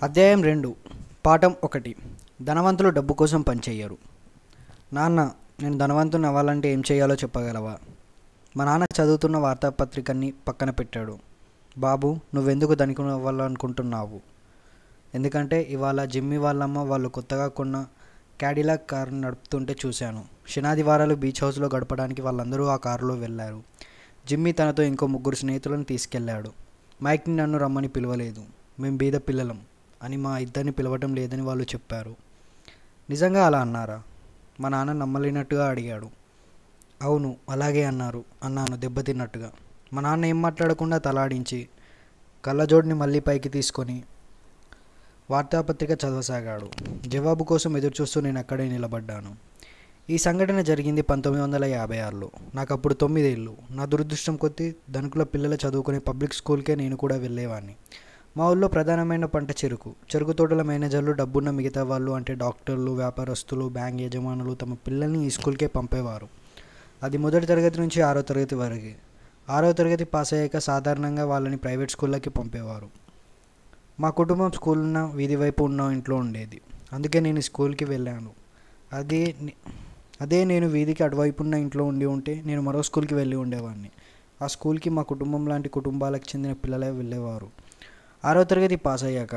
అధ్యాయం రెండు పాఠం ఒకటి ధనవంతులు డబ్బు కోసం పనిచేయరు నాన్న నేను ధనవంతుని అవ్వాలంటే ఏం చేయాలో చెప్పగలవా మా నాన్న చదువుతున్న వార్తాపత్రికని పక్కన పెట్టాడు బాబు నువ్వెందుకు ధనికుని అవ్వాలనుకుంటున్నావు ఎందుకంటే ఇవాళ జిమ్మి వాళ్ళమ్మ వాళ్ళు కొత్తగా కొన్న క్యాడిలాక్ కారు నడుపుతుంటే చూశాను శనాదివారాలు బీచ్ హౌస్లో గడపడానికి వాళ్ళందరూ ఆ కారులో వెళ్ళారు జిమ్మి తనతో ఇంకో ముగ్గురు స్నేహితులను తీసుకెళ్ళాడు మైక్ని నన్ను రమ్మని పిలవలేదు మేం బీద పిల్లలం అని మా ఇద్దరిని పిలవటం లేదని వాళ్ళు చెప్పారు నిజంగా అలా అన్నారా మా నాన్న నమ్మలేనట్టుగా అడిగాడు అవును అలాగే అన్నారు అన్నాను దెబ్బతిన్నట్టుగా మా నాన్న ఏం మాట్లాడకుండా తలాడించి కళ్ళజోడిని మళ్ళీ పైకి తీసుకొని వార్తాపత్రిక చదవసాగాడు జవాబు కోసం ఎదురుచూస్తూ నేను అక్కడే నిలబడ్డాను ఈ సంఘటన జరిగింది పంతొమ్మిది వందల యాభై ఆరులో నాకు అప్పుడు తొమ్మిదేళ్ళు నా దురదృష్టం కొద్దీ ధనికుల పిల్లలు చదువుకునే పబ్లిక్ స్కూల్కే నేను కూడా వెళ్ళేవాడిని మా ఊళ్ళో ప్రధానమైన పంట చెరుకు చెరుకు తోటల మేనేజర్లు డబ్బున్న మిగతా వాళ్ళు అంటే డాక్టర్లు వ్యాపారస్తులు బ్యాంక్ యజమానులు తమ పిల్లల్ని ఈ స్కూల్కే పంపేవారు అది మొదటి తరగతి నుంచి ఆరో తరగతి వరకే ఆరో తరగతి పాస్ అయ్యాక సాధారణంగా వాళ్ళని ప్రైవేట్ స్కూళ్ళకి పంపేవారు మా కుటుంబం స్కూల్ ఉన్న వీధి వైపు ఉన్న ఇంట్లో ఉండేది అందుకే నేను ఈ స్కూల్కి వెళ్ళాను అదే నే- అదే నేను వీధికి అటువైపు ఉన్న ఇంట్లో ఉండి ఉంటే నేను మరో స్కూల్కి వెళ్ళి ఉండేవాడిని ఆ స్కూల్కి మా కుటుంబం లాంటి కుటుంబాలకు చెందిన పిల్లలే వెళ్ళేవారు ఆరో తరగతి పాస్ అయ్యాక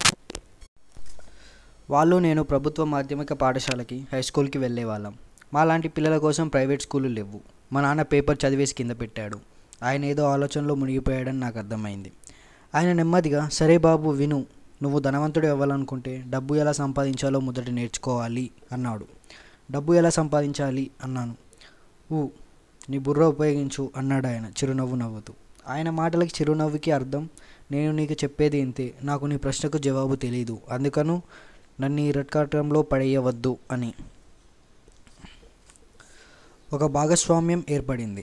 వాళ్ళు నేను ప్రభుత్వ మాధ్యమిక పాఠశాలకి హై స్కూల్కి వెళ్ళేవాళ్ళం మా లాంటి పిల్లల కోసం ప్రైవేట్ స్కూళ్ళు లేవు మా నాన్న పేపర్ చదివేసి కింద పెట్టాడు ఆయన ఏదో ఆలోచనలో మునిగిపోయాడని నాకు అర్థమైంది ఆయన నెమ్మదిగా సరే బాబు విను నువ్వు ధనవంతుడు అవ్వాలనుకుంటే డబ్బు ఎలా సంపాదించాలో మొదట నేర్చుకోవాలి అన్నాడు డబ్బు ఎలా సంపాదించాలి అన్నాను ఊ నీ బుర్ర ఉపయోగించు అన్నాడు ఆయన చిరునవ్వు నవ్వుతూ ఆయన మాటలకి చిరునవ్వుకి అర్థం నేను నీకు చెప్పేది ఇంతే నాకు నీ ప్రశ్నకు జవాబు తెలియదు అందుకను నన్ను ఈ రెట్కాటంలో పడేయవద్దు అని ఒక భాగస్వామ్యం ఏర్పడింది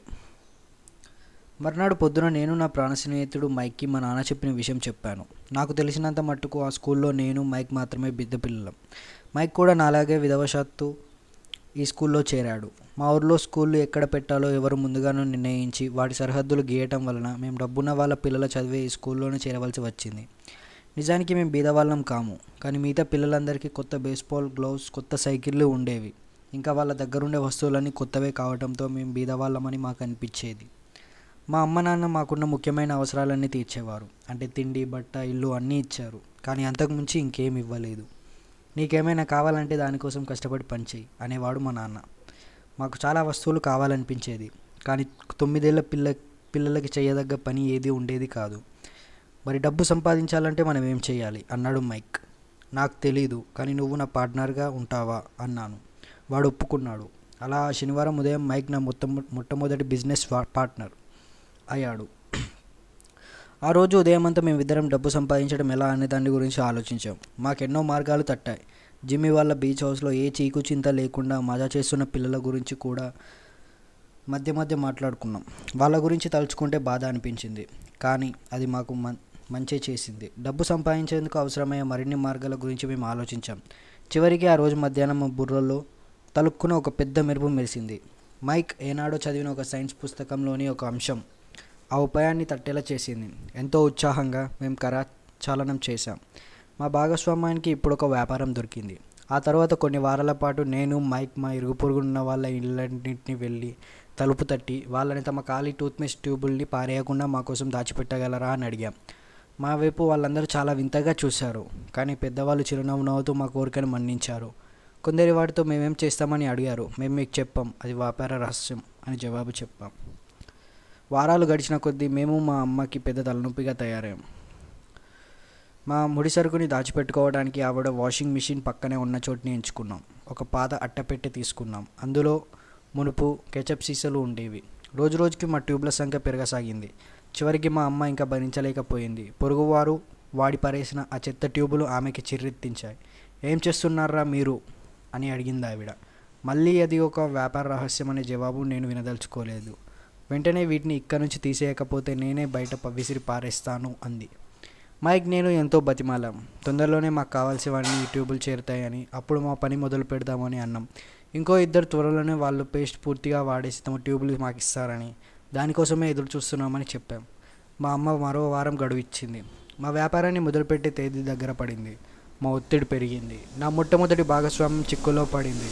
మర్నాడు పొద్దున నేను నా ప్రాణ స్నేహితుడు మైక్కి మా నాన్న చెప్పిన విషయం చెప్పాను నాకు తెలిసినంత మట్టుకు ఆ స్కూల్లో నేను మైక్ మాత్రమే బిద్ద పిల్లలం మైక్ కూడా నాలాగే విధవశాత్తు ఈ స్కూల్లో చేరాడు మా ఊర్లో స్కూళ్ళు ఎక్కడ పెట్టాలో ఎవరు ముందుగానో నిర్ణయించి వాటి సరిహద్దులు గీయటం వలన మేము డబ్బున్న వాళ్ళ పిల్లలు చదివే ఈ స్కూల్లోనే చేరవలసి వచ్చింది నిజానికి మేము బీదవాళ్ళం కాము కానీ మిగతా పిల్లలందరికీ కొత్త బేస్బాల్ గ్లౌస్ కొత్త సైకిళ్ళు ఉండేవి ఇంకా వాళ్ళ దగ్గరుండే వస్తువులన్నీ కొత్తవే కావడంతో మేము బీదవాళ్ళమని మాకు అనిపించేది మా అమ్మ నాన్న మాకున్న ముఖ్యమైన అవసరాలన్నీ తీర్చేవారు అంటే తిండి బట్ట ఇల్లు అన్నీ ఇచ్చారు కానీ అంతకుమించి ఇంకేం ఇవ్వలేదు నీకేమైనా కావాలంటే దానికోసం కష్టపడి పనిచేయి అనేవాడు మా నాన్న మాకు చాలా వస్తువులు కావాలనిపించేది కానీ తొమ్మిదేళ్ల పిల్ల పిల్లలకి చేయదగ్గ పని ఏది ఉండేది కాదు మరి డబ్బు సంపాదించాలంటే మనం ఏం చేయాలి అన్నాడు మైక్ నాకు తెలీదు కానీ నువ్వు నా పార్ట్నర్గా ఉంటావా అన్నాను వాడు ఒప్పుకున్నాడు అలా ఆ శనివారం ఉదయం మైక్ నా మొత్తం మొట్టమొదటి బిజినెస్ వా- పార్ట్నర్ అయ్యాడు ఆ రోజు ఉదయం అంతా మేమిద్దరం డబ్బు సంపాదించడం ఎలా అనే దాని గురించి ఆలోచించాం మాకెన్నో మార్గాలు తట్టాయి జిమ్మి వాళ్ళ బీచ్ హౌస్లో ఏ చీకు చింత లేకుండా మజా చేస్తున్న పిల్లల గురించి కూడా మధ్య మధ్య మాట్లాడుకున్నాం వాళ్ళ గురించి తలుచుకుంటే బాధ అనిపించింది కానీ అది మాకు మం మంచి చేసింది డబ్బు సంపాదించేందుకు అవసరమయ్యే మరిన్ని మార్గాల గురించి మేము ఆలోచించాం చివరికి ఆ రోజు మధ్యాహ్నం మా బుర్రలో తలుక్కున ఒక పెద్ద మెరుపు మెరిసింది మైక్ ఏనాడో చదివిన ఒక సైన్స్ పుస్తకంలోని ఒక అంశం ఆ ఉపాయాన్ని తట్టేలా చేసింది ఎంతో ఉత్సాహంగా మేము కరాచాలనం చేశాం మా భాగస్వామ్యానికి ఇప్పుడు ఒక వ్యాపారం దొరికింది ఆ తర్వాత కొన్ని వారాల పాటు నేను మైక్ మా ఇరుగు పొరుగున్న వాళ్ళ ఇళ్ళన్నింటినీ వెళ్ళి తలుపు తట్టి వాళ్ళని తమ ఖాళీ టూత్పేస్ట్ ట్యూబుల్ని పారేయకుండా మా కోసం దాచిపెట్టగలరా అని అడిగాం మా వైపు వాళ్ళందరూ చాలా వింతగా చూశారు కానీ పెద్దవాళ్ళు చిరునవ్వు నవ్వుతూ మా కోరికను మన్నించారు కొందరి వాటితో మేమేం చేస్తామని అడిగారు మేము మీకు చెప్పాం అది వ్యాపార రహస్యం అని జవాబు చెప్పాం వారాలు గడిచిన కొద్దీ మేము మా అమ్మకి పెద్ద తలనొప్పిగా తయారయ్యాం మా ముడి సరుకుని దాచిపెట్టుకోవడానికి ఆవిడ వాషింగ్ మిషన్ పక్కనే ఉన్న చోటుని ఎంచుకున్నాం ఒక పాత అట్టపెట్టె తీసుకున్నాం అందులో మునుపు కెచప్ సీసాలు ఉండేవి రోజు రోజుకి మా ట్యూబ్ల సంఖ్య పెరగసాగింది చివరికి మా అమ్మ ఇంకా భరించలేకపోయింది పొరుగువారు వాడి పరేసిన ఆ చెత్త ట్యూబులు ఆమెకి చిర్రెత్తించాయి ఏం చేస్తున్నారా మీరు అని అడిగింది ఆవిడ మళ్ళీ అది ఒక వ్యాపార రహస్యం అనే జవాబు నేను వినదలుచుకోలేదు వెంటనే వీటిని ఇక్కడ నుంచి తీసేయకపోతే నేనే బయట ప- విసిరి పారేస్తాను అంది మైక్ నేను ఎంతో బతిమాలాం తొందరలోనే మాకు కావాల్సినవన్నీ ఈ ట్యూబులు చేరుతాయని అప్పుడు మా పని మొదలు పెడదామని అన్నాం ఇంకో ఇద్దరు త్వరలోనే వాళ్ళు పేస్ట్ పూర్తిగా వాడేసి తమ ట్యూబులు మాకు ఇస్తారని దానికోసమే ఎదురు చూస్తున్నామని చెప్పాం మా అమ్మ మరో వారం గడువు ఇచ్చింది మా వ్యాపారాన్ని మొదలుపెట్టే తేదీ దగ్గర పడింది మా ఒత్తిడి పెరిగింది నా మొట్టమొదటి భాగస్వామ్యం చిక్కులో పడింది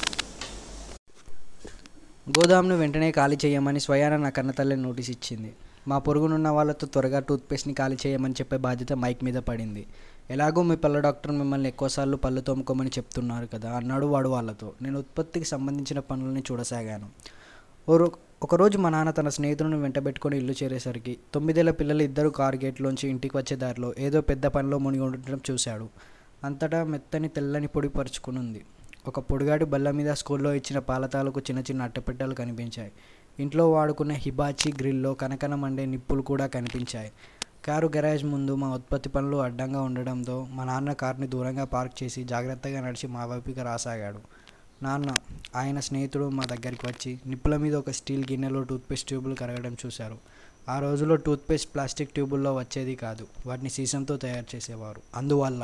గోదాంను వెంటనే ఖాళీ చేయమని స్వయాన నా కన్నతల్లి నోటీస్ ఇచ్చింది మా పొరుగునున్న వాళ్ళతో త్వరగా టూత్పేస్ట్ని ఖాళీ చేయమని చెప్పే బాధ్యత మైక్ మీద పడింది ఎలాగో మీ పళ్ళ డాక్టర్ మిమ్మల్ని ఎక్కువసార్లు పళ్ళు తోముకోమని చెప్తున్నారు కదా అన్నాడు వాడు వాళ్ళతో నేను ఉత్పత్తికి సంబంధించిన పనులని చూడసాగాను ఓ రో- ఒకరోజు మా నాన్న తన స్నేహితులను వెంటబెట్టుకొని ఇల్లు చేరేసరికి తొమ్మిదేళ్ల పిల్లలు ఇద్దరు కారు గేట్లోంచి ఇంటికి వచ్చే దారిలో ఏదో పెద్ద పనిలో మునిగి ఉండటం చూశాడు అంతటా మెత్తని తెల్లని పొడి పరుచుకుని ఉంది ఒక పొడిగాడి బల్ల మీద స్కూల్లో ఇచ్చిన పాలతాలకు చిన్న చిన్న అట్టపెట్టెలు కనిపించాయి ఇంట్లో వాడుకునే హిబాచి గ్రిల్లో కనకన మండే నిప్పులు కూడా కనిపించాయి కారు గరాజ్ ముందు మా ఉత్పత్తి పనులు అడ్డంగా ఉండడంతో మా నాన్న కార్ని దూరంగా పార్క్ చేసి జాగ్రత్తగా నడిచి మా వైపుకి రాసాగాడు నాన్న ఆయన స్నేహితుడు మా దగ్గరికి వచ్చి నిప్పుల మీద ఒక స్టీల్ గిన్నెలో టూత్పేస్ట్ ట్యూబులు కరగడం చూశారు ఆ రోజుల్లో టూత్పేస్ట్ ప్లాస్టిక్ ట్యూబుల్లో వచ్చేది కాదు వాటిని సీసంతో తయారు చేసేవారు అందువల్ల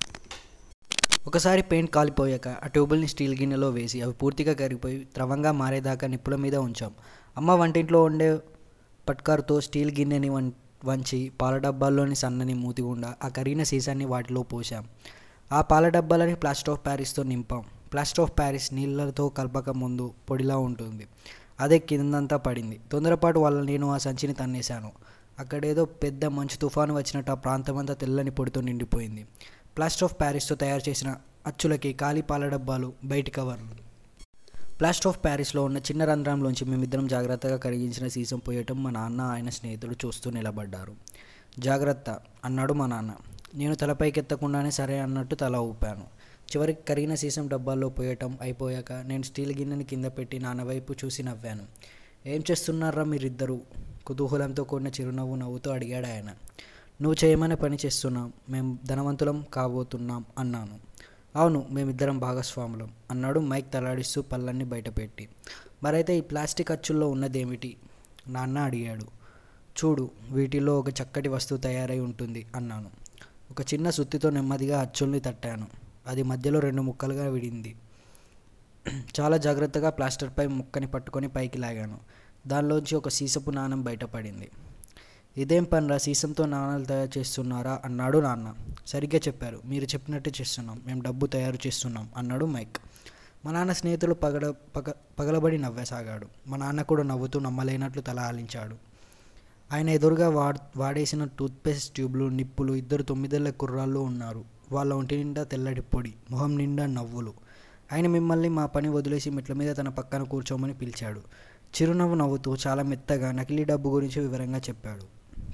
ఒకసారి పెయింట్ కాలిపోయాక ఆ ట్యూబుల్ని స్టీల్ గిన్నెలో వేసి అవి పూర్తిగా కరిగిపోయి ద్రవంగా మారేదాకా నిప్పుల మీద ఉంచాం అమ్మ వంటింట్లో ఉండే పట్కారుతో స్టీల్ గిన్నెని వం వంచి పాల డబ్బాల్లోని సన్నని మూతి గుండా ఆ కరిగిన సీసాన్ని వాటిలో పోసాం ఆ పాల డబ్బాలని ప్లాస్టర్ ఆఫ్ ప్యారిస్తో నింపాం ప్లాస్టర్ ఆఫ్ ప్యారిస్ నీళ్ళతో కలపక ముందు పొడిలా ఉంటుంది అదే కిందంతా పడింది తొందరపాటు వల్ల నేను ఆ సంచిని తన్నేశాను అక్కడేదో పెద్ద మంచు తుఫాను వచ్చినట్టు ఆ ప్రాంతమంతా తెల్లని పొడితో నిండిపోయింది ప్లాస్టర్ ఆఫ్ ప్యారిస్తో తయారు చేసిన అచ్చులకి ఖాళీ పాల డబ్బాలు బయటి కవర్లు ప్లాస్టర్ ఆఫ్ ప్యారిస్లో ఉన్న చిన్న రంధ్రంలోంచి మేమిద్దరం జాగ్రత్తగా కరిగించిన సీసం పోయటం మా నాన్న ఆయన స్నేహితుడు చూస్తూ నిలబడ్డారు జాగ్రత్త అన్నాడు మా నాన్న నేను తలపైకెత్తకుండానే సరే అన్నట్టు తల ఊపాను చివరికి కరిగిన సీసం డబ్బాల్లో పోయటం అయిపోయాక నేను స్టీల్ గిన్నెని కింద పెట్టి నాన్న వైపు చూసి నవ్వాను ఏం చేస్తున్నారా మీరిద్దరూ కుతూహలంతో కూడిన చిరునవ్వు నవ్వుతూ అడిగాడు ఆయన నువ్వు చేయమనే పని చేస్తున్నాం మేము ధనవంతులం కాబోతున్నాం అన్నాను అవును మేమిద్దరం భాగస్వాములం అన్నాడు మైక్ తలాడిస్తూ పళ్ళన్ని బయటపెట్టి మరైతే ఈ ప్లాస్టిక్ అచ్చుల్లో ఉన్నదేమిటి నాన్న అడిగాడు చూడు వీటిలో ఒక చక్కటి వస్తువు తయారై ఉంటుంది అన్నాను ఒక చిన్న సుత్తితో నెమ్మదిగా అచ్చుల్ని తట్టాను అది మధ్యలో రెండు ముక్కలుగా విడింది చాలా జాగ్రత్తగా ప్లాస్టర్పై ముక్కని పట్టుకొని పైకి లాగాను దానిలోంచి ఒక సీసపు నాణం బయటపడింది ఇదేం పనిరా సీసంతో నాణాలు తయారు చేస్తున్నారా అన్నాడు నాన్న సరిగ్గా చెప్పారు మీరు చెప్పినట్టు చేస్తున్నాం మేము డబ్బు తయారు చేస్తున్నాం అన్నాడు మైక్ మా నాన్న స్నేహితులు పగడ పగ పగలబడి నవ్వసాగాడు మా నాన్న కూడా నవ్వుతూ నమ్మలేనట్లు తల ఆలించాడు ఆయన ఎదురుగా వాడ్ వాడేసిన టూత్పేస్ట్ ట్యూబ్లు నిప్పులు ఇద్దరు తొమ్మిదేళ్ల కుర్రాళ్ళు ఉన్నారు వాళ్ళ ఒంటి నిండా తెల్లటి పొడి మొహం నిండా నవ్వులు ఆయన మిమ్మల్ని మా పని వదిలేసి మెట్ల మీద తన పక్కన కూర్చోమని పిలిచాడు చిరునవ్వు నవ్వుతూ చాలా మెత్తగా నకిలీ డబ్బు గురించి వివరంగా చెప్పాడు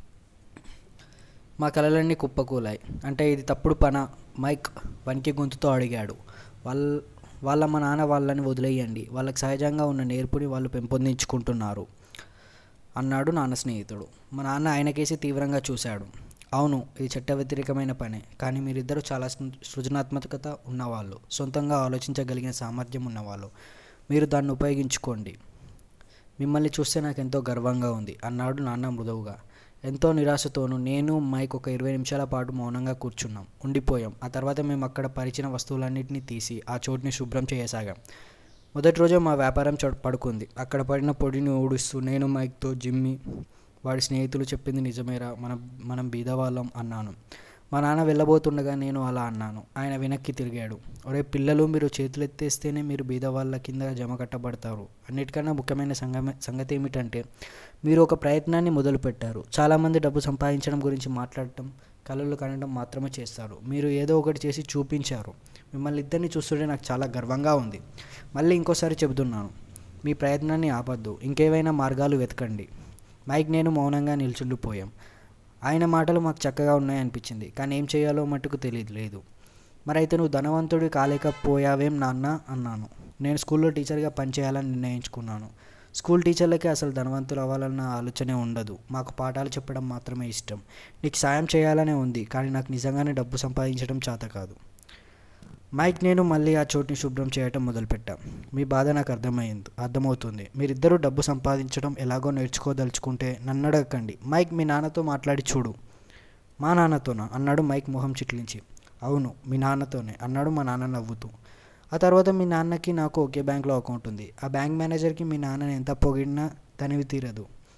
మా కలలన్నీ కుప్పకూలాయి అంటే ఇది తప్పుడు పన మైక్ వనికి గొంతుతో అడిగాడు వాళ్ళ వాళ్ళ మా నాన్న వాళ్ళని వదిలేయండి వాళ్ళకి సహజంగా ఉన్న నేర్పుని వాళ్ళు పెంపొందించుకుంటున్నారు అన్నాడు నాన్న స్నేహితుడు మా నాన్న ఆయనకేసి తీవ్రంగా చూశాడు అవును ఇది చట్ట వ్యతిరేకమైన పనే కానీ మీరిద్దరూ చాలా సృ- సృజనాత్మకత ఉన్నవాళ్ళు సొంతంగా ఆలోచించగలిగిన సామర్థ్యం ఉన్నవాళ్ళు మీరు దాన్ని ఉపయోగించుకోండి మిమ్మల్ని చూస్తే నాకు ఎంతో గర్వంగా ఉంది అన్నాడు నాన్న మృదువుగా ఎంతో నిరాశతోనూ నేను మైక్ ఒక ఇరవై నిమిషాల పాటు మౌనంగా కూర్చున్నాం ఉండిపోయాం ఆ తర్వాత మేము అక్కడ పరిచిన వస్తువులన్నింటినీ తీసి ఆ చోటుని శుభ్రం చేయసాగాం మొదటి రోజే మా వ్యాపారం చోట పడుకుంది అక్కడ పడిన పొడిని ఊడుస్తూ నేను మైక్తో జిమ్మి వాడి స్నేహితులు చెప్పింది నిజమేరా మనం మనం బీదవాళ్ళం అన్నాను మా నాన్న వెళ్ళబోతుండగా నేను అలా అన్నాను ఆయన వెనక్కి తిరిగాడు ఒరే పిల్లలు మీరు చేతులెత్తేస్తేనే మీరు బీదవాళ్ళ కింద జమ కట్టబడతారు అన్నిటికన్నా ముఖ్యమైన సంగమే సంగతి ఏమిటంటే మీరు ఒక ప్రయత్నాన్ని మొదలుపెట్టారు చాలామంది డబ్బు సంపాదించడం గురించి మాట్లాడటం కళలు కనడం మాత్రమే చేస్తారు మీరు ఏదో ఒకటి చేసి చూపించారు మిమ్మల్ని ఇద్దరిని చూస్తుంటే నాకు చాలా గర్వంగా ఉంది మళ్ళీ ఇంకోసారి చెబుతున్నాను మీ ప్రయత్నాన్ని ఆపద్దు ఇంకేవైనా మార్గాలు వెతకండి మైక్ నేను మౌనంగా నిల్చుండిపోయాం ఆయన మాటలు మాకు చక్కగా ఉన్నాయనిపించింది కానీ ఏం చేయాలో మట్టుకు తెలియదు లేదు మరైతే నువ్వు ధనవంతుడి కాలేకపోయావేం నాన్న అన్నాను నేను స్కూల్లో టీచర్గా పనిచేయాలని నిర్ణయించుకున్నాను స్కూల్ టీచర్లకి అసలు ధనవంతులు అవ్వాలన్న ఆలోచనే ఉండదు మాకు పాఠాలు చెప్పడం మాత్రమే ఇష్టం నీకు సాయం చేయాలనే ఉంది కానీ నాకు నిజంగానే డబ్బు సంపాదించడం చేత కాదు మైక్ నేను మళ్ళీ ఆ చోటుని శుభ్రం చేయటం మొదలుపెట్టాం మీ బాధ నాకు అర్థమైంది అర్థమవుతుంది మీరిద్దరూ డబ్బు సంపాదించడం ఎలాగో నేర్చుకోదలుచుకుంటే నన్ను అడగకండి మైక్ మీ నాన్నతో మాట్లాడి చూడు మా నాన్నతోనా అన్నాడు మైక్ మొహం చిట్లించి అవును మీ నాన్నతోనే అన్నాడు మా నాన్న నవ్వుతూ ఆ తర్వాత మీ నాన్నకి నాకు ఒకే బ్యాంక్లో అకౌంట్ ఉంది ఆ బ్యాంక్ మేనేజర్కి మీ నాన్నని ఎంత పొగిడినా తనివి తీరదు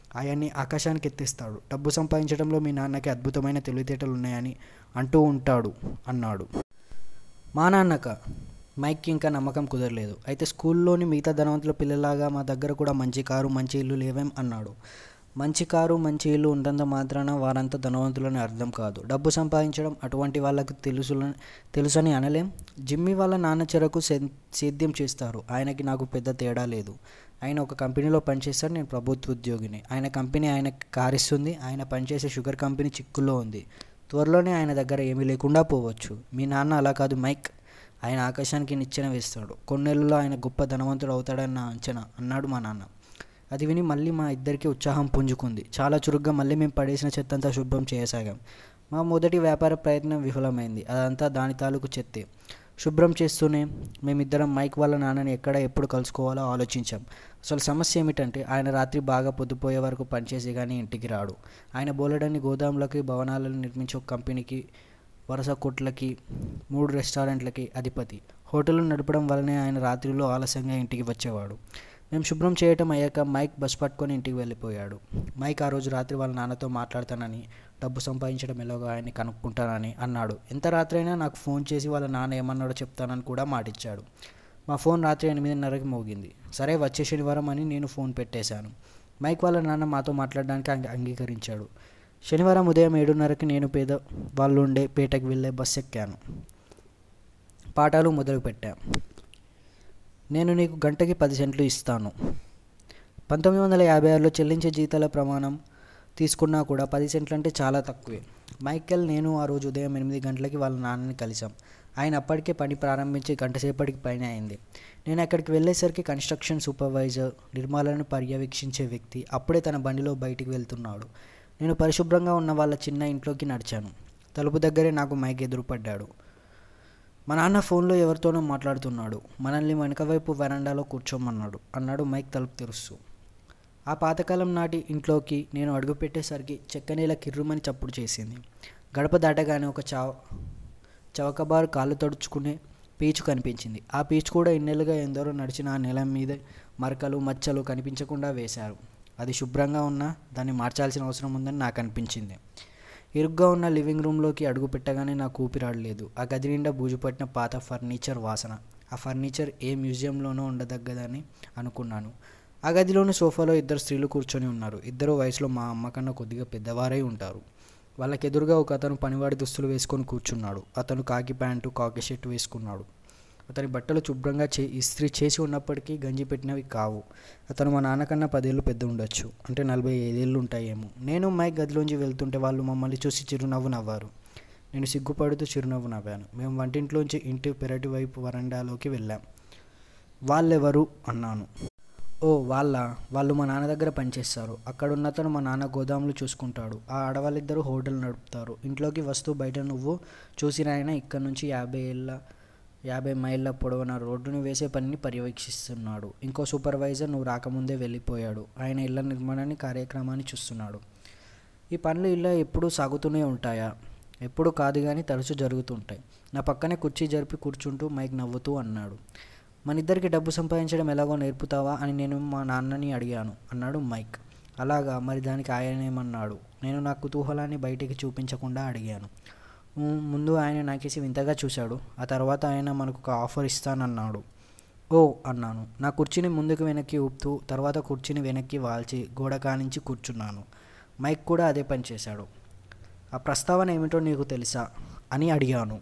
ఆయన్ని ఆకాశానికి ఎత్తిస్తాడు డబ్బు సంపాదించడంలో మీ నాన్నకి అద్భుతమైన తెలివితేటలు ఉన్నాయని అంటూ ఉంటాడు అన్నాడు మా నాన్నక మైక్కి ఇంకా నమ్మకం కుదరలేదు అయితే స్కూల్లోని మిగతా ధనవంతుల పిల్లలాగా మా దగ్గర కూడా మంచి కారు మంచి ఇల్లు లేవేం అన్నాడు మంచి కారు మంచి ఇల్లు ఉన్నంత మాత్రాన వారంతా ధనవంతులని అర్థం కాదు డబ్బు సంపాదించడం అటువంటి వాళ్ళకి తెలుసు తెలుసని అనలేం జిమ్మి వాళ్ళ నాన్న చెరకు సే- సేద్యం చేస్తారు ఆయనకి నాకు పెద్ద తేడా లేదు ఆయన ఒక కంపెనీలో పనిచేస్తాడు నేను ప్రభుత్వ ఉద్యోగిని ఆయన కంపెనీ ఆయన కారిస్తుంది ఆయన పనిచేసే షుగర్ కంపెనీ చిక్కుల్లో ఉంది త్వరలోనే ఆయన దగ్గర ఏమీ లేకుండా పోవచ్చు మీ నాన్న అలా కాదు మైక్ ఆయన ఆకాశానికి నిచ్చెన వేస్తాడు కొన్నేళ్లలో ఆయన గొప్ప ధనవంతుడు అవుతాడన్న అంచనా అన్నాడు మా నాన్న అది విని మళ్ళీ మా ఇద్దరికి ఉత్సాహం పుంజుకుంది చాలా చురుగ్గా మళ్ళీ మేము పడేసిన చెత్తంతా శుభ్రం చేయసాగాం మా మొదటి వ్యాపార ప్రయత్నం విఫలమైంది అదంతా దాని తాలూకు చెత్తే శుభ్రం చేస్తూనే మేమిద్దరం మైక్ వాళ్ళ నాన్నని ఎక్కడ ఎప్పుడు కలుసుకోవాలో ఆలోచించాం అసలు సమస్య ఏమిటంటే ఆయన రాత్రి బాగా పొద్దుపోయే వరకు పనిచేసి కానీ ఇంటికి రాడు ఆయన బోలెడన్ని గోదాములకి భవనాలను నిర్మించే ఒక కంపెనీకి వరుస కొట్లకి మూడు రెస్టారెంట్లకి అధిపతి హోటల్ నడపడం వల్లనే ఆయన రాత్రిలో ఆలస్యంగా ఇంటికి వచ్చేవాడు మేము శుభ్రం చేయటం అయ్యాక మైక్ బస్ పట్టుకొని ఇంటికి వెళ్ళిపోయాడు మైక్ ఆ రోజు రాత్రి వాళ్ళ నాన్నతో మాట్లాడతానని డబ్బు సంపాదించడం ఎలాగో ఆయన్ని కనుక్కుంటానని అన్నాడు ఎంత రాత్రైనా నాకు ఫోన్ చేసి వాళ్ళ నాన్న ఏమన్నాడో చెప్తానని కూడా మాటిచ్చాడు మా ఫోన్ రాత్రి ఎనిమిదిన్నరకి మోగింది సరే వచ్చే శనివారం అని నేను ఫోన్ పెట్టేశాను మైక్ వాళ్ళ నాన్న మాతో మాట్లాడడానికి అంగ- అంగీకరించాడు శనివారం ఉదయం ఏడున్నరకి నేను పేద వాళ్ళు ఉండే పేటకి వెళ్ళే బస్ ఎక్కాను పాఠాలు మొదలుపెట్టాం నేను నీకు గంటకి పది సెంట్లు ఇస్తాను పంతొమ్మిది వందల యాభై ఆరులో చెల్లించే జీతాల ప్రమాణం తీసుకున్నా కూడా పది సెంట్లు అంటే చాలా తక్కువే మైకేల్ నేను ఆ రోజు ఉదయం ఎనిమిది గంటలకి వాళ్ళ నాన్నని కలిసాం ఆయన అప్పటికే పని ప్రారంభించి గంట సేపటికి పైన అయింది నేను అక్కడికి వెళ్ళేసరికి కన్స్ట్రక్షన్ సూపర్వైజర్ నిర్మాలను పర్యవేక్షించే వ్యక్తి అప్పుడే తన బండిలో బయటికి వెళ్తున్నాడు నేను పరిశుభ్రంగా ఉన్న వాళ్ళ చిన్న ఇంట్లోకి నడిచాను తలుపు దగ్గరే నాకు మైక్ ఎదురుపడ్డాడు మా నాన్న ఫోన్లో ఎవరితోనో మాట్లాడుతున్నాడు మనల్ని వెనక వైపు వరండాలో కూర్చోమన్నాడు అన్నాడు మైక్ తలుపు తెరుస్తూ ఆ పాతకాలం నాటి ఇంట్లోకి నేను అడుగుపెట్టేసరికి చెక్కనేల కిర్రుమని చప్పుడు చేసింది గడప దాటగానే ఒక చావ చవకబారు కాళ్ళు తడుచుకునే పీచు కనిపించింది ఆ పీచు కూడా ఇన్నేళ్ళుగా ఎందరో నడిచిన ఆ నెల మీద మరకలు మచ్చలు కనిపించకుండా వేశారు అది శుభ్రంగా ఉన్నా దాన్ని మార్చాల్సిన అవసరం ఉందని నాకు అనిపించింది ఇరుగ్గా ఉన్న లివింగ్ రూమ్లోకి అడుగు పెట్టగానే నాకు ఊపిరాడలేదు ఆ గది నిండా బూజుపట్టిన పాత ఫర్నిచర్ వాసన ఆ ఫర్నిచర్ ఏ మ్యూజియంలోనూ ఉండదగ్గదని అనుకున్నాను ఆ గదిలోని సోఫాలో ఇద్దరు స్త్రీలు కూర్చొని ఉన్నారు ఇద్దరు వయసులో మా అమ్మ కన్నా కొద్దిగా పెద్దవారై ఉంటారు వాళ్ళకి ఎదురుగా ఒక అతను పనివాడి దుస్తులు వేసుకొని కూర్చున్నాడు అతను కాకి ప్యాంటు కాకి షర్ట్ వేసుకున్నాడు అతని బట్టలు శుభ్రంగా చే ఇస్త్రీ చేసి ఉన్నప్పటికీ గంజి పెట్టినవి కావు అతను మా నాన్నకన్నా పదేళ్ళు పెద్ద ఉండొచ్చు అంటే నలభై ఐదేళ్ళు ఉంటాయేమో నేను మైక్ గదిలోంచి వెళ్తుంటే వాళ్ళు మమ్మల్ని చూసి చిరునవ్వు నవ్వారు నేను సిగ్గుపడుతూ చిరునవ్వు నవ్వాను మేము వంటింట్లోంచి ఇంటి పెరటి వైపు వరండాలోకి వెళ్ళాం వాళ్ళెవరు అన్నాను ఓ వాళ్ళ వాళ్ళు మా నాన్న దగ్గర పనిచేస్తారు అక్కడ ఉన్నతను మా నాన్న గోదాములు చూసుకుంటాడు ఆ ఆడవాళ్ళిద్దరూ హోటల్ నడుపుతారు ఇంట్లోకి వస్తూ బయట నువ్వు చూసిన ఆయన ఇక్కడ నుంచి యాభై ఏళ్ళ యాభై మైళ్ళ పొడవున రోడ్డును వేసే పనిని పర్యవేక్షిస్తున్నాడు ఇంకో సూపర్వైజర్ నువ్వు రాకముందే వెళ్ళిపోయాడు ఆయన ఇళ్ల నిర్మాణాన్ని కార్యక్రమాన్ని చూస్తున్నాడు ఈ పనులు ఇలా ఎప్పుడూ సాగుతూనే ఉంటాయా ఎప్పుడు కాదు కానీ తరచూ జరుగుతుంటాయి నా పక్కనే కుర్చీ జరిపి కూర్చుంటూ మైక్ నవ్వుతూ అన్నాడు మన ఇద్దరికి డబ్బు సంపాదించడం ఎలాగో నేర్పుతావా అని నేను మా నాన్నని అడిగాను అన్నాడు మైక్ అలాగా మరి దానికి ఆయన ఏమన్నాడు నేను నా కుతూహలాన్ని బయటికి చూపించకుండా అడిగాను "ఊ, ముందు ఆయన నాకేసి వింతగా చూశాడు ఆ తర్వాత ఆయన మనకు ఒక ఆఫర్ ఇస్తానన్నాడు ఓ అన్నాను నా కుర్చీని ముందుకు వెనక్కి ఊపుతూ తర్వాత కుర్చీని వెనక్కి వాల్చి గోడ కానించి కూర్చున్నాను మైక్ కూడా అదే పని చేశాడు ఆ ప్రస్తావన ఏమిటో నీకు తెలుసా అని అడిగాను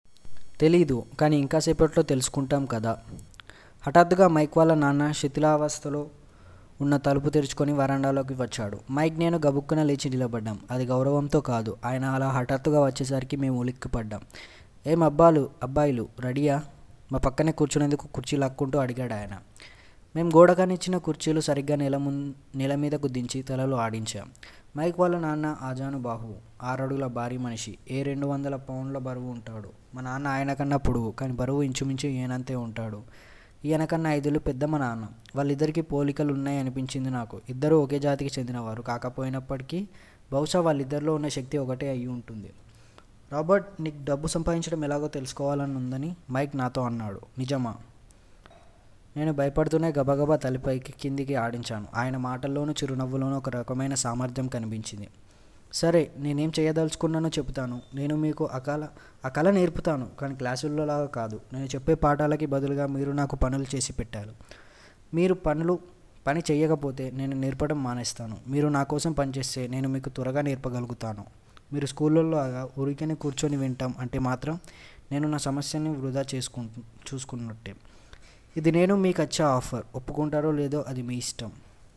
తెలీదు కానీ ఇంకా సేపట్లో తెలుసుకుంటాం కదా హఠాత్తుగా మైక్ వాళ్ళ నాన్న శిథిలావస్థలో ఉన్న తలుపు తెరుచుకొని వరండాలోకి వచ్చాడు మైక్ నేను గబుక్కున లేచి నిలబడ్డాం అది గౌరవంతో కాదు ఆయన అలా హఠాత్తుగా వచ్చేసరికి మేము ఉలిక్కిపడ్డాం ఏం అబ్బాలు అబ్బాయిలు రెడీయా మా పక్కనే కూర్చునేందుకు కుర్చీ లాక్కుంటూ అడిగాడు ఆయన మేము గోడకానిచ్చిన కుర్చీలు సరిగ్గా నెల ముం నెల మీదకు దించి తలలో ఆడించాం మైక్ వాళ్ళ నాన్న ఆజాను బాహు ఆరడుగుల భారీ మనిషి ఏ రెండు వందల పౌండ్ల బరువు ఉంటాడు మా నాన్న ఆయన కన్నా పొడుగు కానీ బరువు ఇంచుమించు ఈయనంతే ఉంటాడు ఈయన కన్నా ఐదులు పెద్ద మా నాన్న వాళ్ళిద్దరికీ పోలికలు ఉన్నాయి అనిపించింది నాకు ఇద్దరు ఒకే జాతికి చెందినవారు కాకపోయినప్పటికీ బహుశా వాళ్ళిద్దరిలో ఉన్న శక్తి ఒకటే అయి ఉంటుంది రాబర్ట్ నీకు డబ్బు సంపాదించడం ఎలాగో తెలుసుకోవాలని ఉందని మైక్ నాతో అన్నాడు నిజమా నేను భయపడుతూనే గబగబా తలిపైకి కిందికి ఆడించాను ఆయన మాటల్లోనూ చిరునవ్వులోనూ ఒక రకమైన సామర్థ్యం కనిపించింది సరే నేనేం చేయదలుచుకున్నానో చెబుతాను నేను మీకు ఆ కళ ఆ కళ నేర్పుతాను కానీ క్లాసుల్లో లాగా కాదు నేను చెప్పే పాఠాలకి బదులుగా మీరు నాకు పనులు చేసి పెట్టారు మీరు పనులు పని చేయకపోతే నేను నేర్పడం మానేస్తాను మీరు నా కోసం పనిచేస్తే నేను మీకు త్వరగా నేర్పగలుగుతాను మీరు స్కూళ్ళల్లో లాగా ఊరికనే కూర్చొని వింటాం అంటే మాత్రం నేను నా సమస్యని వృధా చేసుకుంటు చూసుకున్నట్టే ఇది నేను మీకు వచ్చే ఆఫర్ ఒప్పుకుంటారో లేదో అది మీ ఇష్టం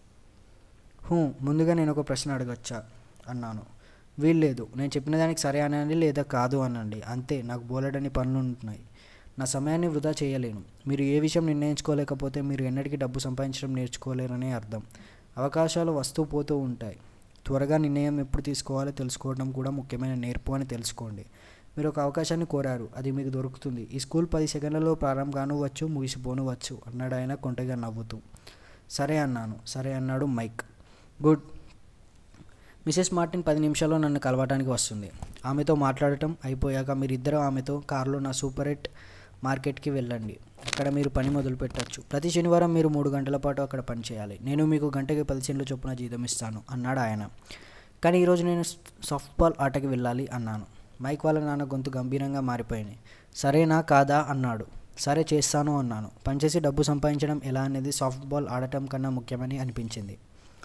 హూ ముందుగా నేను ఒక ప్రశ్న అడగచ్చా అన్నాను వీల్లేదు నేను చెప్పిన దానికి సరే అనండి లేదా కాదు అనండి అంతే నాకు బోలెడని పనులు ఉంటున్నాయి నా సమయాన్ని వృధా చేయలేను మీరు ఏ విషయం నిర్ణయించుకోలేకపోతే మీరు ఎన్నటికీ డబ్బు సంపాదించడం నేర్చుకోలేరనే అర్థం అవకాశాలు వస్తూ పోతూ ఉంటాయి త్వరగా నిర్ణయం ఎప్పుడు తీసుకోవాలో తెలుసుకోవడం కూడా ముఖ్యమైన నేర్పు అని తెలుసుకోండి మీరు ఒక అవకాశాన్ని కోరారు అది మీకు దొరుకుతుంది ఈ స్కూల్ పది సెకండ్లలో ప్రారంభం కానువచ్చు ముగిసిపోనువచ్చు అన్నాడు ఆయన కొంటగా నవ్వుతూ సరే అన్నాను సరే అన్నాడు మైక్ గుడ్ మిసెస్ మార్టిన్ పది నిమిషాల్లో నన్ను కలవటానికి వస్తుంది ఆమెతో మాట్లాడటం అయిపోయాక మీరిద్దరూ ఆమెతో కారులో నా సూపర్ ఎట్ మార్కెట్కి వెళ్ళండి అక్కడ మీరు పని మొదలు పెట్టచ్చు ప్రతి శనివారం మీరు మూడు గంటల పాటు అక్కడ పని చేయాలి నేను మీకు గంటకి పది సెంట్లు చొప్పున జీతం ఇస్తాను అన్నాడు ఆయన కానీ ఈరోజు నేను సాఫ్ట్బాల్ ఆటకి వెళ్ళాలి అన్నాను మైక్ వాళ్ళ నాన్న గొంతు గంభీరంగా మారిపోయింది సరేనా కాదా అన్నాడు సరే చేస్తాను అన్నాను పనిచేసి డబ్బు సంపాదించడం ఎలా అనేది సాఫ్ట్బాల్ ఆడటం కన్నా ముఖ్యమని అనిపించింది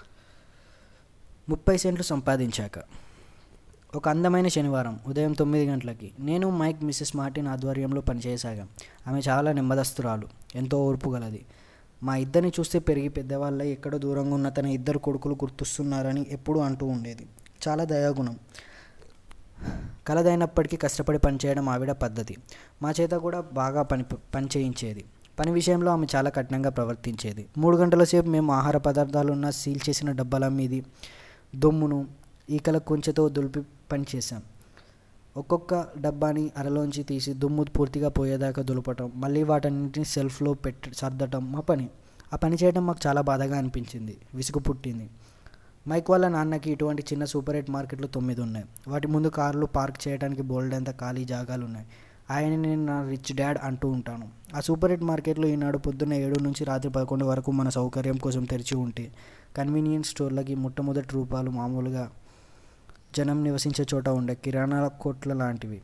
ముప్పై సెంట్లు సంపాదించాక ఒక అందమైన శనివారం ఉదయం తొమ్మిది గంటలకి నేను మైక్ మిస్సెస్ మార్టిన్ ఆధ్వర్యంలో పనిచేయసాగాం ఆమె చాలా నెమ్మదస్తురాలు ఎంతో ఓర్పు గలది మా ఇద్దరిని చూస్తే పెరిగి పెద్దవాళ్ళ ఎక్కడో దూరంగా ఉన్న తన ఇద్దరు కొడుకులు గుర్తుస్తున్నారని ఎప్పుడూ అంటూ ఉండేది చాలా దయాగుణం కలదైనప్పటికీ కష్టపడి పనిచేయడం ఆవిడ పద్ధతి మా చేత కూడా బాగా పని పని చేయించేది పని విషయంలో ఆమె చాలా కఠినంగా ప్రవర్తించేది మూడు గంటల సేపు మేము ఆహార పదార్థాలు ఉన్న సీల్ చేసిన డబ్బాల మీది దుమ్మును ఈకల కొంచెతో దులిపి పని చేశాం ఒక్కొక్క డబ్బాని అరలోంచి తీసి దుమ్ము పూర్తిగా పోయేదాకా దులపటం మళ్ళీ వాటన్నింటిని సెల్ఫ్లో పెట్టి సర్దటం మా పని ఆ పని చేయడం మాకు చాలా బాధగా అనిపించింది విసుగు పుట్టింది మైక్ వాళ్ళ నాన్నకి ఇటువంటి చిన్న సూపర్ ఎయిట్ మార్కెట్లు తొమ్మిది ఉన్నాయి వాటి ముందు కార్లు పార్క్ చేయడానికి బోల్డంత ఖాళీ జాగాలు ఉన్నాయి ఆయన నేను నా రిచ్ డాడ్ అంటూ ఉంటాను ఆ సూపర్ ఎయిట్ మార్కెట్లో ఈనాడు పొద్దున్న ఏడు నుంచి రాత్రి పదకొండు వరకు మన సౌకర్యం కోసం తెరిచి ఉంటే కన్వీనియన్స్ స్టోర్లకి మొట్టమొదటి రూపాయలు మామూలుగా జనం నివసించే చోట ఉండే కిరాణా కొట్ల లాంటివి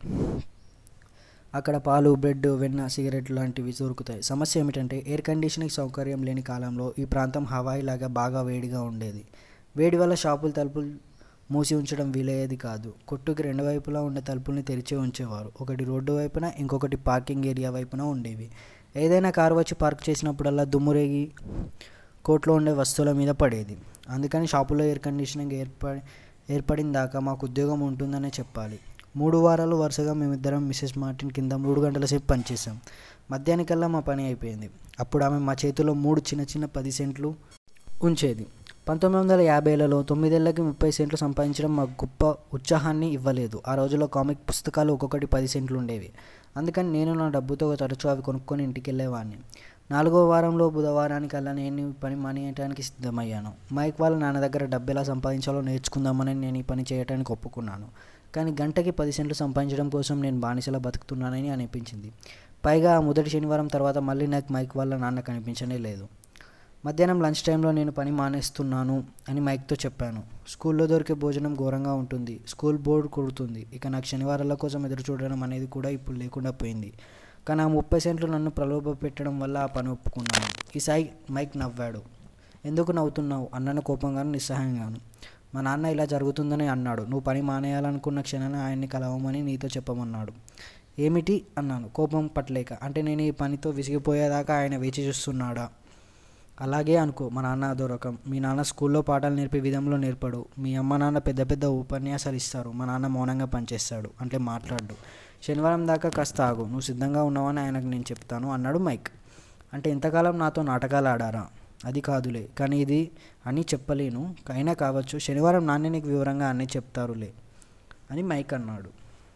అక్కడ పాలు బ్రెడ్ వెన్న సిగరెట్ లాంటివి దొరుకుతాయి సమస్య ఏమిటంటే ఎయిర్ కండిషనింగ్ సౌకర్యం లేని కాలంలో ఈ ప్రాంతం హవాయి లాగా బాగా వేడిగా ఉండేది వేడి వల్ల షాపుల తలుపులు మూసి ఉంచడం వీలయ్యేది కాదు కొట్టుకి రెండు వైపులా ఉండే తలుపుల్ని తెరిచే ఉంచేవారు ఒకటి రోడ్డు వైపున ఇంకొకటి పార్కింగ్ ఏరియా వైపున ఉండేవి ఏదైనా కారు వచ్చి పార్క్ చేసినప్పుడల్లా దుమ్మురేగి కోట్లో ఉండే వస్తువుల మీద పడేది అందుకని షాపులో ఎయిర్ కండిషనింగ్ ఏర్పడి ఏర్పడిన దాకా మాకు ఉద్యోగం ఉంటుందనే చెప్పాలి మూడు వారాలు వరుసగా మేమిద్దరం మిసెస్ మార్టిన్ కింద మూడు గంటల సేపు పనిచేసాం మధ్యాహ్నికల్లా మా పని అయిపోయింది అప్పుడు ఆమె మా చేతిలో మూడు చిన్న చిన్న పది సెంట్లు ఉంచేది పంతొమ్మిది వందల యాభైలలో తొమ్మిదేళ్లకి ముప్పై సెంట్లు సంపాదించడం మాకు గొప్ప ఉత్సాహాన్ని ఇవ్వలేదు ఆ రోజుల్లో కామిక్ పుస్తకాలు ఒక్కొక్కటి పది సెంట్లు ఉండేవి అందుకని నేను నా డబ్బుతో తరచూ అవి కొనుక్కొని ఇంటికి వెళ్ళేవాడిని నాలుగో వారంలో బుధవారానికల్లా నేను ఈ పని మానేయటానికి సిద్ధమయ్యాను మైక్ వాళ్ళ నాన్న దగ్గర డబ్బు ఎలా సంపాదించాలో నేర్చుకుందామని నేను ఈ పని చేయడానికి ఒప్పుకున్నాను కానీ గంటకి పది సెంట్లు సంపాదించడం కోసం నేను బానిసలా బతుకుతున్నానని అనిపించింది పైగా ఆ మొదటి శనివారం తర్వాత మళ్ళీ నాకు మైక్ వాళ్ళ నాన్న కనిపించనే లేదు మధ్యాహ్నం లంచ్ టైంలో నేను పని మానేస్తున్నాను అని మైక్తో చెప్పాను స్కూల్లో దొరికే భోజనం ఘోరంగా ఉంటుంది స్కూల్ బోర్డు కొడుతుంది ఇక నాకు శనివారాల కోసం ఎదురు చూడడం అనేది కూడా ఇప్పుడు లేకుండా పోయింది కానీ ఆ ముప్పై సెంట్లు నన్ను ప్రలోభ పెట్టడం వల్ల ఆ పని ఒప్పుకున్నాను ఈసారి మైక్ నవ్వాడు ఎందుకు నవ్వుతున్నావు అన్నను కోపంగాను నిస్సహాయంగాను మా నాన్న ఇలా జరుగుతుందని అన్నాడు నువ్వు పని మానేయాలనుకున్న క్షణాన్ని ఆయన్ని కలవమని నీతో చెప్పమన్నాడు ఏమిటి అన్నాను కోపం పట్టలేక అంటే నేను ఈ పనితో విసిగిపోయేదాకా ఆయన వేచి చూస్తున్నాడా అలాగే అనుకో మా నాన్న అదో రకం మీ నాన్న స్కూల్లో పాఠాలు నేర్పే విధంలో నేర్పడు మీ అమ్మ నాన్న పెద్ద పెద్ద ఉపన్యాసాలు ఇస్తారు మా నాన్న మౌనంగా పనిచేస్తాడు అంటే మాట్లాడు శనివారం దాకా కాస్త ఆగు నువ్వు సిద్ధంగా ఉన్నావని ఆయనకు నేను చెప్తాను అన్నాడు మైక్ అంటే ఎంతకాలం నాతో నాటకాలు ఆడారా అది కాదులే కానీ ఇది అని చెప్పలేను అయినా కావచ్చు శనివారం నాన్నే నీకు వివరంగా అన్నీ చెప్తారులే అని మైక్ అన్నాడు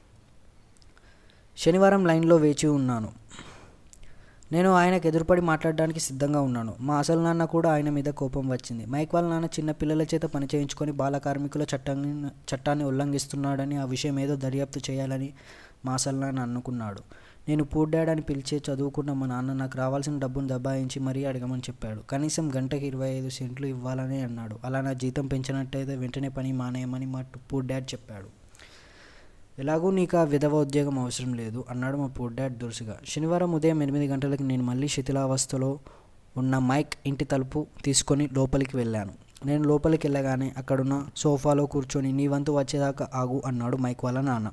శనివారం లైన్లో వేచి ఉన్నాను నేను ఆయనకు ఎదురుపడి మాట్లాడడానికి సిద్ధంగా ఉన్నాను మా అసలు నాన్న కూడా ఆయన మీద కోపం వచ్చింది మైక్ వాళ్ళ నాన్న చిన్న పిల్లల చేత పని చేయించుకొని బాల కార్మికుల చట్టాన్ని చట్టాన్ని ఉల్లంఘిస్తున్నాడని ఆ విషయం ఏదో దర్యాప్తు చేయాలని మా అసలు నాన్న అనుకున్నాడు నేను పూర్ డాడ్ అని పిలిచే చదువుకున్న మా నాన్న నాకు రావాల్సిన డబ్బును దబాయించి మరీ అడగమని చెప్పాడు కనీసం గంటకి ఇరవై ఐదు సెంట్లు ఇవ్వాలని అన్నాడు అలా నా జీతం పెంచినట్టయితే వెంటనే పని మానేయమని మా పూర్ డాడ్ చెప్పాడు ఎలాగూ నీకు ఆ విధవ ఉద్యోగం అవసరం లేదు అన్నాడు మా పూర్ డాడ్ దురుసుగా శనివారం ఉదయం ఎనిమిది గంటలకు నేను మళ్ళీ శిథిలావస్థలో ఉన్న మైక్ ఇంటి తలుపు తీసుకొని లోపలికి వెళ్ళాను నేను లోపలికి వెళ్ళగానే అక్కడున్న సోఫాలో కూర్చొని నీ వంతు వచ్చేదాకా ఆగు అన్నాడు మైక్ వాళ్ళ నాన్న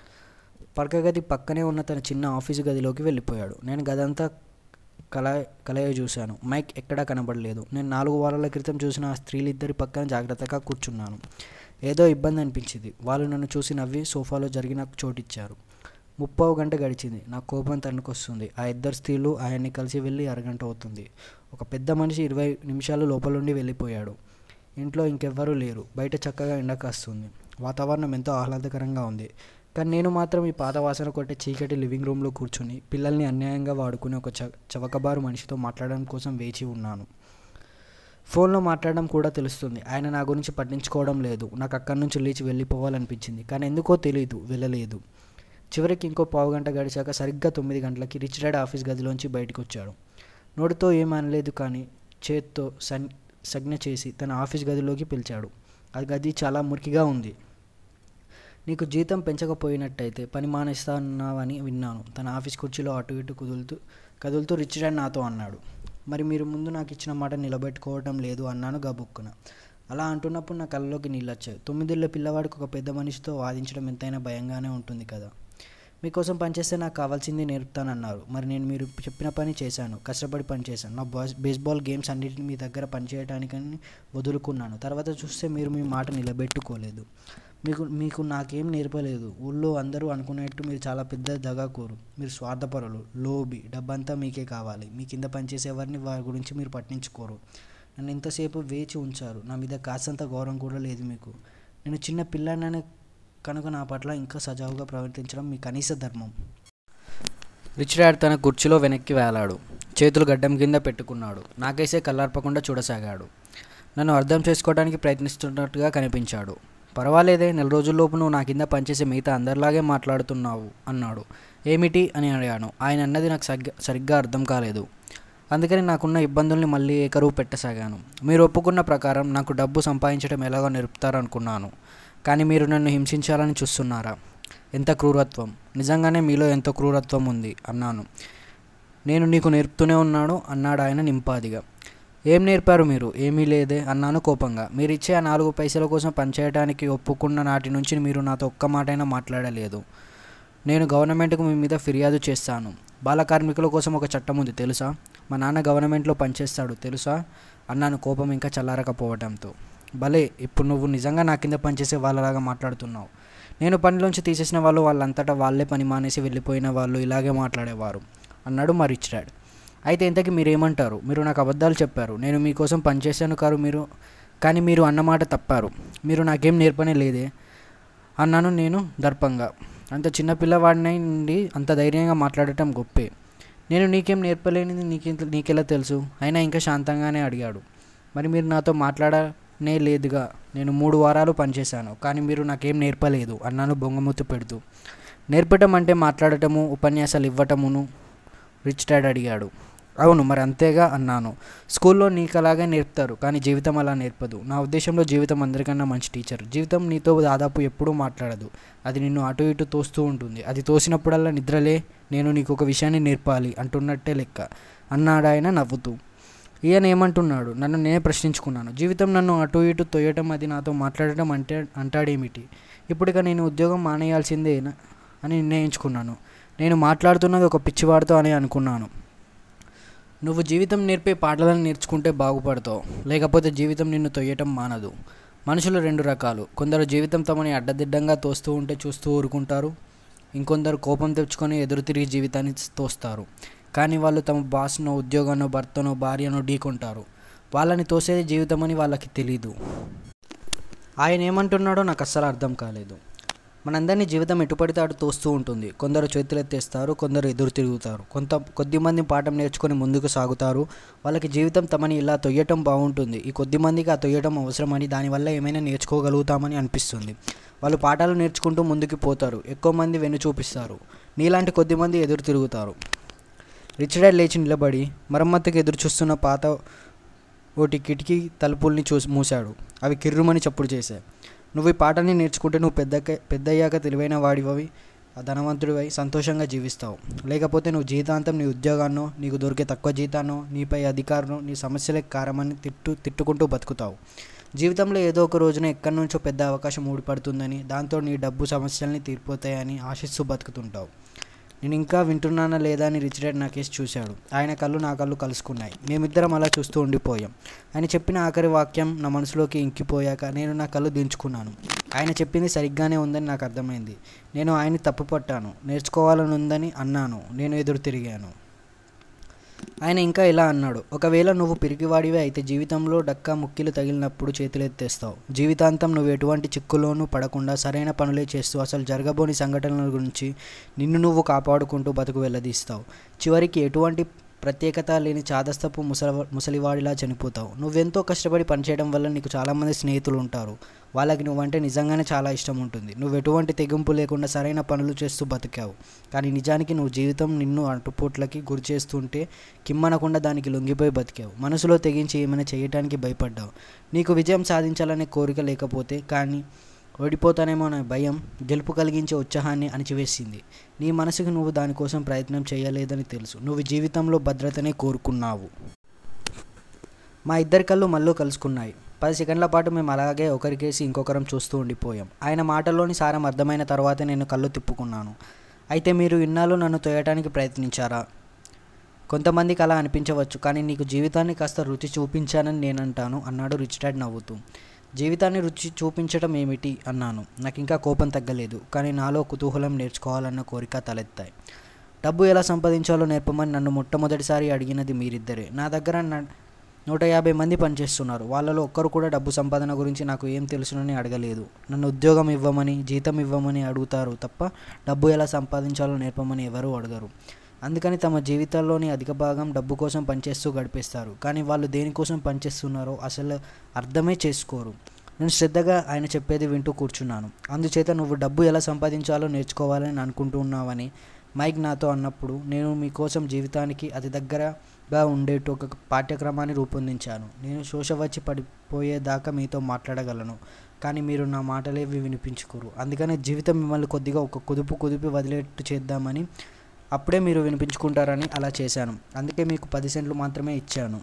పడక గది పక్కనే ఉన్న తన చిన్న ఆఫీసు గదిలోకి వెళ్ళిపోయాడు నేను గదంతా కల కలయ చూశాను మైక్ ఎక్కడా కనబడలేదు నేను నాలుగు వారాల క్రితం చూసిన ఆ స్త్రీలిద్దరి పక్కన జాగ్రత్తగా కూర్చున్నాను ఏదో ఇబ్బంది అనిపించింది వాళ్ళు నన్ను చూసి నవ్వి సోఫాలో జరిగిన చోటిచ్చారు ముప్పావు గంట గడిచింది నా కోపం తనకొస్తుంది ఆ ఇద్దరు స్త్రీలు ఆయన్ని కలిసి వెళ్ళి అరగంట అవుతుంది ఒక పెద్ద మనిషి ఇరవై నిమిషాలు లోపలుండి వెళ్ళిపోయాడు ఇంట్లో ఇంకెవ్వరూ లేరు బయట చక్కగా ఎండ కాస్తుంది వాతావరణం ఎంతో ఆహ్లాదకరంగా ఉంది కానీ నేను మాత్రం ఈ పాత వాసన కొట్టే చీకటి లివింగ్ రూమ్లో కూర్చుని పిల్లల్ని అన్యాయంగా వాడుకునే ఒక చ చవకబారు మనిషితో మాట్లాడడం కోసం వేచి ఉన్నాను ఫోన్లో మాట్లాడడం కూడా తెలుస్తుంది ఆయన నా గురించి పట్టించుకోవడం లేదు నాకు అక్కడి నుంచి లేచి వెళ్ళిపోవాలనిపించింది కానీ ఎందుకో తెలియదు వెళ్ళలేదు చివరికి ఇంకో పావు గంట గడిచాక సరిగ్గా తొమ్మిది గంటలకి రిచ్ డాడ్ ఆఫీస్ గదిలోంచి బయటకు వచ్చాడు నోటితో ఏం అనలేదు కానీ చేత్తో సన్ సంజ్ఞ చేసి తన ఆఫీస్ గదిలోకి పిలిచాడు ఆ గది చాలా మురికిగా ఉంది నీకు జీతం పెంచకపోయినట్టయితే పని మానేస్తాన్నావని విన్నాను తన ఆఫీస్ కుర్చీలో అటు ఇటు కుదులుతూ కదులుతూ రిచ్ డాడ్ నాతో అన్నాడు మరి మీరు ముందు నాకు ఇచ్చిన మాట నిలబెట్టుకోవడం లేదు అన్నాను గబుక్కున అలా అంటున్నప్పుడు నా కళ్ళలోకి నీళ్ళు వచ్చాయి తొమ్మిదిళ్ళ పిల్లవాడికి ఒక పెద్ద మనిషితో వాదించడం ఎంతైనా భయంగానే ఉంటుంది కదా మీకోసం పనిచేస్తే నాకు కావాల్సింది నేర్పుతానన్నారు మరి నేను మీరు చెప్పిన పని చేశాను కష్టపడి పని చేశాను నా బాస్ బేస్బాల్ గేమ్స్ అన్నిటిని మీ దగ్గర పనిచేయడానికని వదులుకున్నాను తర్వాత చూస్తే మీరు మీ మాట నిలబెట్టుకోలేదు మీకు మీకు నాకేం నేర్పలేదు ఊళ్ళో అందరూ అనుకునేట్టు మీరు చాలా పెద్ద దగాకోరు మీరు స్వార్థపరులు లోబి డబ్బంతా మీకే కావాలి మీ కింద పనిచేసేవారిని వారి గురించి మీరు పట్టించుకోరు నన్ను ఎంతసేపు వేచి ఉంచారు నా మీద కాసంత గౌరవం కూడా లేదు మీకు నేను చిన్న పిల్లాడినని కనుక నా పట్ల ఇంకా సజావుగా ప్రవర్తించడం మీ కనీస ధర్మం రిచ్ డాడ్ తన కుర్చీలో వెనక్కి వేలాడు చేతులు గడ్డం కింద పెట్టుకున్నాడు నాకేసే కళ్ళార్పకుండా చూడసాగాడు నన్ను అర్థం చేసుకోవడానికి ప్రయత్నిస్తున్నట్టుగా కనిపించాడు పర్వాలేదే నెల రోజుల్లోపు నువ్వు నా కింద పనిచేసే మిగతా అందరిలాగే మాట్లాడుతున్నావు అన్నాడు ఏమిటి అని అడిగాను ఆయన అన్నది నాకు సరిగ్గా సరిగ్గా అర్థం కాలేదు అందుకని నాకున్న ఇబ్బందుల్ని మళ్ళీ ఏకరువు పెట్టసాగాను మీరు ఒప్పుకున్న ప్రకారం నాకు డబ్బు సంపాదించడం ఎలాగో నేర్పుతారనుకున్నాను కానీ మీరు నన్ను హింసించాలని చూస్తున్నారా ఎంత క్రూరత్వం నిజంగానే మీలో ఎంత క్రూరత్వం ఉంది అన్నాను నేను నీకు నేర్పుతూనే ఉన్నాను అన్నాడు ఆయన నింపాదిగా ఏం నేర్పారు మీరు ఏమీ లేదే అన్నాను కోపంగా మీరు ఇచ్చే ఆ నాలుగు పైసల కోసం పనిచేయడానికి ఒప్పుకున్న నాటి నుంచి మీరు నాతో ఒక్క మాటైనా మాట్లాడలేదు నేను గవర్నమెంట్కు మీ మీద ఫిర్యాదు చేస్తాను బాల కార్మికుల కోసం ఒక చట్టం ఉంది తెలుసా మా నాన్న గవర్నమెంట్లో పనిచేస్తాడు తెలుసా అన్నాను కోపం ఇంకా చల్లారకపోవడంతో భలే ఇప్పుడు నువ్వు నిజంగా నా కింద పనిచేసే వాళ్ళలాగా మాట్లాడుతున్నావు నేను పనిలోంచి తీసేసిన వాళ్ళు వాళ్ళంతటా వాళ్ళే పని మానేసి వెళ్ళిపోయిన వాళ్ళు ఇలాగే మాట్లాడేవారు అన్నాడు మా రిచ్ డాడ్ అయితే ఇంతకీ మీరేమంటారు మీరు నాకు అబద్ధాలు చెప్పారు నేను మీకోసం పనిచేశాను కారు మీరు కానీ మీరు అన్నమాట తప్పారు మీరు నాకేం నేర్పనే లేదే అన్నాను నేను దర్పంగా అంత చిన్న పిల్లవాడినై నుండి అంత ధైర్యంగా మాట్లాడటం గొప్పే నేను నీకేం నేర్పలేనిది నీకెంత నీకెలా తెలుసు అయినా ఇంకా శాంతంగానే అడిగాడు మరి మీరు నాతో మాట్లాడనే లేదుగా నేను మూడు వారాలు పనిచేశాను కానీ మీరు నాకేం నేర్పలేదు అన్నాను బొంగమూతి పెడుతూ నేర్పటం అంటే మాట్లాడటము ఉపన్యాసాలు ఇవ్వటమును రిచ్ డాడ్ అడిగాడు అవును మరి అంతేగా అన్నాను స్కూల్లో నీకు అలాగే నేర్పుతారు కానీ జీవితం అలా నేర్పదు నా ఉద్దేశంలో జీవితం అందరికన్నా మంచి టీచర్ జీవితం నీతో దాదాపు ఎప్పుడూ మాట్లాడదు అది నిన్ను అటు ఇటు తోస్తూ ఉంటుంది అది తోసినప్పుడల్లా నిద్రలే నేను నీకు ఒక విషయాన్ని నేర్పాలి అంటున్నట్టే లెక్క అన్నాడు ఆయన నవ్వుతూ ఈయన ఏమంటున్నాడు నన్ను నేనే ప్రశ్నించుకున్నాను జీవితం నన్ను అటు ఇటు తొయ్యటం అది నాతో మాట్లాడటం అంటే అంటాడేమిటి ఇప్పుడు ఇక నేను ఉద్యోగం మానేయాల్సిందే అని నిర్ణయించుకున్నాను నేను మాట్లాడుతున్నది ఒక పిచ్చివాడితో అని అనుకున్నాను నువ్వు జీవితం నేర్పే పాటలను నేర్చుకుంటే బాగుపడతావు లేకపోతే జీవితం నిన్ను తొయ్యటం మానదు మనుషులు రెండు రకాలు కొందరు జీవితం తమని అడ్డదిడ్డంగా తోస్తూ ఉంటే చూస్తూ ఊరుకుంటారు ఇంకొందరు కోపం తెచ్చుకొని ఎదురు తిరిగి జీవితాన్ని తోస్తారు కానీ వాళ్ళు తమ బాస్నో ఉద్యోగాన్నో భర్తనో భార్యనో ఢీకొంటారు వాళ్ళని తోసేది జీవితం అని వాళ్ళకి తెలీదు ఆయన ఏమంటున్నాడో నాకు అస్సలు అర్థం కాలేదు మనందరినీ జీవితం ఎటుపడితే అటు తోస్తూ ఉంటుంది కొందరు చేతులెత్తేస్తారు కొందరు ఎదురు తిరుగుతారు కొంత కొద్దిమంది పాఠం నేర్చుకొని ముందుకు సాగుతారు వాళ్ళకి జీవితం తమని ఇలా తొయ్యటం బాగుంటుంది ఈ కొద్ది మందికి ఆ తొయ్యటం అవసరమని దానివల్ల ఏమైనా నేర్చుకోగలుగుతామని అనిపిస్తుంది వాళ్ళు పాఠాలు నేర్చుకుంటూ ముందుకు పోతారు ఎక్కువ మంది వెన్ను చూపిస్తారు నీలాంటి కొద్దిమంది ఎదురు తిరుగుతారు రిచ్ డాడ్ లేచి నిలబడి మరమ్మతుకు ఎదురు చూస్తున్న పాత ఓటి కిటికీ తలుపుల్ని చూసి మూశాడు అవి కిర్రుమని చప్పుడు చేశాయి నువ్వు ఈ పాఠాన్ని నేర్చుకుంటే నువ్వు పెద్ద పెద్దయ్యాక తెలివైన వాడివవి ధనవంతుడివై సంతోషంగా జీవిస్తావు లేకపోతే నువ్వు జీవితాంతం నీ ఉద్యోగాన్నో నీకు దొరికే తక్కువ జీతాన్నో నీపై అధికారం నీ సమస్యలకు కారమని తిట్టు తిట్టుకుంటూ బతుకుతావు జీవితంలో ఏదో ఒక రోజున ఎక్కడి నుంచో పెద్ద అవకాశం ఊడిపడుతుందని దాంతో నీ డబ్బు సమస్యల్ని తీరిపోతాయని ఆశిస్తూ బతుకుతుంటావు నేను ఇంకా వింటున్నానా లేదా అని రిచ్ డాడ్ నా కేసు చూశాడు ఆయన కళ్ళు నా కళ్ళు కలుసుకున్నాయి మేమిద్దరం అలా చూస్తూ ఉండిపోయాం ఆయన చెప్పిన ఆఖరి వాక్యం నా మనసులోకి ఇంకిపోయాక నేను నా కళ్ళు దించుకున్నాను ఆయన చెప్పింది సరిగ్గానే ఉందని నాకు అర్థమైంది నేను ఆయన్ని తప్పుపట్టాను నేర్చుకోవాలని ఉందని అన్నాను నేను ఎదురు తిరిగాను ఆయన ఇంకా ఇలా అన్నాడు ఒకవేళ నువ్వు పిరికివాడివే అయితే జీవితంలో డక్కా ముక్కిలు తగిలినప్పుడు చేతులెత్తేస్తావు జీవితాంతం నువ్వు ఎటువంటి చిక్కులోనూ పడకుండా సరైన పనులే చేస్తూ అసలు జరగబోని సంఘటనల గురించి నిన్ను నువ్వు కాపాడుకుంటూ బతుకు వెళ్ళదీస్తావు చివరికి ఎటువంటి ప్రత్యేకత లేని చాదస్తపు ముసల ముసలివాడిలా చనిపోతావు నువ్వెంతో కష్టపడి పనిచేయడం వల్ల నీకు చాలామంది స్నేహితులు ఉంటారు వాళ్ళకి నువ్వంటే నిజంగానే చాలా ఇష్టం ఉంటుంది నువ్వు ఎటువంటి తెగింపు లేకుండా సరైన పనులు చేస్తూ బతికావు కానీ నిజానికి నువ్వు జీవితం నిన్ను అటుపోట్లకి గురి చేస్తుంటే కిమ్మనకుండా దానికి లొంగిపోయి బతికావు మనసులో తెగించి ఏమైనా చేయటానికి భయపడ్డావు నీకు విజయం సాధించాలనే కోరిక లేకపోతే కానీ ఓడిపోతానేమో అనే భయం గెలుపు కలిగించే ఉత్సాహాన్ని అణిచివేసింది నీ మనసుకు నువ్వు దానికోసం ప్రయత్నం చేయలేదని తెలుసు నువ్వు జీవితంలో భద్రతనే కోరుకున్నావు మా ఇద్దరి కళ్ళు మళ్ళీ కలుసుకున్నాయి పది సెకండ్ల పాటు మేము అలాగే ఒకరికేసి ఇంకొకరం చూస్తూ ఉండిపోయాం ఆయన మాటల్లోని సారం అర్థమైన తర్వాత నేను కళ్ళు తిప్పుకున్నాను అయితే మీరు ఇన్నాళ్ళు నన్ను తోయటానికి ప్రయత్నించారా కొంతమందికి అలా అనిపించవచ్చు కానీ నీకు జీవితాన్ని కాస్త రుచి చూపించానని నేను అంటాను అన్నాడు రిచ్ డాడ్ నవ్వుతూ జీవితాన్ని రుచి చూపించడం ఏమిటి అన్నాను నాకు ఇంకా కోపం తగ్గలేదు కానీ నాలో కుతూహలం నేర్చుకోవాలన్న కోరిక తలెత్తాయి డబ్బు ఎలా సంపాదించాలో నేర్పమని నన్ను మొట్టమొదటిసారి అడిగినది మీరిద్దరే నా దగ్గర న- నూట యాభై మంది పనిచేస్తున్నారు వాళ్ళలో ఒక్కరు కూడా డబ్బు సంపాదన గురించి నాకు ఏం తెలుసునని అడగలేదు నన్ను ఉద్యోగం ఇవ్వమని జీతం ఇవ్వమని అడుగుతారు తప్ప డబ్బు ఎలా సంపాదించాలో నేర్పమని ఎవరూ అడగరు అందుకని తమ జీవితాల్లోని అధిక భాగం డబ్బు కోసం పనిచేస్తూ గడిపేస్తారు కానీ వాళ్ళు దేనికోసం పనిచేస్తున్నారో అసలు అర్థమే చేసుకోరు నేను శ్రద్ధగా ఆయన చెప్పేది వింటూ కూర్చున్నాను అందుచేత నువ్వు డబ్బు ఎలా సంపాదించాలో నేర్చుకోవాలని అనుకుంటున్నావని మైక్ నాతో అన్నప్పుడు నేను మీకోసం జీవితానికి అతి దగ్గరగా ఉండేట్టు ఒక పాఠ్యక్రమాన్ని రూపొందించాను నేను శోష వచ్చి పడిపోయేదాకా మీతో మాట్లాడగలను కానీ మీరు నా మాటలేవి వినిపించుకోరు అందుకనే జీవితం మిమ్మల్ని కొద్దిగా ఒక కుదుపు కుదిపి వదిలేట్టు చేద్దామని అప్పుడే మీరు వినిపించుకుంటారని అలా చేశాను అందుకే మీకు పది సెంట్లు మాత్రమే ఇచ్చాను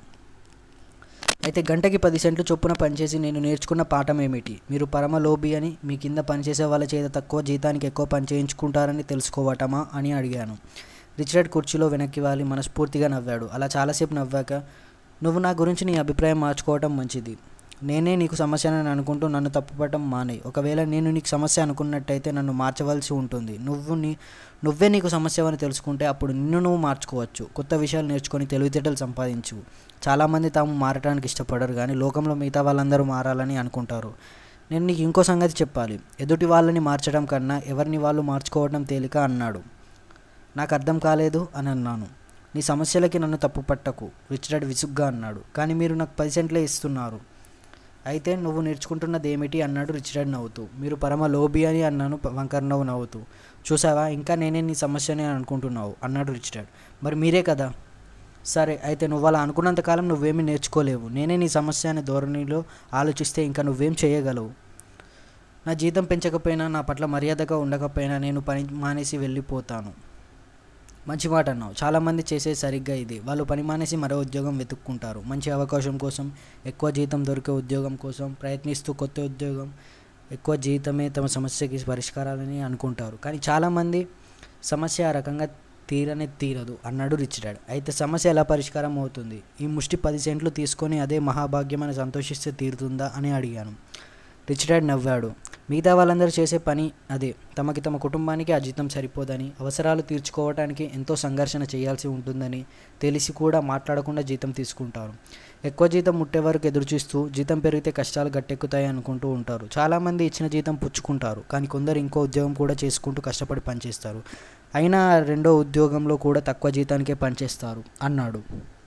అయితే గంటకి పది సెంట్లు చొప్పున పనిచేసి నేను నేర్చుకున్న పాఠం ఏమిటి మీరు పరమ లోబి అని మీ కింద పనిచేసే వాళ్ళ చేత తక్కువ జీతానికి ఎక్కువ పని చేయించుకుంటారని తెలుసుకోవటమా అని అడిగాను రిచర్డ్ కుర్చీలో వెనక్కి వాలి మనస్ఫూర్తిగా నవ్వాడు అలా చాలాసేపు నవ్వాక నువ్వు నా గురించి నీ అభిప్రాయం మార్చుకోవటం మంచిది నేనే నీకు సమస్యనని అనుకుంటూ నన్ను తప్పుపడటం మానేయి ఒకవేళ నేను నీకు సమస్య అనుకున్నట్టయితే నన్ను మార్చవలసి ఉంటుంది నువ్వు నీ నువ్వే నీకు సమస్య అని తెలుసుకుంటే అప్పుడు నిన్ను నువ్వు మార్చుకోవచ్చు కొత్త విషయాలు నేర్చుకొని తెలివితేటలు సంపాదించు చాలామంది తాము మారటానికి ఇష్టపడరు కానీ లోకంలో మిగతా వాళ్ళందరూ మారాలని అనుకుంటారు నేను నీకు ఇంకో సంగతి చెప్పాలి ఎదుటి వాళ్ళని మార్చడం కన్నా ఎవరిని వాళ్ళు మార్చుకోవడం తేలిక అన్నాడు నాకు అర్థం కాలేదు అని అన్నాను నీ సమస్యలకి నన్ను తప్పు పట్టకు రిచర్డ్ విసుగ్గా అన్నాడు కానీ మీరు నాకు పది సెంట్లే ఇస్తున్నారు అయితే నువ్వు నేర్చుకుంటున్నది ఏమిటి అన్నాడు రిచర్డ్ నవ్వుతూ మీరు పరమ లోబి అని అన్నాను ప- వంకర్ నవ్వు నవ్వుతూ చూసావా ఇంకా నేనే నీ సమస్యని అనుకుంటున్నావు అన్నాడు రిచర్డ్ మరి మీరే కదా సరే అయితే నువ్వు అలా అనుకున్నంతకాలం నువ్వేమీ నేర్చుకోలేవు నేనే నీ సమస్య అనే ధోరణిలో ఆలోచిస్తే ఇంకా నువ్వేం చేయగలవు నా జీతం పెంచకపోయినా నా పట్ల మర్యాదగా ఉండకపోయినా నేను పని మానేసి వెళ్ళిపోతాను మంచి మాట అన్నావు చాలామంది చేసే సరిగ్గా ఇది వాళ్ళు పని మానేసి మరో ఉద్యోగం వెతుక్కుంటారు మంచి అవకాశం కోసం ఎక్కువ జీతం దొరికే ఉద్యోగం కోసం ప్రయత్నిస్తూ కొత్త ఉద్యోగం ఎక్కువ జీతమే తమ సమస్యకి పరిష్కారాలని అనుకుంటారు కానీ చాలామంది సమస్య ఆ రకంగా తీరనే తీరదు అన్నాడు రిచ్ డాడ్ అయితే సమస్య ఎలా పరిష్కారం అవుతుంది ఈ ముష్టి పది సెంట్లు తీసుకొని అదే మహాభాగ్యం అని సంతోషిస్తే తీరుతుందా అని అడిగాను రిచ్ డాడ్ నవ్వాడు మిగతా వాళ్ళందరూ చేసే పని అదే తమకి తమ కుటుంబానికి ఆ జీతం సరిపోదని అవసరాలు తీర్చుకోవటానికి ఎంతో సంఘర్షణ చేయాల్సి ఉంటుందని తెలిసి కూడా మాట్లాడకుండా జీతం తీసుకుంటారు ఎక్కువ జీతం ముట్టే వరకు ఎదురుచూస్తూ జీతం పెరిగితే కష్టాలు గట్టెక్కుతాయి అనుకుంటూ ఉంటారు చాలామంది ఇచ్చిన జీతం పుచ్చుకుంటారు కానీ కొందరు ఇంకో ఉద్యోగం కూడా చేసుకుంటూ కష్టపడి పనిచేస్తారు అయినా ఆ రెండో ఉద్యోగంలో కూడా తక్కువ జీతానికే పనిచేస్తారు అన్నాడు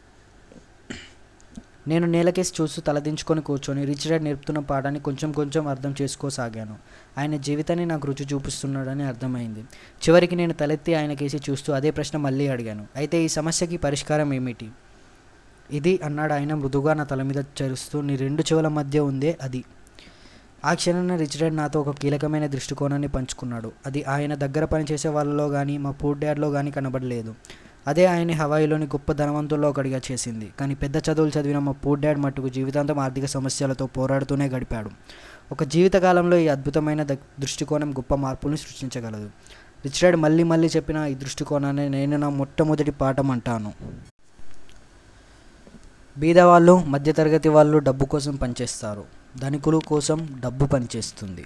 నేను నేలకేసి చూస్తూ తలదించుకొని కూర్చొని రిచ్ డాడ్ నేర్పుతున్న పాఠాన్ని కొంచెం కొంచెం అర్థం చేసుకోసాగాను ఆయన జీవితాన్ని నాకు రుచి చూపిస్తున్నాడని అర్థమైంది చివరికి నేను తలెత్తి ఆయనకేసి చూస్తూ అదే ప్రశ్న మళ్ళీ అడిగాను అయితే ఈ సమస్యకి పరిష్కారం ఏమిటి ఇది అన్నాడు ఆయన మృదుగా నా తల మీద చరుస్తూ నీ రెండు చెవుల మధ్య ఉందే అది ఆ క్షణాన రిచ్ డాడ్ నాతో ఒక కీలకమైన దృష్టికోణాన్ని పంచుకున్నాడు అది ఆయన దగ్గర పనిచేసే వాళ్ళలో కానీ మా పూర్ డాడ్లో కానీ కనబడలేదు అదే ఆయన హవాయిలోని గొప్ప ధనవంతుల్లో ఒకటిగా చేసింది కానీ పెద్ద చదువులు చదివిన మా పూర్ డాడ్ మట్టుకు జీవితాంతం ఆర్థిక సమస్యలతో పోరాడుతూనే గడిపాడు ఒక జీవితకాలంలో ఈ అద్భుతమైన ద- దృష్టికోణం గొప్ప మార్పులను సృష్టించగలదు రిచ్ డాడ్ మళ్ళీ మళ్ళీ చెప్పిన ఈ దృష్టికోణాన్ని నేను నా మొట్టమొదటి పాఠం అంటాను బీదవాళ్ళు మధ్యతరగతి వాళ్ళు డబ్బు కోసం పనిచేస్తారు ధనికులు కోసం డబ్బు పనిచేస్తుంది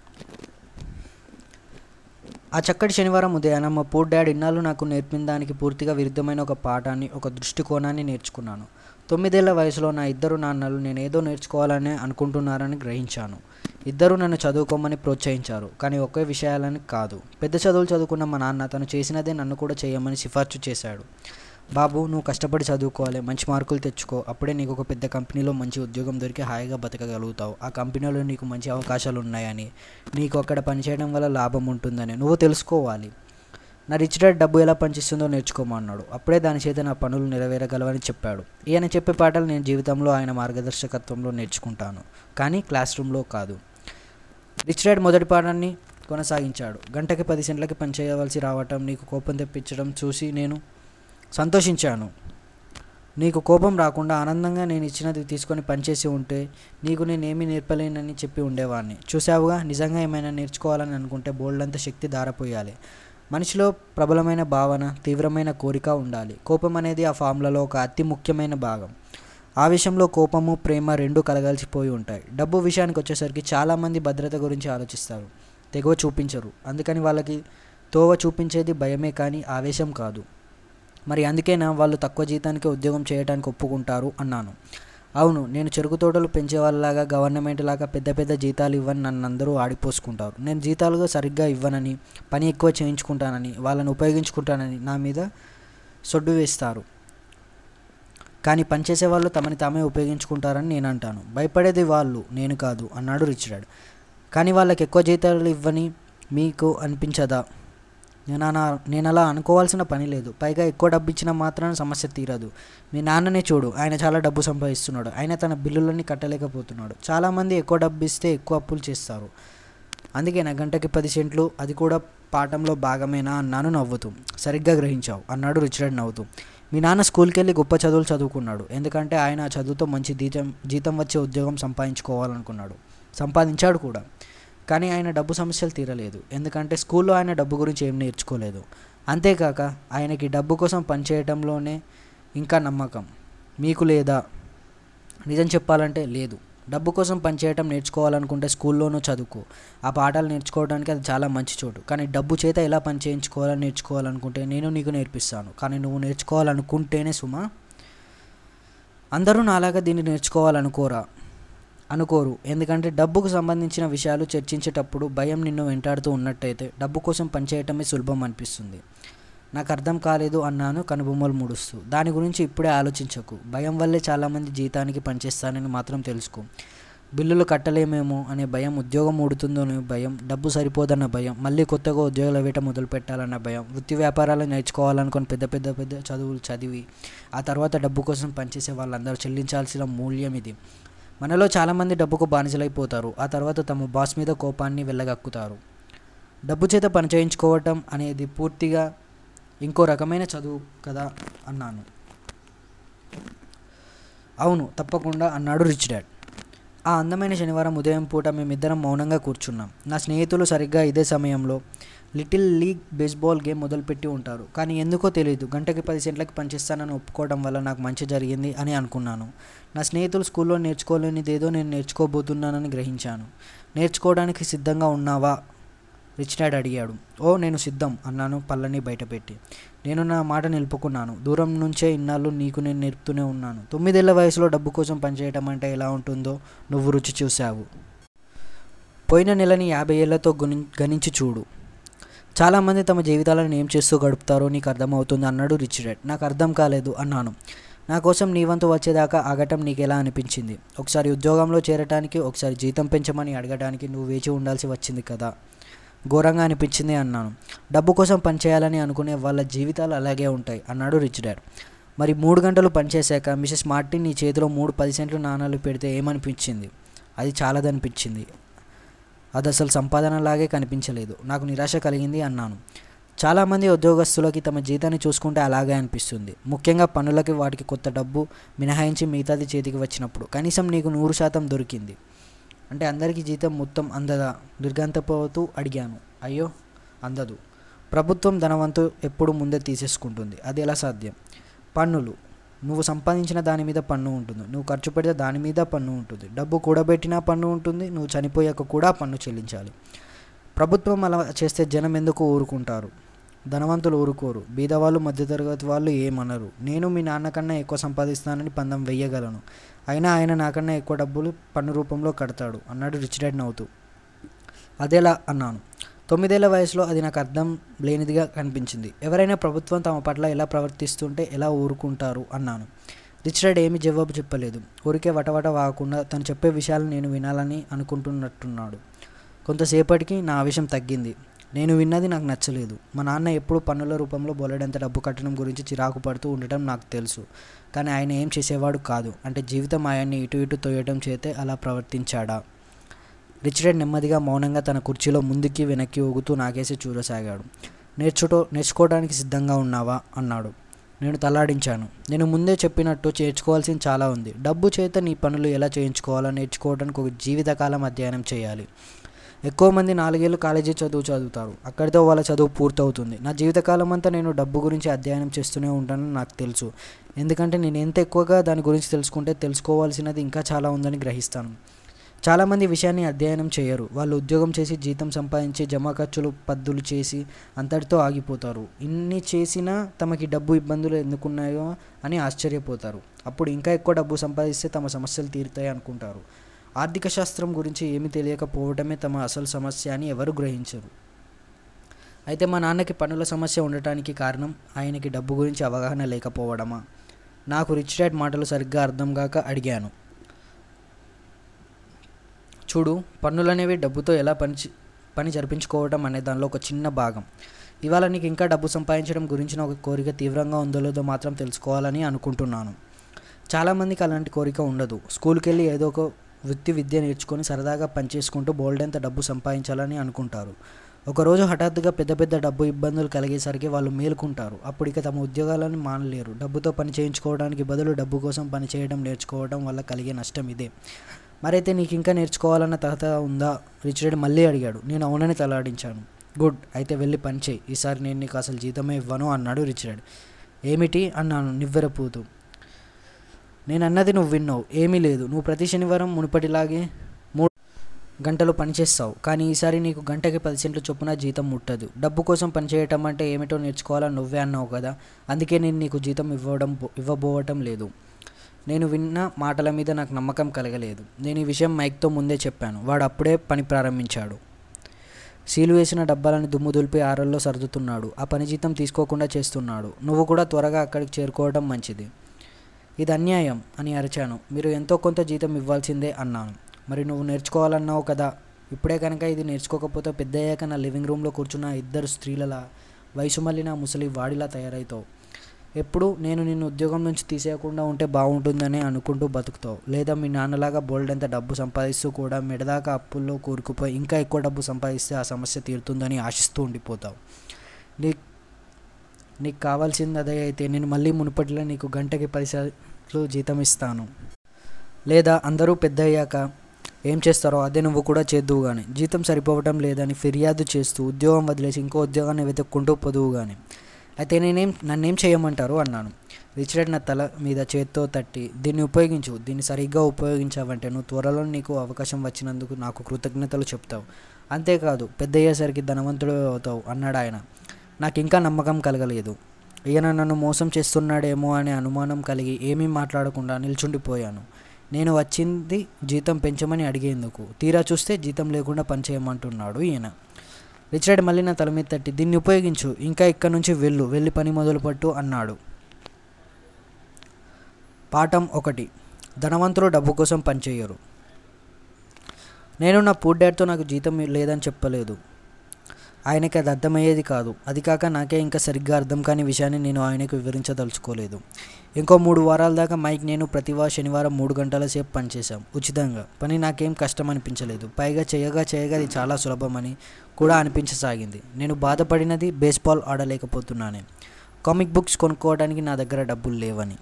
ఆ చక్కటి శనివారం ఉదయాన మా పూర్ డాడ్ ఇన్నాళ్ళు నాకు నేర్పిన దానికి పూర్తిగా విరుద్ధమైన ఒక పాఠాన్ని ఒక దృష్టికోణాన్ని నేర్చుకున్నాను తొమ్మిదేళ్ల వయసులో నా ఇద్దరు నాన్నలు నేను ఏదో నేర్చుకోవాలని అనుకుంటున్నారని గ్రహించాను ఇద్దరు నన్ను చదువుకోమని ప్రోత్సహించారు కానీ ఒకే విషయాలని కాదు పెద్ద చదువులు చదువుకున్న మా నాన్న తను చేసినదే నన్ను కూడా చేయమని సిఫార్సు చేశాడు బాబు నువ్వు కష్టపడి చదువుకోవాలి మంచి మార్కులు తెచ్చుకో అప్పుడే నీకు ఒక పెద్ద కంపెనీలో మంచి ఉద్యోగం దొరికి హాయిగా బతకగలుగుతావు ఆ కంపెనీలో నీకు మంచి అవకాశాలు ఉన్నాయని నీకు అక్కడ పనిచేయడం వల్ల లాభం ఉంటుందని నువ్వు తెలుసుకోవాలి నా రిచ్ డాడ్ డబ్బు ఎలా పనిచేస్తుందో నేర్చుకోమన్నాడు అప్పుడే దాని చేత నా పనులు నెరవేరగలవని చెప్పాడు ఈయన చెప్పే పాటలు నేను జీవితంలో ఆయన మార్గదర్శకత్వంలో నేర్చుకుంటాను కానీ క్లాస్ రూమ్లో కాదు రిచ్ డాడ్ మొదటి పాఠాన్ని కొనసాగించాడు గంటకి పది సెంట్లకి పనిచేయవలసి రావటం నీకు కోపం తెప్పించడం చూసి నేను సంతోషించాను నీకు కోపం రాకుండా ఆనందంగా నేను ఇచ్చినది తీసుకొని పనిచేసి ఉంటే నీకు నేనేమీ నేర్పలేనని చెప్పి ఉండేవాడిని చూసావుగా నిజంగా ఏమైనా నేర్చుకోవాలని అనుకుంటే బోల్డంత శక్తి దారపోయాలి మనిషిలో ప్రబలమైన భావన తీవ్రమైన కోరిక ఉండాలి కోపం అనేది ఆ ఫామ్లలో ఒక అతి ముఖ్యమైన భాగం ఆవేశంలో కోపము ప్రేమ రెండు కలగలిసిపోయి ఉంటాయి డబ్బు విషయానికి వచ్చేసరికి చాలామంది భద్రత గురించి ఆలోచిస్తారు తెగువ చూపించరు అందుకని వాళ్ళకి తోవ చూపించేది భయమే కానీ ఆవేశం కాదు మరి అందుకేనా వాళ్ళు తక్కువ జీతానికి ఉద్యోగం చేయడానికి ఒప్పుకుంటారు అన్నాను అవును నేను చెరుకు తోటలు పెంచే వాళ్ళలాగా గవర్నమెంట్ లాగా పెద్ద పెద్ద జీతాలు ఇవ్వని నన్ను అందరూ ఆడిపోసుకుంటారు నేను జీతాలుగా సరిగ్గా ఇవ్వనని పని ఎక్కువ చేయించుకుంటానని వాళ్ళని ఉపయోగించుకుంటానని నా మీద సొడ్డు వేస్తారు కానీ పనిచేసే వాళ్ళు తమని తామే ఉపయోగించుకుంటారని నేను అంటాను భయపడేది వాళ్ళు నేను కాదు అన్నాడు రిచ్ డాడ్ కానీ వాళ్ళకి ఎక్కువ జీతాలు ఇవ్వని మీకు అనిపించదా నేను అలా నేను అలా అనుకోవాల్సిన పని లేదు పైగా ఎక్కువ డబ్బు ఇచ్చినా మాత్రాన సమస్య తీరదు మీ నాన్ననే చూడు ఆయన చాలా డబ్బు సంపాదిస్తున్నాడు ఆయన తన బిల్లులన్నీ కట్టలేకపోతున్నాడు చాలామంది ఎక్కువ డబ్బు ఇస్తే ఎక్కువ అప్పులు చేస్తారు అందుకే నా గంటకి పది సెంట్లు అది కూడా పాఠంలో భాగమేనా అన్నాను నవ్వుతూ సరిగ్గా గ్రహించావు అన్నాడు రిచర్డ్ నవ్వుతూ మీ నాన్న స్కూల్కి వెళ్ళి గొప్ప చదువులు చదువుకున్నాడు ఎందుకంటే ఆయన ఆ చదువుతో మంచి జీతం జీతం వచ్చే ఉద్యోగం సంపాదించుకోవాలనుకున్నాడు సంపాదించాడు కూడా కానీ ఆయన డబ్బు సమస్యలు తీరలేదు ఎందుకంటే స్కూల్లో ఆయన డబ్బు గురించి ఏం నేర్చుకోలేదు అంతేకాక ఆయనకి డబ్బు కోసం పనిచేయటంలోనే ఇంకా నమ్మకం మీకు లేదా నిజం చెప్పాలంటే లేదు డబ్బు కోసం పనిచేయటం నేర్చుకోవాలనుకుంటే స్కూల్లోనూ చదువుకో ఆ పాఠాలు నేర్చుకోవడానికి అది చాలా మంచి చోటు కానీ డబ్బు చేత ఎలా పని చేయించుకోవాలని నేర్చుకోవాలనుకుంటే నేను నీకు నేర్పిస్తాను కానీ నువ్వు నేర్చుకోవాలనుకుంటేనే సుమా అందరూ నాలాగా దీన్ని నేర్చుకోవాలనుకోరా అనుకోరు ఎందుకంటే డబ్బుకు సంబంధించిన విషయాలు చర్చించేటప్పుడు భయం నిన్ను వెంటాడుతూ ఉన్నట్టయితే డబ్బు కోసం పనిచేయటమే సులభం అనిపిస్తుంది నాకు అర్థం కాలేదు అన్నాను కనుబొమ్మలు ముడుస్తూ దాని గురించి ఇప్పుడే ఆలోచించకు భయం వల్లే చాలామంది జీతానికి పనిచేస్తానని మాత్రం తెలుసుకో బిల్లులు కట్టలేమేమో అనే భయం ఉద్యోగం ఊడుతుందో అనే భయం డబ్బు సరిపోదన్న భయం మళ్ళీ కొత్తగా ఉద్యోగాల వేట మొదలు పెట్టాలన్న భయం వృత్తి వ్యాపారాలు నేర్చుకోవాలనుకుని పెద్ద పెద్ద పెద్ద చదువులు చదివి ఆ తర్వాత డబ్బు కోసం పనిచేసే వాళ్ళందరూ చెల్లించాల్సిన మూల్యం ఇది మనలో చాలామంది డబ్బుకు బానిసలైపోతారు ఆ తర్వాత తమ బాస్ మీద కోపాన్ని వెళ్ళగక్కుతారు డబ్బు చేత పని చేయించుకోవటం అనేది పూర్తిగా ఇంకో రకమైన చదువు కదా అన్నాను అవును తప్పకుండా అన్నాడు రిచ్ డాడ్ ఆ అందమైన శనివారం ఉదయం పూట మేమిద్దరం మౌనంగా కూర్చున్నాం నా స్నేహితులు సరిగ్గా ఇదే సమయంలో లిటిల్ లీగ్ బేస్బాల్ గేమ్ మొదలుపెట్టి ఉంటారు కానీ ఎందుకో తెలియదు గంటకి పది సెంట్లకి పనిచేస్తానని ఒప్పుకోవడం వల్ల నాకు మంచి జరిగింది అని అనుకున్నాను నా స్నేహితులు స్కూల్లో నేర్చుకోలేనిదేదో నేను నేర్చుకోబోతున్నానని గ్రహించాను నేర్చుకోవడానికి సిద్ధంగా ఉన్నావా రిచ్ డాడ్ అడిగాడు ఓ నేను సిద్ధం అన్నాను పళ్ళని బయటపెట్టి నేను నా మాట నిలుపుకున్నాను దూరం నుంచే ఇన్నాళ్ళు నీకు నేను నేర్పుతూనే ఉన్నాను తొమ్మిదేళ్ల వయసులో డబ్బు కోసం పనిచేయటం అంటే ఎలా ఉంటుందో నువ్వు రుచి చూశావు పోయిన నెలని యాభై ఏళ్లతో గుని గణించి చూడు చాలామంది తమ జీవితాలను ఏం చేస్తూ గడుపుతారో నీకు అర్థమవుతుంది అన్నాడు రిచ్ డాడ్ నాకు అర్థం కాలేదు అన్నాను నా కోసం నీ వంతు వచ్చేదాకా ఆగటం నీకు ఎలా అనిపించింది ఒకసారి ఉద్యోగంలో చేరటానికి ఒకసారి జీతం పెంచమని అడగడానికి నువ్వు వేచి ఉండాల్సి వచ్చింది కదా ఘోరంగా అనిపించింది అన్నాను డబ్బు కోసం పనిచేయాలని అనుకునే వాళ్ళ జీవితాలు అలాగే ఉంటాయి అన్నాడు రిచ్ డాడ్ మరి మూడు గంటలు పనిచేశాక మిసెస్ మార్టిన్ నీ చేతిలో మూడు పది సెంట్లు నాణాలు పెడితే ఏమనిపించింది అది చాలదనిపించింది అది అసలు సంపాదనలాగే కనిపించలేదు నాకు నిరాశ కలిగింది అన్నాను చాలామంది ఉద్యోగస్తులకి తమ జీతాన్ని చూసుకుంటే అలాగే అనిపిస్తుంది ముఖ్యంగా పనులకి వాటికి కొత్త డబ్బు మినహాయించి మిగతాది చేతికి వచ్చినప్పుడు కనీసం నీకు నూరు శాతం దొరికింది అంటే అందరికీ జీతం మొత్తం అందదా నిర్గంతపోతూ అడిగాను అయ్యో అందదు ప్రభుత్వం ధనవంతు ఎప్పుడు ముందే తీసేసుకుంటుంది అది ఎలా సాధ్యం పన్నులు నువ్వు సంపాదించిన దాని మీద పన్ను ఉంటుంది నువ్వు ఖర్చు పెడితే దాని మీద పన్ను ఉంటుంది డబ్బు కూడబెట్టినా పన్ను ఉంటుంది నువ్వు చనిపోయాక కూడా పన్ను చెల్లించాలి ప్రభుత్వం అలా చేస్తే జనం ఎందుకు ఊరుకుంటారు ధనవంతులు ఊరుకోరు బీదవాళ్ళు మధ్యతరగతి వాళ్ళు ఏమనరు నేను మీ నాన్నకన్నా ఎక్కువ సంపాదిస్తానని పందం వెయ్యగలను అయినా ఆయన నాకన్నా ఎక్కువ డబ్బులు పన్ను రూపంలో కడతాడు అన్నాడు రిచ్ డాడ్ నవ్వుతూ అదేలా అన్నాను తొమ్మిదేళ్ల వయసులో అది నాకు అర్థం లేనిదిగా కనిపించింది ఎవరైనా ప్రభుత్వం తమ పట్ల ఎలా ప్రవర్తిస్తుంటే ఎలా ఊరుకుంటారు అన్నాను రిచ్ డాడ్ ఏమీ జవాబు చెప్పలేదు ఊరికే వటవట వాగకుండా తను చెప్పే విషయాలు నేను వినాలని అనుకుంటున్నట్టున్నాడు కొంతసేపటికి నా ఆవేశం తగ్గింది నేను విన్నది నాకు నచ్చలేదు మా నాన్న ఎప్పుడు పన్నుల రూపంలో బొలెడంత డబ్బు కట్టడం గురించి చిరాకు పడుతూ ఉండటం నాకు తెలుసు కానీ ఆయన ఏం చేసేవాడు కాదు అంటే జీవితం ఆయన్ని ఇటు ఇటు తోయటం చేతే అలా ప్రవర్తించాడా రిచ్ డాడ్ నెమ్మదిగా మౌనంగా తన కుర్చీలో ముందుకి వెనక్కి ఊగుతూ నాకేసి చూడసాగాడు నేర్చుటో నేర్చుకోవడానికి సిద్ధంగా ఉన్నావా అన్నాడు నేను తలాడించాను నేను ముందే చెప్పినట్టు చేర్చుకోవాల్సింది చాలా ఉంది డబ్బు చేత నీ పనులు ఎలా చేయించుకోవాలో నేర్చుకోవడానికి ఒక జీవితకాలం అధ్యయనం చేయాలి ఎక్కువ మంది నాలుగేళ్ళు కాలేజీ చదువు చదువుతారు అక్కడితో వాళ్ళ చదువు పూర్తవుతుంది నా జీవితకాలం అంతా నేను డబ్బు గురించి అధ్యయనం చేస్తూనే ఉంటానని నాకు తెలుసు ఎందుకంటే నేను ఎంత ఎక్కువగా దాని గురించి తెలుసుకుంటే తెలుసుకోవాల్సినది ఇంకా చాలా ఉందని గ్రహిస్తాను చాలామంది విషయాన్ని అధ్యయనం చేయరు వాళ్ళు ఉద్యోగం చేసి జీతం సంపాదించి జమా ఖర్చులు పద్దులు చేసి అంతటితో ఆగిపోతారు ఇన్ని చేసినా తమకి డబ్బు ఇబ్బందులు ఎందుకున్నాయో అని ఆశ్చర్యపోతారు అప్పుడు ఇంకా ఎక్కువ డబ్బు సంపాదిస్తే తమ సమస్యలు తీరుతాయి అనుకుంటారు ఆర్థిక శాస్త్రం గురించి ఏమీ తెలియకపోవడమే తమ అసలు సమస్య అని ఎవరు గ్రహించరు అయితే మా నాన్నకి పనుల సమస్య ఉండటానికి కారణం ఆయనకి డబ్బు గురించి అవగాహన లేకపోవడమా నాకు రిచ్ డాడ్ మాటలు సరిగ్గా అర్థం కాక అడిగాను చూడు పన్నులనేవి డబ్బుతో ఎలా పని చే- పని జరిపించుకోవడం అనే దానిలో ఒక చిన్న భాగం ఇవాళ నీకు ఇంకా డబ్బు సంపాదించడం గురించిన ఒక కోరిక తీవ్రంగా ఉందో లేదో మాత్రం తెలుసుకోవాలని అనుకుంటున్నాను చాలామందికి అలాంటి కోరిక ఉండదు స్కూల్కి వెళ్ళి ఏదో ఒక వృత్తి విద్య నేర్చుకొని సరదాగా పనిచేసుకుంటూ బోల్డెంత డబ్బు సంపాదించాలని అనుకుంటారు ఒకరోజు హఠాత్తుగా పెద్ద పెద్ద డబ్బు ఇబ్బందులు కలిగేసరికి వాళ్ళు మేలుకుంటారు అప్పుడు ఇక తమ ఉద్యోగాలను మానలేరు డబ్బుతో పని చేయించుకోవడానికి బదులు డబ్బు కోసం పని చేయడం నేర్చుకోవడం వల్ల కలిగే నష్టం ఇదే మరైతే నీకు ఇంకా నేర్చుకోవాలన్న తహత ఉందా రిచ్ డాడ్ మళ్ళీ అడిగాడు నేను అవునని తలాడించాను గుడ్ అయితే వెళ్ళి పని చేయి ఈసారి నేను నీకు అసలు జీతమే ఇవ్వను అన్నాడు రిచ్ డాడ్ ఏమిటి అన్నాను నివ్వెరపోతూ నేను అన్నది నువ్వు విన్నావు ఏమీ లేదు నువ్వు ప్రతి శనివారం మునుపటిలాగే మూడు గంటలు పనిచేస్తావు కానీ ఈసారి నీకు గంటకి పది సెంట్లు చొప్పున జీతం ముట్టదు డబ్బు కోసం పనిచేయటం అంటే ఏమిటో నేర్చుకోవాలని నువ్వే అన్నావు కదా అందుకే నేను నీకు జీతం ఇవ్వడం ఇవ్వబోవటం లేదు నేను విన్న మాటల మీద నాకు నమ్మకం కలగలేదు నేను ఈ విషయం మైక్తో ముందే చెప్పాను వాడు అప్పుడే పని ప్రారంభించాడు సీలు వేసిన డబ్బాలను దుమ్ము దులిపి ఆరల్లో సర్దుతున్నాడు ఆ పని జీతం తీసుకోకుండా చేస్తున్నాడు నువ్వు కూడా త్వరగా అక్కడికి చేరుకోవడం మంచిది ఇది అన్యాయం అని అరిచాను మీరు ఎంతో కొంత జీతం ఇవ్వాల్సిందే అన్నాను మరి నువ్వు నేర్చుకోవాలన్నావు కదా ఇప్పుడే కనుక ఇది నేర్చుకోకపోతే పెద్ద అయ్యాక నా లివింగ్ రూమ్లో కూర్చున్న ఇద్దరు స్త్రీలలా వయసు మళ్ళీ నా ముసలి వాడిలా తయారవుతావు ఎప్పుడు నేను నిన్ను ఉద్యోగం నుంచి తీసేయకుండా ఉంటే బాగుంటుందని అనుకుంటూ బతుకుతావు లేదా మీ నాన్నలాగా బోల్డెంత డబ్బు సంపాదిస్తూ కూడా మెడదాకా అప్పుల్లో కూరుకుపోయి ఇంకా ఎక్కువ డబ్బు సంపాదిస్తే ఆ సమస్య తీరుతుందని ఆశిస్తూ ఉండిపోతావు నీ నీకు కావాల్సింది అదే అయితే నేను మళ్ళీ మునుపటిలో నీకు గంటకి పది సార్లు జీతం ఇస్తాను లేదా అందరూ పెద్ద అయ్యాక ఏం చేస్తారో అదే నువ్వు కూడా చేద్దువు కానీ జీతం సరిపోవటం లేదని ఫిర్యాదు చేస్తూ ఉద్యోగం వదిలేసి ఇంకో ఉద్యోగాన్ని వెతుక్కుంటూ పొదువు కానీ అయితే నేనేం నన్నేం చేయమంటారు అన్నాను రిచ్ డాడ్ నా తల మీద చేత్తో తట్టి దీన్ని ఉపయోగించు దీన్ని సరిగ్గా ఉపయోగించావంటే నువ్వు త్వరలో నీకు అవకాశం వచ్చినందుకు నాకు కృతజ్ఞతలు చెప్తావు అంతేకాదు పెద్ద అయ్యేసరికి ధనవంతుడు అవుతావు అన్నాడు ఆయన నాకు ఇంకా నమ్మకం కలగలేదు ఈయన నన్ను మోసం చేస్తున్నాడేమో అనే అనుమానం కలిగి ఏమీ మాట్లాడకుండా నిల్చుండిపోయాను నేను వచ్చింది జీతం పెంచమని అడిగేందుకు తీరా చూస్తే జీతం లేకుండా పనిచేయమంటున్నాడు ఈయన రిచర్డ్ మళ్ళీ నా తల మీద తట్టి దీన్ని ఉపయోగించు ఇంకా ఇక్కడ నుంచి వెళ్ళు వెళ్ళి పని మొదలుపట్టు అన్నాడు పాఠం ఒకటి ధనవంతులు డబ్బు కోసం పనిచేయరు నేను నా పూర్ డాడ్తో నాకు జీతం లేదని చెప్పలేదు ఆయనకి అది అర్థమయ్యేది కాదు అది కాక నాకే ఇంకా సరిగ్గా అర్థం కాని విషయాన్ని నేను ఆయనకు వివరించదలుచుకోలేదు ఇంకో మూడు వారాల దాకా మైక్ నేను ప్రతివా శనివారం మూడు గంటల సేపు పనిచేశాం ఉచితంగా పని నాకేం కష్టం అనిపించలేదు పైగా చేయగా చేయగా అది చాలా సులభమని కూడా అనిపించసాగింది నేను బాధపడినది బేస్బాల్ ఆడలేకపోతున్నానే కామిక్ బుక్స్ కొనుక్కోవడానికి నా దగ్గర డబ్బులు లేవని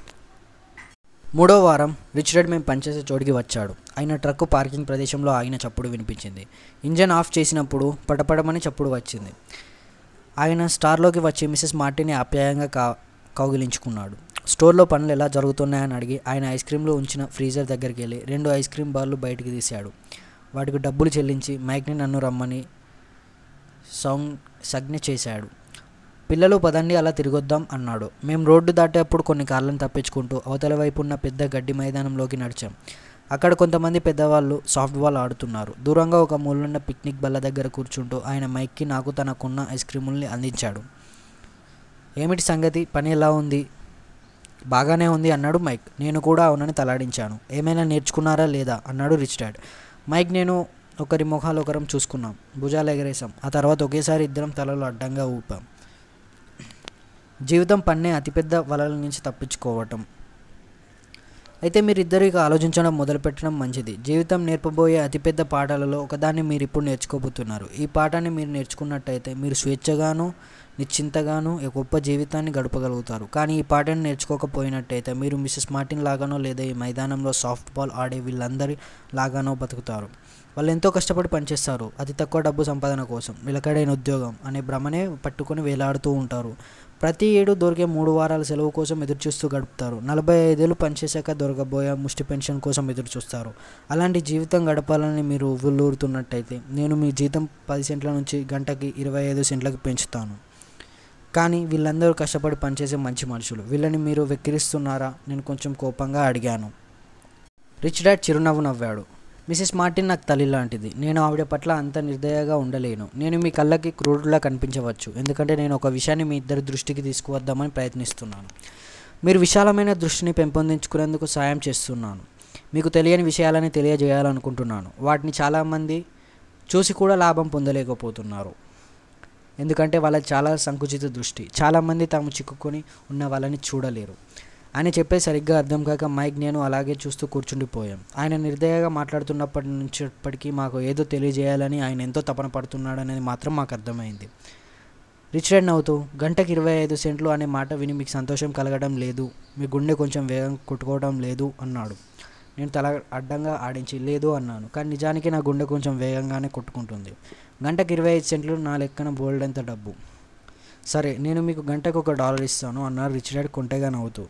మూడో వారం రిచ్ రెడ్ మేము పనిచేసే చోటికి వచ్చాడు ఆయన ట్రక్ పార్కింగ్ ప్రదేశంలో ఆగిన చప్పుడు వినిపించింది ఇంజన్ ఆఫ్ చేసినప్పుడు పటపడమని చప్పుడు వచ్చింది ఆయన స్టార్లోకి వచ్చి మిసెస్ మార్టిని ఆప్యాయంగా కా కౌగిలించుకున్నాడు స్టోర్లో పనులు ఎలా జరుగుతున్నాయని అడిగి ఆయన ఐస్ క్రీమ్లు ఉంచిన ఫ్రీజర్ దగ్గరికి వెళ్ళి రెండు ఐస్ క్రీమ్ బార్లు బయటికి తీశాడు వాటికి డబ్బులు చెల్లించి మైక్ని నన్ను రమ్మని సౌండ్ సజ్ఞ చేశాడు పిల్లలు పదండి అలా తిరిగొద్దాం అన్నాడు మేము రోడ్డు దాటేప్పుడు కొన్ని కార్లను తప్పించుకుంటూ అవతల వైపు ఉన్న పెద్ద గడ్డి మైదానంలోకి నడిచాం అక్కడ కొంతమంది పెద్దవాళ్ళు సాఫ్ట్ బాల్ ఆడుతున్నారు దూరంగా ఒక మూలన్న పిక్నిక్ బల్ల దగ్గర కూర్చుంటూ ఆయన మైక్కి నాకు తనకున్న ఐస్ క్రీముల్ని అందించాడు ఏమిటి సంగతి పని ఎలా ఉంది బాగానే ఉంది అన్నాడు మైక్ నేను కూడా అవునని తలాడించాను ఏమైనా నేర్చుకున్నారా లేదా అన్నాడు రిచ్ డాడ్ మైక్ నేను ఒకరి ముఖాలు ఒకరం చూసుకున్నాం భుజాలు ఎగరేసాం ఆ తర్వాత ఒకేసారి ఇద్దరం తలలు అడ్డంగా ఊపాం జీవితం పన్నే అతిపెద్ద వలల నుంచి తప్పించుకోవటం అయితే మీరిద్దరు ఇక ఆలోచించడం మొదలుపెట్టడం మంచిది జీవితం నేర్పబోయే అతిపెద్ద పాఠాలలో ఒకదాన్ని మీరు ఇప్పుడు నేర్చుకోబోతున్నారు ఈ పాఠాన్ని మీరు నేర్చుకున్నట్టయితే మీరు స్వేచ్ఛగాను నిశ్చింతగాను ఒక గొప్ప జీవితాన్ని గడపగలుగుతారు కానీ ఈ పాఠాన్ని నేర్చుకోకపోయినట్టయితే మీరు మిస్సెస్ మార్టిన్ లాగానో లేదా ఈ మైదానంలో సాఫ్ట్ బాల్ ఆడే వీళ్ళందరి లాగానో బతుకుతారు వాళ్ళు ఎంతో కష్టపడి పనిచేస్తారు అతి తక్కువ డబ్బు సంపాదన కోసం నిలకడైన ఉద్యోగం అనే భ్రమనే పట్టుకొని వేలాడుతూ ఉంటారు ప్రతి ఏడు దొరికే మూడు వారాల సెలవు కోసం ఎదురుచూస్తూ గడుపుతారు నలభై ఐదేళ్ళు పనిచేశాక దొరకబోయే ముష్టి పెన్షన్ కోసం ఎదురు చూస్తారు అలాంటి జీవితం గడపాలని మీరు ఉవ్వులూరుతున్నట్టయితే నేను మీ జీతం పది సెంట్ల నుంచి గంటకి ఇరవై ఐదు సెంట్లకు పెంచుతాను కానీ వీళ్ళందరూ కష్టపడి పనిచేసే మంచి మనుషులు వీళ్ళని మీరు వెక్కిరిస్తున్నారా నేను కొంచెం కోపంగా అడిగాను రిచ్ డాడ్ చిరునవ్వు నవ్వాడు మిసెస్ మార్టిన్ నాకు తల్లి లాంటిది నేను ఆవిడ పట్ల అంత నిర్దయగా ఉండలేను నేను మీ కళ్ళకి క్రూరులా కనిపించవచ్చు ఎందుకంటే నేను ఒక విషయాన్ని మీ ఇద్దరి దృష్టికి తీసుకువద్దామని ప్రయత్నిస్తున్నాను మీరు విశాలమైన దృష్టిని పెంపొందించుకునేందుకు సాయం చేస్తున్నాను మీకు తెలియని విషయాలని తెలియజేయాలనుకుంటున్నాను వాటిని చాలామంది చూసి కూడా లాభం పొందలేకపోతున్నారు ఎందుకంటే వాళ్ళ చాలా సంకుచిత దృష్టి చాలామంది తాము చిక్కుకొని ఉన్న వాళ్ళని చూడలేరు ఆయన చెప్పే సరిగ్గా అర్థం కాక మైక్ నేను అలాగే చూస్తూ కూర్చుండిపోయాం ఆయన నిర్దయగా మాట్లాడుతున్నప్పటి నుంచి ఇప్పటికీ మాకు ఏదో తెలియజేయాలని ఆయన ఎంతో తపన పడుతున్నాడు అనేది మాత్రం మాకు అర్థమైంది రిచర్డ్ నవ్వుతూ గంటకి ఇరవై ఐదు సెంట్లు అనే మాట విని మీకు సంతోషం కలగడం లేదు మీ గుండె కొంచెం వేగం కొట్టుకోవడం లేదు అన్నాడు నేను తల అడ్డంగా ఆడించి లేదు అన్నాను కానీ నిజానికి నా గుండె కొంచెం వేగంగానే కొట్టుకుంటుంది గంటకి ఇరవై ఐదు సెంట్లు నా లెక్కన బోల్డ్ అంత డబ్బు సరే నేను మీకు గంటకు ఒక డాలర్ ఇస్తాను అన్నారు రిచ్ డాడ్ కొంటెగా నవ్వుతూ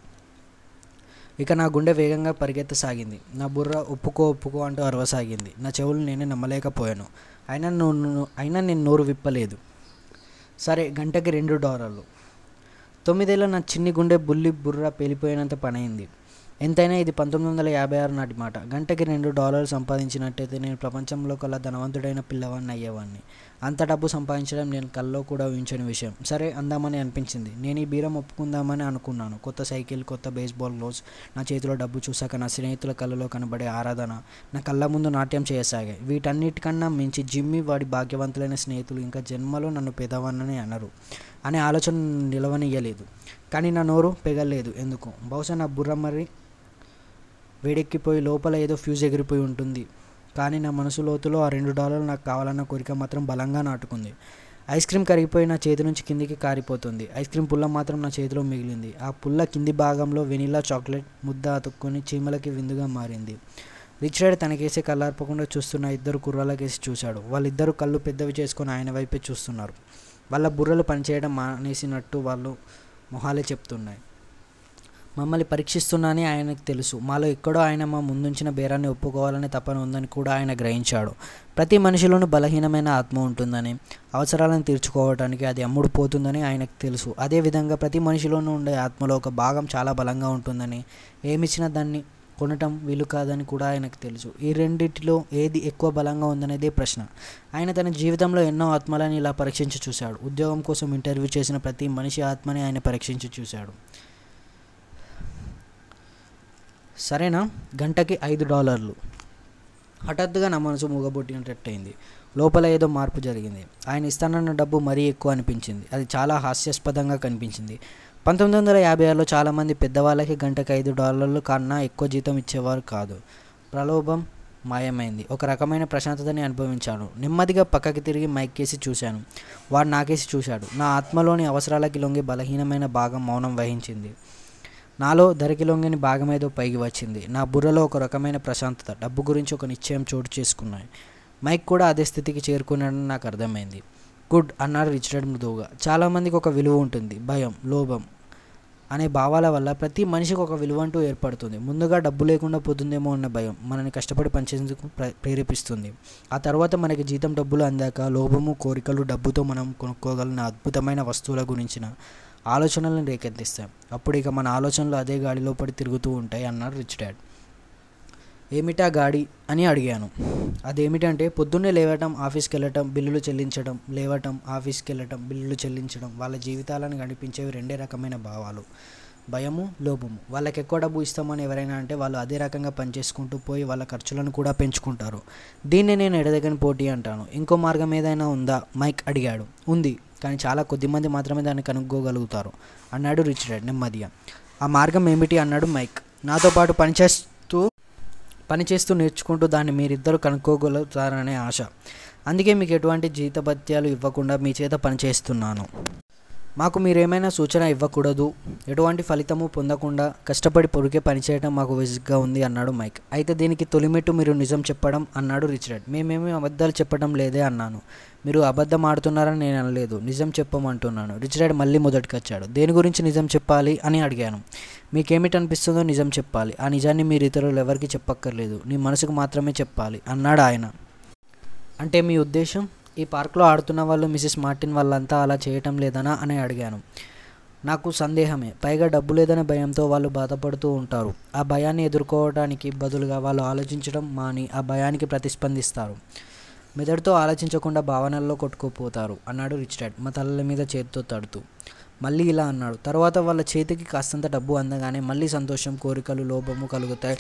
ఇక నా గుండె వేగంగా పరిగెత్తసాగింది నా బుర్ర ఒప్పుకో ఒప్పుకో అంటూ అరవసాగింది నా చెవులు నేనే నమ్మలేకపోయాను అయినా నువ్వు అయినా నేను నోరు విప్పలేదు సరే గంటకి రెండు డాలర్లు తొమ్మిదేళ్ళ నా చిన్ని గుండె బుల్లి బుర్ర పేలిపోయినంత పనైంది ఎంతైనా ఇది పంతొమ్మిది వందల యాభై ఆరు నాటి మాట గంటకి రెండు డాలర్లు సంపాదించినట్టయితే నేను ప్రపంచంలో కల్లా ధనవంతుడైన పిల్లవాడిని అయ్యేవాడిని అంత డబ్బు సంపాదించడం నేను కల్లో కూడా ఊహించని విషయం సరే అందామని అనిపించింది నేను ఈ బీరం ఒప్పుకుందామని అనుకున్నాను కొత్త సైకిల్ కొత్త బేస్బాల్ గ్లోవ్స్ నా చేతిలో డబ్బు చూశాక నా స్నేహితుల కళ్ళలో కనబడే ఆరాధన నా కళ్ళ ముందు నాట్యం చేయసాగాయి వీటన్నిటికన్నా మించి జిమ్మి వాడి భాగ్యవంతులైన స్నేహితులు ఇంకా జన్మలో నన్ను పెదవన్నని అనరు అనే ఆలోచన నిలవనియ్యలేదు కానీ నా నోరు పెగలేదు ఎందుకు బహుశా నా బుర్ర మరి వేడెక్కిపోయి లోపల ఏదో ఫ్యూజ్ ఎగిరిపోయి ఉంటుంది కానీ నా మనసు లోతులో ఆ రెండు డాలర్లు నాకు కావాలన్న కోరిక మాత్రం బలంగా నాటుకుంది ఐస్ క్రీమ్ కరిగిపోయి నా చేతి నుంచి కిందికి కారిపోతుంది ఐస్ క్రీమ్ పుల్ల మాత్రం నా చేతిలో మిగిలింది ఆ పుల్ల కింది భాగంలో వెనిలా చాక్లెట్ ముద్ద అతుక్కొని చీమలకి విందుగా మారింది రిచ్ డాడ్ తనకేసి కళ్ళార్పకుండా చూస్తున్న ఇద్దరు కుర్రాళ్ళకేసి చూశాడు వాళ్ళిద్దరూ కళ్ళు పెద్దవి చేసుకొని ఆయన వైపే చూస్తున్నారు వాళ్ళ బుర్రలు పనిచేయడం మానేసినట్టు వాళ్ళు మొహాలే చెప్తున్నాయి మమ్మల్ని పరీక్షిస్తున్నానని ఆయనకు తెలుసు మాలో ఎక్కడో ఆయన మా ముందుంచిన బేరాన్ని ఒప్పుకోవాలని తపన ఉందని కూడా ఆయన గ్రహించాడు ప్రతి మనిషిలోనూ బలహీనమైన ఆత్మ ఉంటుందని అవసరాలను తీర్చుకోవడానికి అది అమ్ముడు పోతుందని ఆయనకు తెలుసు అదేవిధంగా ప్రతి మనిషిలోనూ ఉండే ఆత్మలో ఒక భాగం చాలా బలంగా ఉంటుందని ఏమిచ్చినా దాన్ని కొనటం వీలు కాదని కూడా ఆయనకు తెలుసు ఈ రెండిటిలో ఏది ఎక్కువ బలంగా ఉందనేదే ప్రశ్న ఆయన తన జీవితంలో ఎన్నో ఆత్మలని ఇలా పరీక్షించి చూశాడు ఉద్యోగం కోసం ఇంటర్వ్యూ చేసిన ప్రతి మనిషి ఆత్మని ఆయన పరీక్షించి చూశాడు సరేనా గంటకి ఐదు డాలర్లు హఠాత్తుగా నా మనసు మూగబొట్టినట్టయింది లోపల ఏదో మార్పు జరిగింది ఆయన ఇస్తానన్న డబ్బు మరీ ఎక్కువ అనిపించింది అది చాలా హాస్యాస్పదంగా కనిపించింది పంతొమ్మిది వందల యాభై ఆరులో చాలామంది పెద్దవాళ్ళకి గంటకి ఐదు డాలర్లు కన్నా ఎక్కువ జీతం ఇచ్చేవారు కాదు ప్రలోభం మాయమైంది ఒక రకమైన ప్రశాంతతని అనుభవించాను నెమ్మదిగా పక్కకి తిరిగి మైక్ కేసి చూశాను వాడు నాకేసి చూశాడు నా ఆత్మలోని అవసరాలకి లొంగి బలహీనమైన భాగం మౌనం వహించింది నాలో ధరికి లొంగిని భాగమేదో పైకి వచ్చింది నా బుర్రలో ఒక రకమైన ప్రశాంతత డబ్బు గురించి ఒక నిశ్చయం చోటు చేసుకున్నాయి మైక్ కూడా అదే స్థితికి చేరుకున్నాడని నాకు అర్థమైంది గుడ్ అన్నాడు రిచర్డ్ మృదువుగా చాలామందికి ఒక విలువ ఉంటుంది భయం లోభం అనే భావాల వల్ల ప్రతి మనిషికి ఒక విలువ అంటూ ఏర్పడుతుంది ముందుగా డబ్బు లేకుండా పోతుందేమో అన్న భయం మనని కష్టపడి పనిచేసేందుకు ప్ర ప్రేరేపిస్తుంది ఆ తర్వాత మనకి జీతం డబ్బులు అందాక లోభము కోరికలు డబ్బుతో మనం కొనుక్కోగలిగిన అద్భుతమైన వస్తువుల గురించిన ఆలోచనలను రేకెత్తిస్తాం అప్పుడు ఇక మన ఆలోచనలు అదే గాడిలో పడి తిరుగుతూ ఉంటాయి అన్నాడు రిచ్ డాడ్ ఏమిటా గాడి అని అడిగాను అదేమిటంటే పొద్దున్నే లేవటం ఆఫీస్కి వెళ్ళటం బిల్లులు చెల్లించడం లేవటం ఆఫీస్కి వెళ్ళటం బిల్లులు చెల్లించడం వాళ్ళ జీవితాలను గడిపించేవి రెండే రకమైన భావాలు భయము లోభము వాళ్ళకి ఎక్కువ డబ్బు ఇస్తామని ఎవరైనా అంటే వాళ్ళు అదే రకంగా పనిచేసుకుంటూ పోయి వాళ్ళ ఖర్చులను కూడా పెంచుకుంటారు దీన్ని నేను ఎడదగని పోటీ అంటాను ఇంకో మార్గం ఏదైనా ఉందా మైక్ అడిగాడు ఉంది కానీ చాలా కొద్ది మంది మాత్రమే దాన్ని కనుక్కోగలుగుతారు అన్నాడు రిచ్ డాడ్ నెమ్మదిగా ఆ మార్గం ఏమిటి అన్నాడు మైక్ నాతో పాటు పనిచేస్తూ పనిచేస్తూ నేర్చుకుంటూ దాన్ని మీరిద్దరు కనుక్కోగలుగుతారనే ఆశ అందుకే మీకు ఎటువంటి జీతభత్యాలు ఇవ్వకుండా మీ చేత పనిచేస్తున్నాను మాకు మీరేమైనా సూచన ఇవ్వకూడదు ఎటువంటి ఫలితము పొందకుండా కష్టపడి పొరికే పనిచేయడం మాకు విసుగ్గా ఉంది అన్నాడు మైక్ అయితే దీనికి తొలిమెట్టు మీరు నిజం చెప్పడం అన్నాడు రిచర్డ్ మేమేమి అబద్ధాలు చెప్పడం లేదే అన్నాను మీరు అబద్ధం ఆడుతున్నారని నేను అనలేదు నిజం చెప్పమంటున్నాను రిచర్డ్ మళ్ళీ మొదటికి వచ్చాడు దేని గురించి నిజం చెప్పాలి అని అడిగాను మీకేమిటి అనిపిస్తుందో నిజం చెప్పాలి ఆ నిజాన్ని మీరు ఇతరులు ఎవరికి చెప్పక్కర్లేదు నీ మనసుకు మాత్రమే చెప్పాలి అన్నాడు ఆయన అంటే మీ ఉద్దేశం ఈ పార్క్లో ఆడుతున్న వాళ్ళు మిసెస్ మార్టిన్ వాళ్ళంతా అలా చేయటం లేదనా అని అడిగాను నాకు సందేహమే పైగా డబ్బు లేదనే భయంతో వాళ్ళు బాధపడుతూ ఉంటారు ఆ భయాన్ని ఎదుర్కోవడానికి బదులుగా వాళ్ళు ఆలోచించడం మాని ఆ భయానికి ప్రతిస్పందిస్తారు మెదడుతో ఆలోచించకుండా భావనల్లో కొట్టుకుపోతారు అన్నాడు రిచ్ డాడ్ మా తలల మీద చేతితో తడుతూ మళ్ళీ ఇలా అన్నాడు తర్వాత వాళ్ళ చేతికి కాస్తంత డబ్బు అందగానే మళ్ళీ సంతోషం కోరికలు లోభము కలుగుతాయి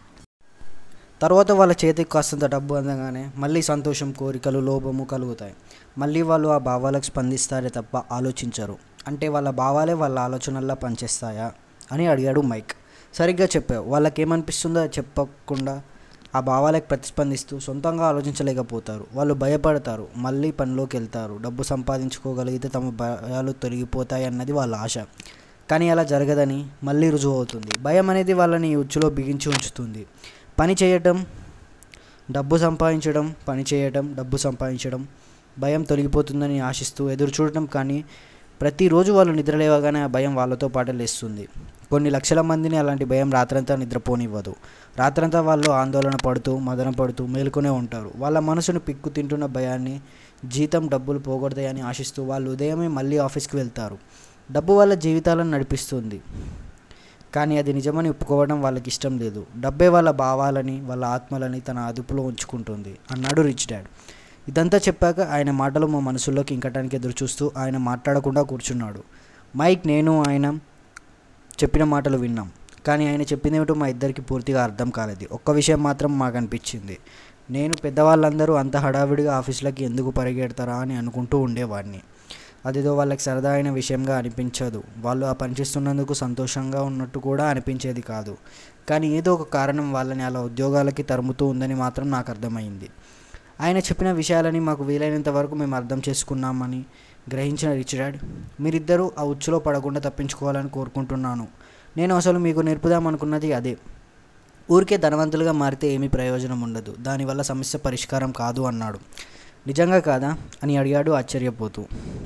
తర్వాత వాళ్ళ చేతికి కాస్తంత డబ్బు అందగానే మళ్ళీ సంతోషం కోరికలు లోభము కలుగుతాయి మళ్ళీ వాళ్ళు ఆ భావాలకు స్పందిస్తారే తప్ప ఆలోచించరు అంటే వాళ్ళ భావాలే వాళ్ళ ఆలోచనల్లో పనిచేస్తాయా అని అడిగాడు మైక్ సరిగ్గా చెప్పావు వాళ్ళకి ఏమనిపిస్తుందో అది చెప్పకుండా ఆ భావాలకు ప్రతిస్పందిస్తూ సొంతంగా ఆలోచించలేకపోతారు వాళ్ళు భయపడతారు మళ్ళీ పనిలోకి వెళ్తారు డబ్బు సంపాదించుకోగలిగితే తమ భయాలు తొలగిపోతాయి అన్నది వాళ్ళ ఆశ కానీ అలా జరగదని మళ్ళీ రుజువు అవుతుంది భయం అనేది వాళ్ళని ఈ ఉచ్చులో బిగించి ఉంచుతుంది పని చేయటం డబ్బు సంపాదించడం పని చేయటం డబ్బు సంపాదించడం భయం తొలగిపోతుందని ఆశిస్తూ ఎదురు చూడటం కానీ ప్రతిరోజు వాళ్ళు నిద్రలేవగానే ఆ భయం వాళ్ళతో పాటు లేస్తుంది కొన్ని లక్షల మందిని అలాంటి భయం రాత్రంతా నిద్రపోనివ్వదు రాత్రంతా వాళ్ళు ఆందోళన పడుతూ మదన పడుతూ మేలుకునే ఉంటారు వాళ్ళ మనసును పిక్కు తింటున్న భయాన్ని జీతం డబ్బులు పోగొడతాయని ఆశిస్తూ వాళ్ళు ఉదయమే మళ్ళీ ఆఫీస్కి వెళ్తారు డబ్బు వాళ్ళ జీవితాలను నడిపిస్తుంది కానీ అది నిజమని ఒప్పుకోవడం వాళ్ళకి ఇష్టం లేదు డబ్బే వాళ్ళ భావాలని వాళ్ళ ఆత్మలని తన అదుపులో ఉంచుకుంటుంది అన్నాడు రిచ్ డాడ్ ఇదంతా చెప్పాక ఆయన మాటలు మా మనసులోకి ఇంకటానికి ఎదురు చూస్తూ ఆయన మాట్లాడకుండా కూర్చున్నాడు మైక్ నేను ఆయన చెప్పిన మాటలు విన్నాం కానీ ఆయన చెప్పిందేమిటో మా ఇద్దరికి పూర్తిగా అర్థం కాలేదు ఒక్క విషయం మాత్రం మాకు అనిపించింది నేను పెద్దవాళ్ళందరూ అంత హడావిడిగా ఆఫీసులకి ఎందుకు పరిగెడతారా అని అనుకుంటూ ఉండేవాడిని అదేదో వాళ్ళకి సరదా అయిన విషయంగా అనిపించదు వాళ్ళు ఆ పని చేస్తున్నందుకు సంతోషంగా ఉన్నట్టు కూడా అనిపించేది కాదు కానీ ఏదో ఒక కారణం వాళ్ళని అలా ఉద్యోగాలకి తరుముతూ ఉందని మాత్రం నాకు అర్థమైంది ఆయన చెప్పిన విషయాలని మాకు వీలైనంత వరకు మేము అర్థం చేసుకున్నామని గ్రహించిన రిచర్డ్ మీరిద్దరూ ఆ ఉచ్చులో పడకుండా తప్పించుకోవాలని కోరుకుంటున్నాను నేను అసలు మీకు నేర్పుదామనుకున్నది అదే ఊరికే ధనవంతులుగా మారితే ఏమీ ప్రయోజనం ఉండదు దానివల్ల సమస్య పరిష్కారం కాదు అన్నాడు నిజంగా కాదా అని అడిగాడు ఆశ్చర్యపోతూ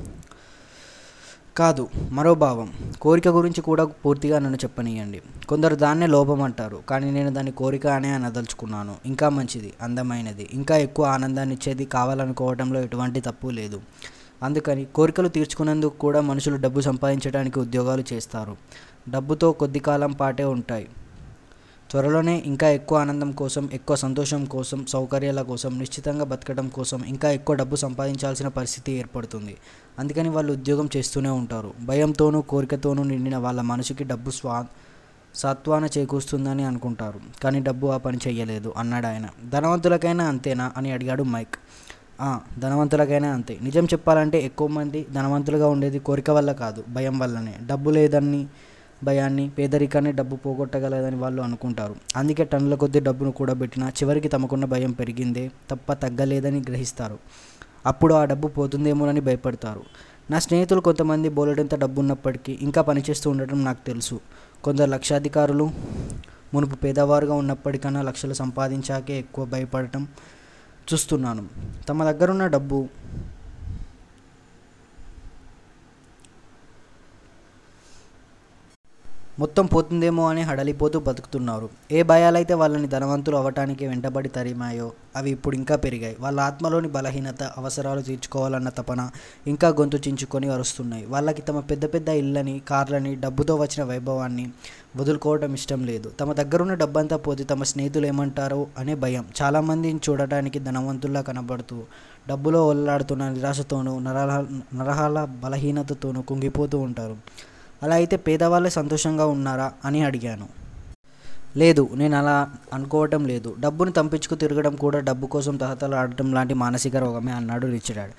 కాదు మరో భావం కోరిక గురించి కూడా పూర్తిగా నన్ను చెప్పనీయండి కొందరు దాన్నే లోపం అంటారు కానీ నేను దాన్ని కోరిక అనే అనదలుచుకున్నాను ఇంకా మంచిది అందమైనది ఇంకా ఎక్కువ ఆనందాన్ని ఇచ్చేది కావాలనుకోవడంలో ఎటువంటి తప్పు లేదు అందుకని కోరికలు తీర్చుకునేందుకు కూడా మనుషులు డబ్బు సంపాదించడానికి ఉద్యోగాలు చేస్తారు డబ్బుతో కొద్ది కాలం పాటే ఉంటాయి త్వరలోనే ఇంకా ఎక్కువ ఆనందం కోసం ఎక్కువ సంతోషం కోసం సౌకర్యాల కోసం నిశ్చితంగా బతకడం కోసం ఇంకా ఎక్కువ డబ్బు సంపాదించాల్సిన పరిస్థితి ఏర్పడుతుంది అందుకని వాళ్ళు ఉద్యోగం చేస్తూనే ఉంటారు భయంతోనూ కోరికతోనూ నిండిన వాళ్ళ మనసుకి డబ్బు స్వా సత్వాన చేకూరుస్తుందని అనుకుంటారు కానీ డబ్బు ఆ పని చెయ్యలేదు అన్నాడు ఆయన ధనవంతులకైనా అంతేనా అని అడిగాడు మైక్ "ఆ, ధనవంతులకైనా అంతే నిజం చెప్పాలంటే ఎక్కువ మంది ధనవంతులుగా ఉండేది కోరిక వల్ల కాదు భయం వల్లనే డబ్బు లేదని భయాన్ని పేదరికాన్ని డబ్బు పోగొట్టగలదని వాళ్ళు అనుకుంటారు అందుకే టన్నుల కొద్ది డబ్బును కూడబెట్టినా చివరికి తమకున్న భయం పెరిగిందే తప్ప తగ్గలేదని గ్రహిస్తారు అప్పుడు ఆ డబ్బు పోతుందేమోనని భయపడతారు నా స్నేహితులు కొంతమంది బోలెడంత డబ్బు ఉన్నప్పటికీ ఇంకా పనిచేస్తూ ఉండటం నాకు తెలుసు కొందరు లక్షాధికారులు మునుపు పేదవారుగా ఉన్నప్పటికన్నా లక్షలు సంపాదించాకే ఎక్కువ భయపడటం చూస్తున్నాను తమ దగ్గరున్న డబ్బు మొత్తం పోతుందేమో అని హడలిపోతూ బతుకుతున్నారు ఏ భయాలైతే వాళ్ళని ధనవంతులు అవ్వటానికి వెంటబడి తరిమాయో అవి ఇప్పుడు ఇంకా పెరిగాయి వాళ్ళ ఆత్మలోని బలహీనత అవసరాలు తీర్చుకోవాలన్న తపన ఇంకా గొంతు చించుకొని అరుస్తున్నాయి వాళ్ళకి తమ పెద్ద పెద్ద ఇళ్ళని కార్లని డబ్బుతో వచ్చిన వైభవాన్ని వదులుకోవడం ఇష్టం లేదు తమ దగ్గరున్న డబ్బంతా పోతే తమ స్నేహితులు ఏమంటారో అనే భయం చాలామందిని చూడటానికి ధనవంతుల్లా కనబడుతూ డబ్బులో ఒల్లాడుతున్న నిరాశతోనూ నరహ నరహాల బలహీనతతోనూ కుంగిపోతూ ఉంటారు అలా అయితే పేదవాళ్ళే సంతోషంగా ఉన్నారా అని అడిగాను లేదు నేను అలా అనుకోవటం లేదు డబ్బును తంపించుకు తిరగడం కూడా డబ్బు కోసం తహతలాడటం లాంటి మానసిక రోగమే అన్నాడు రిచ్ డాడ్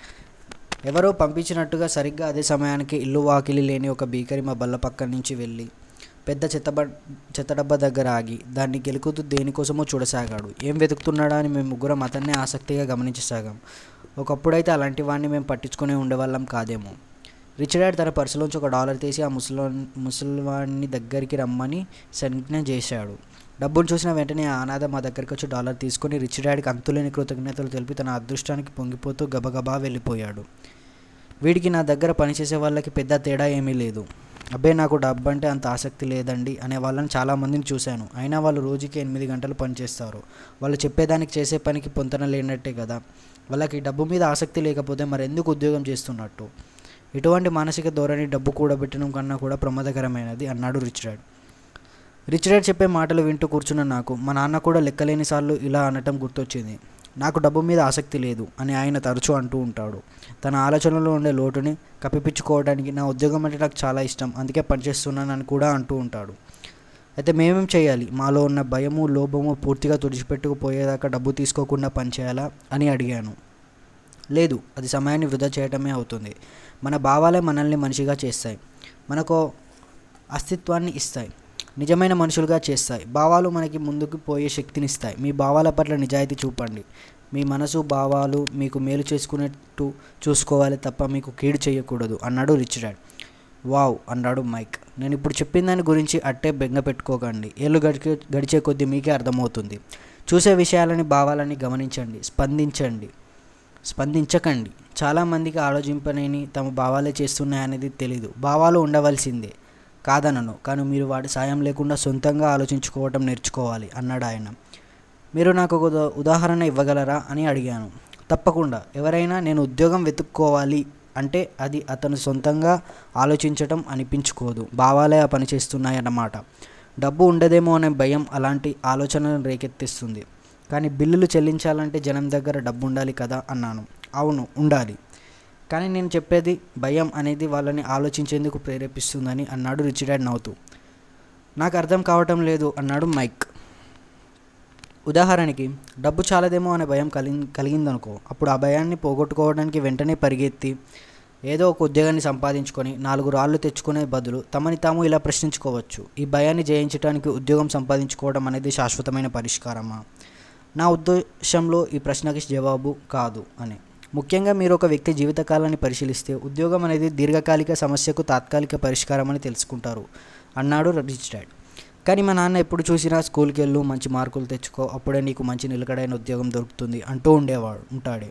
ఎవరో పంపించినట్టుగా సరిగ్గా అదే సమయానికి ఇల్లు వాకిలి లేని ఒక బీకరి మా బల్ల పక్క నుంచి వెళ్ళి పెద్ద చెత్తబ చెత్తడబ్బా దగ్గర ఆగి దాన్ని గెలుకుతూ దేనికోసమో చూడసాగాడు ఏం వెతుకుతున్నాడా అని మేము ముగ్గురం అతన్నే ఆసక్తిగా గమనించసాగాం ఒకప్పుడైతే అలాంటి వాడిని మేము పట్టించుకునే ఉండేవాళ్ళం కాదేమో రిచ్ డాడ్ తన పర్సులోంచి ఒక డాలర్ తీసి ఆ ముసలి ముసలివాడిని దగ్గరికి రమ్మని సంజ్ఞ చేశాడు డబ్బును చూసిన వెంటనే ఆ అనాథ మా దగ్గరికి వచ్చి డాలర్ తీసుకొని రిచ్ డాడ్కి అంతులేని కృతజ్ఞతలు తెలిపి తన అదృష్టానికి పొంగిపోతూ గబగబా వెళ్ళిపోయాడు వీడికి నా దగ్గర పనిచేసే వాళ్ళకి పెద్ద తేడా ఏమీ లేదు అబ్బే నాకు డబ్బు అంటే అంత ఆసక్తి లేదండి అనే వాళ్ళని చాలామందిని చూశాను అయినా వాళ్ళు రోజుకి ఎనిమిది గంటలు పనిచేస్తారు వాళ్ళు చెప్పేదానికి చేసే పనికి పొంతన లేనట్టే కదా వాళ్ళకి డబ్బు మీద ఆసక్తి లేకపోతే మరి ఎందుకు ఉద్యోగం చేస్తున్నట్టు ఇటువంటి మానసిక ధోరణి డబ్బు కూడబెట్టడం కన్నా కూడా ప్రమాదకరమైనది అన్నాడు రిచ్ డాడ్ రిచ్ డాడ్ చెప్పే మాటలు వింటూ కూర్చున్న నాకు మా నాన్న కూడా లెక్కలేనిసార్లు ఇలా అనటం గుర్తొచ్చింది నాకు డబ్బు మీద ఆసక్తి లేదు అని ఆయన తరచూ అంటూ ఉంటాడు తన ఆలోచనలో ఉండే లోటుని కప్పిపించుకోవడానికి నా ఉద్యోగం అంటే నాకు చాలా ఇష్టం అందుకే పనిచేస్తున్నానని కూడా అంటూ ఉంటాడు అయితే మేమేం చేయాలి మాలో ఉన్న భయము లోభము పూర్తిగా తుడిచిపెట్టుకుపోయేదాకా డబ్బు తీసుకోకుండా పనిచేయాలా అని అడిగాను లేదు అది సమయాన్ని వృధా చేయటమే అవుతుంది మన భావాలే మనల్ని మనిషిగా చేస్తాయి మనకు అస్తిత్వాన్ని ఇస్తాయి నిజమైన మనుషులుగా చేస్తాయి భావాలు మనకి ముందుకు పోయే శక్తినిస్తాయి మీ భావాల పట్ల నిజాయితీ చూపండి మీ మనసు భావాలు మీకు మేలు చేసుకునేట్టు చూసుకోవాలి తప్ప మీకు కీడు చేయకూడదు అన్నాడు రిచ్ డాడ్ వావ్ అన్నాడు మైక్ నేను ఇప్పుడు చెప్పిన దాని గురించి అట్టే బెంగ పెట్టుకోకండి ఏళ్ళు గడిచే గడిచే కొద్దీ మీకే అర్థమవుతుంది చూసే విషయాలని భావాలని గమనించండి స్పందించండి స్పందించకండి చాలామందికి ఆలోచింపలేని తమ భావాలే చేస్తున్నాయనేది తెలీదు భావాలు ఉండవలసిందే కాదనను కానీ మీరు వాటి సాయం లేకుండా సొంతంగా ఆలోచించుకోవటం నేర్చుకోవాలి అన్నాడు ఆయన మీరు నాకు ఒక ఉదా- ఉదాహరణ ఇవ్వగలరా అని అడిగాను తప్పకుండా ఎవరైనా నేను ఉద్యోగం వెతుక్కోవాలి అంటే అది అతను సొంతంగా ఆలోచించటం అనిపించుకోదు భావాలే ఆ పని చేస్తున్నాయన్నమాట డబ్బు ఉండదేమో అనే భయం అలాంటి ఆలోచనలను రేకెత్తిస్తుంది కానీ బిల్లులు చెల్లించాలంటే జనం దగ్గర డబ్బు ఉండాలి కదా అన్నాను అవును ఉండాలి కానీ నేను చెప్పేది భయం అనేది వాళ్ళని ఆలోచించేందుకు ప్రేరేపిస్తుందని అన్నాడు రిచ్ డాడ్ నవ్వుతూ నాకు అర్థం కావటం లేదు అన్నాడు మైక్ ఉదాహరణకి డబ్బు చాలదేమో అనే భయం కలిగి కలిగిందనుకో అప్పుడు ఆ భయాన్ని పోగొట్టుకోవడానికి వెంటనే పరిగెత్తి ఏదో ఒక ఉద్యోగాన్ని సంపాదించుకొని నాలుగు రాళ్ళు తెచ్చుకునే బదులు తమని తాము ఇలా ప్రశ్నించుకోవచ్చు ఈ భయాన్ని జయించడానికి ఉద్యోగం సంపాదించుకోవడం అనేది శాశ్వతమైన పరిష్కారమా నా ఉద్దేశంలో ఈ ప్రశ్నకి జవాబు కాదు అని ముఖ్యంగా మీరు ఒక వ్యక్తి జీవితకాలాన్ని పరిశీలిస్తే ఉద్యోగం అనేది దీర్ఘకాలిక సమస్యకు తాత్కాలిక పరిష్కారం అని తెలుసుకుంటారు అన్నాడు రిచ్ డాడ్ కానీ మా నాన్న ఎప్పుడు చూసినా స్కూల్కి వెళ్ళు మంచి మార్కులు తెచ్చుకో అప్పుడే నీకు మంచి నిలకడైన ఉద్యోగం దొరుకుతుంది అంటూ ఉండేవాడు ఉంటాడే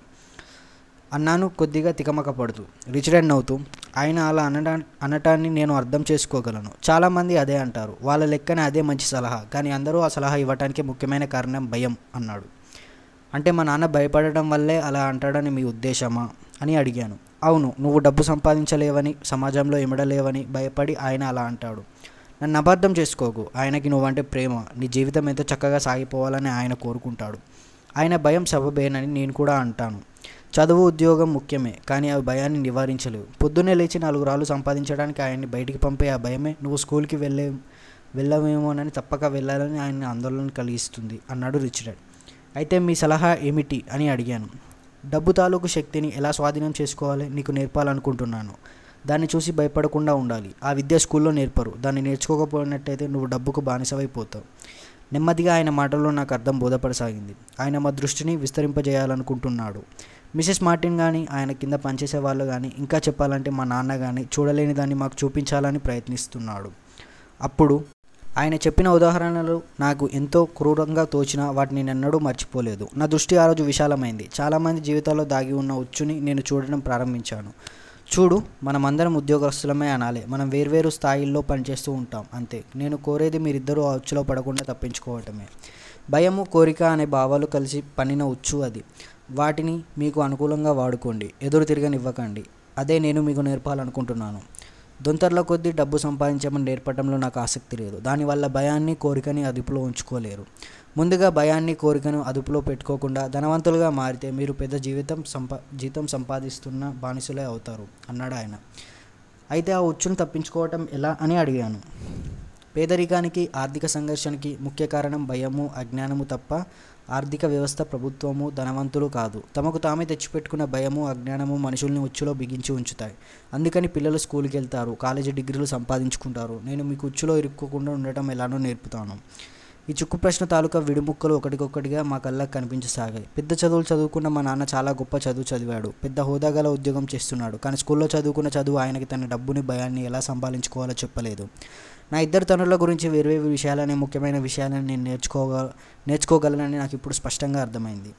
అన్నాను కొద్దిగా తికమక పడుతూ రిచ్ డాడ్ నవ్వుతూ ఆయన అలా అనడా అనటాన్ని నేను అర్థం చేసుకోగలను చాలామంది అదే అంటారు వాళ్ళ లెక్కనే అదే మంచి సలహా కానీ అందరూ ఆ సలహా ఇవ్వటానికి ముఖ్యమైన కారణం భయం అన్నాడు అంటే మా నాన్న భయపడడం వల్లే అలా అంటాడని మీ ఉద్దేశమా అని అడిగాను అవును నువ్వు డబ్బు సంపాదించలేవని సమాజంలో ఇమడలేవని భయపడి ఆయన అలా అంటాడు నన్ను అబద్ధం చేసుకోకు ఆయనకి నువ్వంటే ప్రేమ నీ జీవితం ఎంతో చక్కగా సాగిపోవాలని ఆయన కోరుకుంటాడు ఆయన భయం సబబేనని నేను కూడా అంటాను చదువు ఉద్యోగం ముఖ్యమే కానీ ఆ భయాన్ని నివారించలేవు పొద్దున్నే లేచి నాలుగు రాళ్ళు సంపాదించడానికి ఆయన్ని బయటికి పంపే ఆ భయమే నువ్వు స్కూల్కి వెళ్ళే వెళ్ళవేమోనని తప్పక వెళ్ళాలని ఆయన ఆందోళన కలిగిస్తుంది అన్నాడు రిచ్ డాడ్ అయితే మీ సలహా ఏమిటి అని అడిగాను డబ్బు తాలూకు శక్తిని ఎలా స్వాధీనం చేసుకోవాలి నీకు నేర్పాలనుకుంటున్నాను దాన్ని చూసి భయపడకుండా ఉండాలి ఆ విద్య స్కూల్లో నేర్పరు దాన్ని నేర్చుకోకపోయినట్టయితే నువ్వు డబ్బుకు బానిసవైపోతావు నెమ్మదిగా ఆయన మాటల్లో నాకు అర్థం బోధపడసాగింది ఆయన మా దృష్టిని విస్తరింపజేయాలనుకుంటున్నాడు మిసెస్ మార్టిన్ కానీ ఆయన కింద పనిచేసే వాళ్ళు కానీ ఇంకా చెప్పాలంటే మా నాన్న కానీ చూడలేని దాన్ని మాకు చూపించాలని ప్రయత్నిస్తున్నాడు అప్పుడు ఆయన చెప్పిన ఉదాహరణలు నాకు ఎంతో క్రూరంగా తోచినా వాటిని నెన్నడూ మర్చిపోలేదు నా దృష్టి ఆ రోజు విశాలమైంది చాలామంది జీవితాల్లో దాగి ఉన్న ఉచ్చుని నేను చూడడం ప్రారంభించాను చూడు మనమందరం ఉద్యోగస్తులమే అనాలి మనం వేర్వేరు స్థాయిల్లో పనిచేస్తూ ఉంటాం అంతే నేను కోరేది మీరిద్దరూ ఆ ఉచ్చులో పడకుండా తప్పించుకోవటమే భయము కోరిక అనే భావాలు కలిసి పనిన ఉచ్చు అది వాటిని మీకు అనుకూలంగా వాడుకోండి ఎదురు తిరగనివ్వకండి అదే నేను మీకు నేర్పాలనుకుంటున్నాను దొంతర్ల కొద్దీ డబ్బు సంపాదించమని నేర్పడంలో నాకు ఆసక్తి లేదు దానివల్ల భయాన్ని కోరికని అదుపులో ఉంచుకోలేరు ముందుగా భయాన్ని కోరికను అదుపులో పెట్టుకోకుండా ధనవంతులుగా మారితే మీరు పెద్ద జీవితం సంపా జీతం సంపాదిస్తున్న బానిసలే అవుతారు అన్నాడు ఆయన అయితే ఆ ఉచ్చును తప్పించుకోవటం ఎలా అని అడిగాను పేదరికానికి ఆర్థిక సంఘర్షణకి ముఖ్య కారణం భయము అజ్ఞానము తప్ప ఆర్థిక వ్యవస్థ ప్రభుత్వము ధనవంతులు కాదు తమకు తామే తెచ్చిపెట్టుకున్న భయము అజ్ఞానము మనుషుల్ని ఉచ్చులో బిగించి ఉంచుతాయి అందుకని పిల్లలు స్కూల్కి వెళ్తారు కాలేజీ డిగ్రీలు సంపాదించుకుంటారు నేను మీకు ఉచ్చులో ఇరుక్కోకుండా ఉండటం ఎలానో నేర్పుతాను ఈ చుక్కు ప్రశ్న తాలూకా విడిముక్కలు ఒకటికొకటిగా మా కళ్ళకు కనిపించసాగాయి పెద్ద చదువులు చదువుకున్న మా నాన్న చాలా గొప్ప చదువు చదివాడు పెద్ద హోదా గల ఉద్యోగం చేస్తున్నాడు కానీ స్కూల్లో చదువుకున్న చదువు ఆయనకి తన డబ్బుని భయాన్ని ఎలా సంపాదించుకోవాలో చెప్పలేదు నా ఇద్దరు తనుల గురించి వేర్వేరు విషయాలనే ముఖ్యమైన విషయాలను నేను నేర్చుకోగ నేర్చుకోగలనని నాకు ఇప్పుడు స్పష్టంగా అర్థమైంది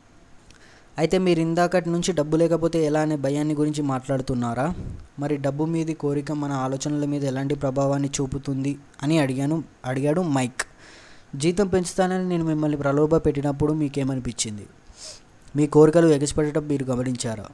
అయితే మీరు ఇందాకటి నుంచి డబ్బు లేకపోతే ఎలా అనే భయాన్ని గురించి మాట్లాడుతున్నారా మరి డబ్బు మీది కోరిక మన ఆలోచనల మీద ఎలాంటి ప్రభావాన్ని చూపుతుంది అని అడిగాను అడిగాడు మైక్ జీతం పెంచుతానని నేను మిమ్మల్ని ప్రలోభ పెట్టినప్పుడు మీకేమనిపించింది మీ కోరికలు ఎగసిపెట్టడం మీరు గమనించారా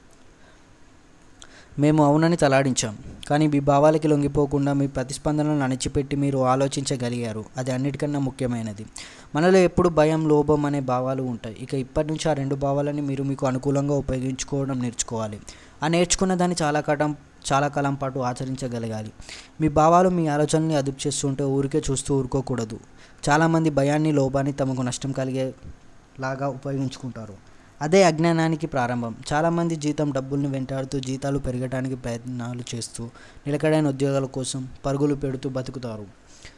మేము అవునని తలాడించాం కానీ మీ భావాలకి లొంగిపోకుండా మీ ప్రతిస్పందనలను అణిచిపెట్టి మీరు ఆలోచించగలిగారు అది అన్నిటికన్నా ముఖ్యమైనది మనలో ఎప్పుడు భయం లోభం అనే భావాలు ఉంటాయి ఇక ఇప్పటి నుంచి ఆ రెండు భావాలని మీరు మీకు అనుకూలంగా ఉపయోగించుకోవడం నేర్చుకోవాలి ఆ నేర్చుకున్న దాన్ని చాలా కాలం చాలా కాలం పాటు ఆచరించగలగాలి మీ భావాలు మీ ఆలోచనల్ని అదుపు చేస్తుంటే ఊరికే చూస్తూ ఊరుకోకూడదు చాలామంది భయాన్ని లోపాన్ని తమకు నష్టం కలిగేలాగా ఉపయోగించుకుంటారు అదే అజ్ఞానానికి ప్రారంభం చాలామంది జీతం డబ్బుల్ని వెంటాడుతూ జీతాలు పెరగడానికి ప్రయత్నాలు చేస్తూ నిలకడైన ఉద్యోగాల కోసం పరుగులు పెడుతూ బతుకుతారు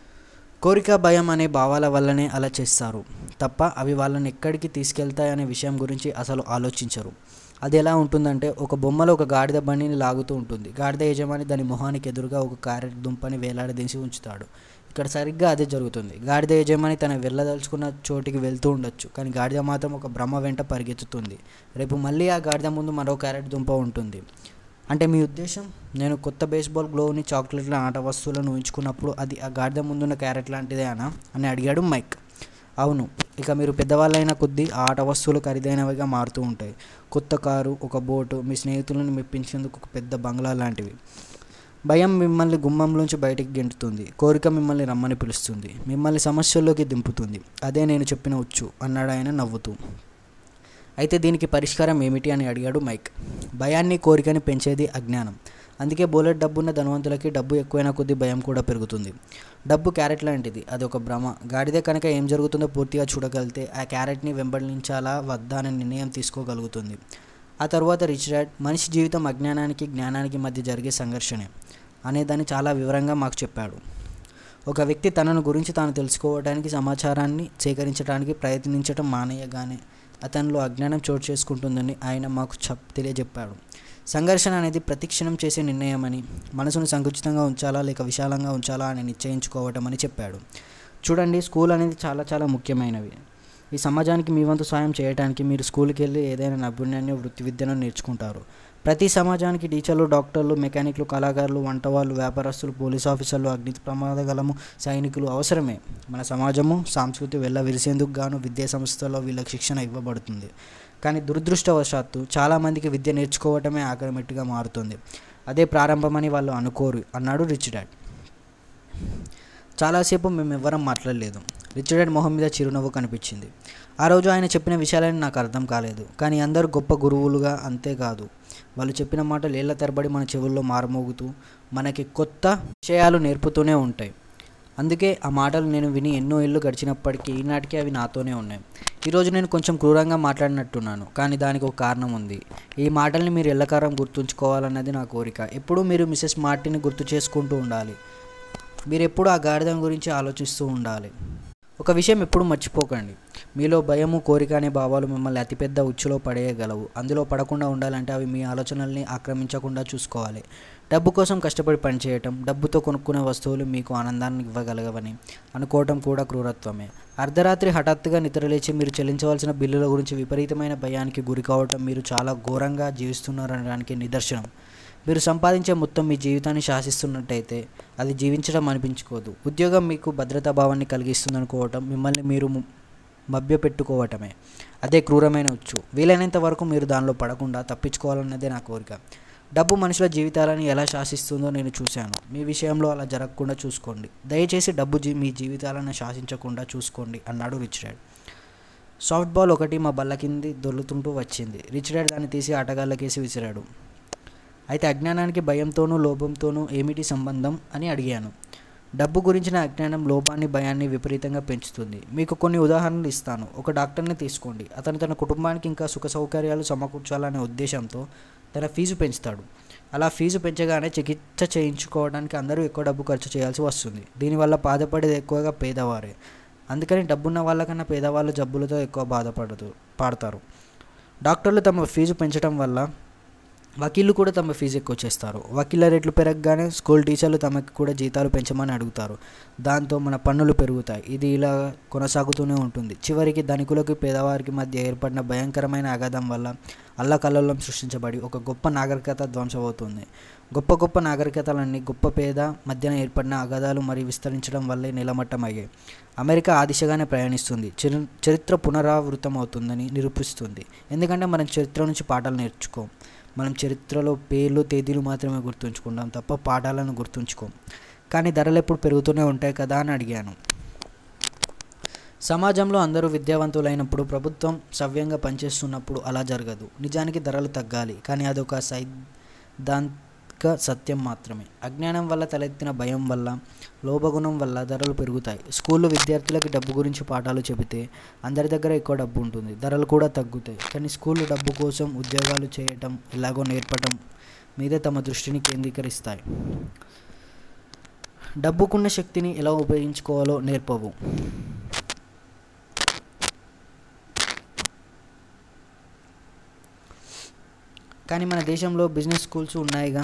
కోరిక భయం అనే భావాల వల్లనే అలా చేస్తారు తప్ప అవి వాళ్ళని ఎక్కడికి తీసుకెళ్తాయనే విషయం గురించి అసలు ఆలోచించరు అది ఎలా ఉంటుందంటే ఒక బొమ్మలో ఒక గాడిద బండిని లాగుతూ ఉంటుంది గాడిద యజమాని దాని మొహానికి ఎదురుగా ఒక క్యారెట్ దుంపని వేలాడదీసి ఉంచుతాడు ఇక్కడ సరిగ్గా అదే జరుగుతుంది గాడిద యజమాని తన వెళ్ళదలుచుకున్న చోటికి వెళ్తూ ఉండొచ్చు కానీ గాడిద మాత్రం ఒక భ్రమ వెంట పరిగెత్తుతుంది రేపు మళ్ళీ ఆ గాడిద ముందు మరో క్యారెట్ దుంప ఉంటుంది అంటే మీ ఉద్దేశం నేను కొత్త బేస్బాల్ గ్లోవ్ని చాక్లెట్ల ఆట వస్తువులను ఉంచుకున్నప్పుడు అది ఆ గాడిద ముందున్న క్యారెట్ లాంటిదే అనా అని అడిగాడు మైక్ అవును ఇక మీరు పెద్దవాళ్ళైన కొద్దీ ఆ ఆట వస్తువులు ఖరీదైనవిగా మారుతూ ఉంటాయి కొత్త కారు ఒక బోటు మీ స్నేహితులను మెప్పించేందుకు ఒక పెద్ద బంగ్లా లాంటివి భయం మిమ్మల్ని గుమ్మంలోంచి బయటికి గెంటుతుంది కోరిక మిమ్మల్ని రమ్మని పిలుస్తుంది మిమ్మల్ని సమస్యల్లోకి దింపుతుంది అదే నేను చెప్పిన వచ్చు అన్నాడు ఆయన నవ్వుతూ అయితే దీనికి పరిష్కారం ఏమిటి అని అడిగాడు మైక్ భయాన్ని కోరికని పెంచేది అజ్ఞానం అందుకే బోలెట్ డబ్బున్న ధనవంతులకి డబ్బు ఎక్కువైన కొద్దీ భయం కూడా పెరుగుతుంది డబ్బు క్యారెట్ లాంటిది అది ఒక భ్రమ గాడిదే కనుక ఏం జరుగుతుందో పూర్తిగా చూడగలిగితే ఆ క్యారెట్ని వెంబడించాలా వద్దా అనే నిర్ణయం తీసుకోగలుగుతుంది ఆ తర్వాత రిచ్ డాడ్ మనిషి జీవితం అజ్ఞానానికి జ్ఞానానికి మధ్య జరిగే సంఘర్షణే అనేదాన్ని చాలా వివరంగా మాకు చెప్పాడు ఒక వ్యక్తి తనను గురించి తాను తెలుసుకోవడానికి సమాచారాన్ని సేకరించడానికి ప్రయత్నించడం మానేయగానే అతనిలో అజ్ఞానం చోటు చేసుకుంటుందని ఆయన మాకు చెప్ తెలియజెప్పాడు సంఘర్షణ అనేది ప్రతిక్షణం చేసే నిర్ణయమని మనసును సంకుచితంగా ఉంచాలా లేక విశాలంగా ఉంచాలా అని నిశ్చయించుకోవటం అని చెప్పాడు చూడండి స్కూల్ అనేది చాలా చాలా ముఖ్యమైనవి ఈ సమాజానికి మీ వంతు సాయం చేయడానికి మీరు స్కూల్కి వెళ్ళి ఏదైనా నైపుణ్యాన్ని వృత్తి విద్యను నేర్చుకుంటారు ప్రతి సమాజానికి టీచర్లు డాక్టర్లు మెకానిక్లు కళాకారులు వంటవాళ్ళు వ్యాపారస్తులు పోలీస్ ఆఫీసర్లు అగ్ని ప్రమాదగలము సైనికులు అవసరమే మన సమాజము సంస్కృతి వెళ్ళ విరిసేందుకు గాను విద్యా సంస్థల్లో వీళ్ళకి శిక్షణ ఇవ్వబడుతుంది కానీ దురదృష్టవశాత్తు చాలామందికి విద్య నేర్చుకోవటమే ఆక్రమిట్టుగా మారుతుంది అదే ప్రారంభమని వాళ్ళు అనుకోరు అన్నాడు రిచ్ డాడ్ చాలాసేపు మేము ఎవ్వరం మాట్లాడలేదు రిచ్ డాడ్ మొహం మీద చిరునవ్వు కనిపించింది ఆ రోజు ఆయన చెప్పిన విషయాలని నాకు అర్థం కాలేదు కానీ అందరూ గొప్ప గురువులుగా అంతేకాదు వాళ్ళు చెప్పిన మాటలు ఏళ్ల తరబడి మన చెవుల్లో మారుమోగుతూ మనకి కొత్త విషయాలు నేర్పుతూనే ఉంటాయి అందుకే ఆ మాటలు నేను విని ఎన్నో ఏళ్ళు గడిచినప్పటికీ ఈనాటికి అవి నాతోనే ఉన్నాయి ఈరోజు నేను కొంచెం క్రూరంగా మాట్లాడినట్టున్నాను కానీ దానికి ఒక కారణం ఉంది ఈ మాటల్ని మీరు ఎల్లకారం గుర్తుంచుకోవాలన్నది నా కోరిక ఎప్పుడూ మీరు మిసెస్ మార్టిని గుర్తు చేసుకుంటూ ఉండాలి మీరు ఎప్పుడూ ఆ గాడిదం గురించి ఆలోచిస్తూ ఉండాలి ఒక విషయం ఎప్పుడు మర్చిపోకండి మీలో భయము కోరిక అనే భావాలు మిమ్మల్ని అతిపెద్ద ఉచ్చులో పడేయగలవు అందులో పడకుండా ఉండాలంటే అవి మీ ఆలోచనల్ని ఆక్రమించకుండా చూసుకోవాలి డబ్బు కోసం కష్టపడి పనిచేయటం డబ్బుతో కొనుక్కునే వస్తువులు మీకు ఆనందాన్ని ఇవ్వగలగవని అనుకోవటం కూడా క్రూరత్వమే అర్ధరాత్రి హఠాత్తుగా నిద్రలేచి మీరు చెల్లించవలసిన బిల్లుల గురించి విపరీతమైన భయానికి గురి కావటం మీరు చాలా ఘోరంగా జీవిస్తున్నారనడానికి నిదర్శనం మీరు సంపాదించే మొత్తం మీ జీవితాన్ని శాసిస్తున్నట్టయితే అది జీవించడం అనిపించుకోదు ఉద్యోగం మీకు భద్రతా భావాన్ని కలిగిస్తుందనుకోవటం మిమ్మల్ని మీరు ము- మభ్యపెట్టుకోవటమే అదే క్రూరమైన ఉచ్చు వీలైనంత వరకు మీరు దానిలో పడకుండా తప్పించుకోవాలన్నదే నా కోరిక డబ్బు మనుషుల జీవితాలని ఎలా శాసిస్తుందో నేను చూశాను మీ విషయంలో అలా జరగకుండా చూసుకోండి దయచేసి డబ్బు జీ మీ జీవితాలను శాసించకుండా చూసుకోండి అన్నాడు రిచ్ డాడ్ సాఫ్ట్ బాల్ ఒకటి మా బల్ల కింది దొర్లుతుంటూ వచ్చింది రిచ్ డాడ్ దాన్ని తీసి ఆటగాళ్ళకేసి విసిరాడు అయితే అజ్ఞానానికి భయంతోనూ లోపంతోనూ ఏమిటి సంబంధం అని అడిగాను డబ్బు గురించిన అజ్ఞానం లోపాన్ని భయాన్ని విపరీతంగా పెంచుతుంది మీకు కొన్ని ఉదాహరణలు ఇస్తాను ఒక డాక్టర్ని తీసుకోండి అతను తన కుటుంబానికి ఇంకా సుఖ సౌకర్యాలు సమకూర్చాలనే ఉద్దేశంతో తన ఫీజు పెంచుతాడు అలా ఫీజు పెంచగానే చికిత్స చేయించుకోవడానికి అందరూ ఎక్కువ డబ్బు ఖర్చు చేయాల్సి వస్తుంది దీనివల్ల బాధపడేది ఎక్కువగా పేదవారే అందుకని డబ్బున్న వాళ్ళకన్నా పేదవాళ్ళు జబ్బులతో ఎక్కువ బాధపడదు పడతారు డాక్టర్లు తమ ఫీజు పెంచడం వల్ల వకీళ్ళు కూడా తమ ఫీజు ఎక్కువ చేస్తారు వకీళ్ళ రేట్లు పెరగగానే స్కూల్ టీచర్లు తమకి కూడా జీతాలు పెంచమని అడుగుతారు దాంతో మన పన్నులు పెరుగుతాయి ఇది ఇలా కొనసాగుతూనే ఉంటుంది చివరికి ధనికులకు పేదవారికి మధ్య ఏర్పడిన భయంకరమైన అగాధం వల్ల అల్లకల్లోలం సృష్టించబడి ఒక గొప్ప నాగరికత ధ్వంసమవుతుంది గొప్ప గొప్ప నాగరికతలన్నీ గొప్ప పేద మధ్యన ఏర్పడిన అగాధాలు మరియు విస్తరించడం వల్లే నిలమట్టమయ్యాయి అమెరికా ఆ దిశగానే ప్రయాణిస్తుంది చరి చరిత్ర పునరావృతం అవుతుందని నిరూపిస్తుంది ఎందుకంటే మనం చరిత్ర నుంచి పాఠాలు నేర్చుకోం మనం చరిత్రలో పేర్లు తేదీలు మాత్రమే గుర్తుంచుకుంటాం తప్ప పాఠాలను గుర్తుంచుకోం కానీ ధరలు ఎప్పుడు పెరుగుతూనే ఉంటాయి కదా అని అడిగాను సమాజంలో అందరూ విద్యావంతులైనప్పుడు ప్రభుత్వం సవ్యంగా పనిచేస్తున్నప్పుడు అలా జరగదు నిజానికి ధరలు తగ్గాలి కానీ అదొక సైద్ధాంతిక సత్యం మాత్రమే అజ్ఞానం వల్ల తలెత్తిన భయం వల్ల లోభగుణం వల్ల ధరలు పెరుగుతాయి స్కూల్లో విద్యార్థులకి డబ్బు గురించి పాఠాలు చెబితే అందరి దగ్గర ఎక్కువ డబ్బు ఉంటుంది ధరలు కూడా తగ్గుతాయి కానీ స్కూళ్ళు డబ్బు కోసం ఉద్యోగాలు చేయటం ఎలాగో నేర్పటం మీదే తమ దృష్టిని కేంద్రీకరిస్తాయి డబ్బుకున్న శక్తిని ఎలా ఉపయోగించుకోవాలో నేర్పవు కానీ మన దేశంలో బిజినెస్ స్కూల్స్ ఉన్నాయిగా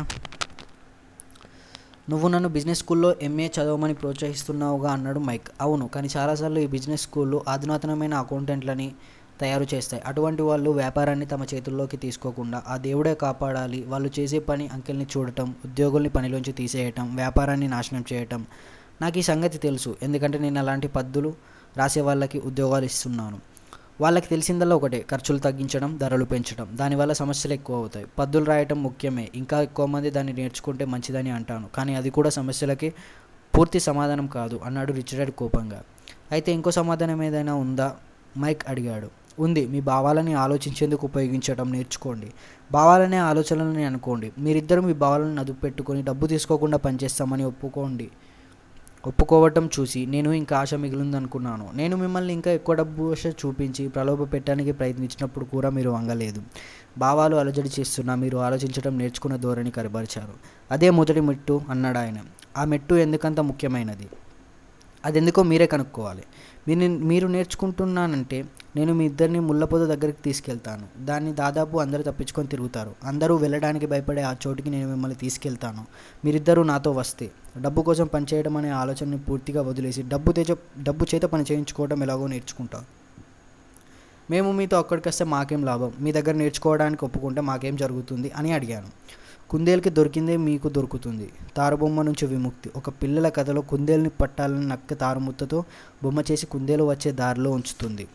నువ్వు నన్ను బిజినెస్ స్కూల్లో ఎంఏ చదవమని ప్రోత్సహిస్తున్నావుగా అన్నాడు మైక్ అవును కానీ చాలాసార్లు ఈ బిజినెస్ స్కూళ్ళు అధునాతనమైన అకౌంటెంట్లని తయారు చేస్తాయి అటువంటి వాళ్ళు వ్యాపారాన్ని తమ చేతుల్లోకి తీసుకోకుండా ఆ దేవుడే కాపాడాలి వాళ్ళు చేసే పని అంకెల్ని చూడటం ఉద్యోగుల్ని పనిలోంచి తీసేయటం వ్యాపారాన్ని నాశనం చేయటం నాకు ఈ సంగతి తెలుసు ఎందుకంటే నేను అలాంటి పద్ధతులు రాసే వాళ్ళకి ఉద్యోగాలు ఇస్తున్నాను వాళ్ళకి తెలిసిందల్లా ఒకటే ఖర్చులు తగ్గించడం ధరలు పెంచడం దానివల్ల సమస్యలు ఎక్కువ అవుతాయి పద్దులు రాయటం ముఖ్యమే ఇంకా ఎక్కువ మంది దాన్ని నేర్చుకుంటే మంచిదని అంటాను కానీ అది కూడా సమస్యలకి పూర్తి సమాధానం కాదు అన్నాడు రిచర్డ్ కోపంగా అయితే ఇంకో సమాధానం ఏదైనా ఉందా మైక్ అడిగాడు ఉంది మీ భావాలని ఆలోచించేందుకు ఉపయోగించడం నేర్చుకోండి భావాలనే ఆలోచనలని అనుకోండి మీరిద్దరూ మీ భావాలను అదుపు పెట్టుకొని డబ్బు తీసుకోకుండా పనిచేస్తామని ఒప్పుకోండి ఒప్పుకోవటం చూసి నేను ఇంకా ఆశ మిగిలిందనుకున్నాను నేను మిమ్మల్ని ఇంకా ఎక్కువ డబ్బు ఆశ చూపించి ప్రలోభ పెట్టడానికి ప్రయత్నించినప్పుడు కూడా మీరు వంగలేదు భావాలు అలజడి చేస్తున్నా మీరు ఆలోచించడం నేర్చుకున్న ధోరణి కనబరిచారు అదే మొదటి మెట్టు అన్నాడు ఆయన ఆ మెట్టు ఎందుకంత ముఖ్యమైనది అది ఎందుకో మీరే కనుక్కోవాలి మీరు మీరు నేర్చుకుంటున్నానంటే నేను మీ ఇద్దరిని ముళ్ళపొద దగ్గరికి తీసుకెళ్తాను దాన్ని దాదాపు అందరూ తప్పించుకొని తిరుగుతారు అందరూ వెళ్ళడానికి భయపడే ఆ చోటుకి నేను మిమ్మల్ని తీసుకెళ్తాను మీరిద్దరూ నాతో వస్తే డబ్బు కోసం పనిచేయడం అనే ఆలోచనని పూర్తిగా వదిలేసి డబ్బు తెచ డబ్బు చేత పని చేయించుకోవడం ఎలాగో నేర్చుకుంటాం మేము మీతో అక్కడికి వస్తే మాకేం లాభం మీ దగ్గర నేర్చుకోవడానికి ఒప్పుకుంటే మాకేం జరుగుతుంది అని అడిగాను కుందేలుకి దొరికిందే మీకు దొరుకుతుంది తారుబొమ్మ నుంచి విముక్తి ఒక పిల్లల కథలో కుందేలుని పట్టాలని నక్క తారుముత్తతో బొమ్మ చేసి కుందేలు వచ్చే దారిలో ఉంచుతుంది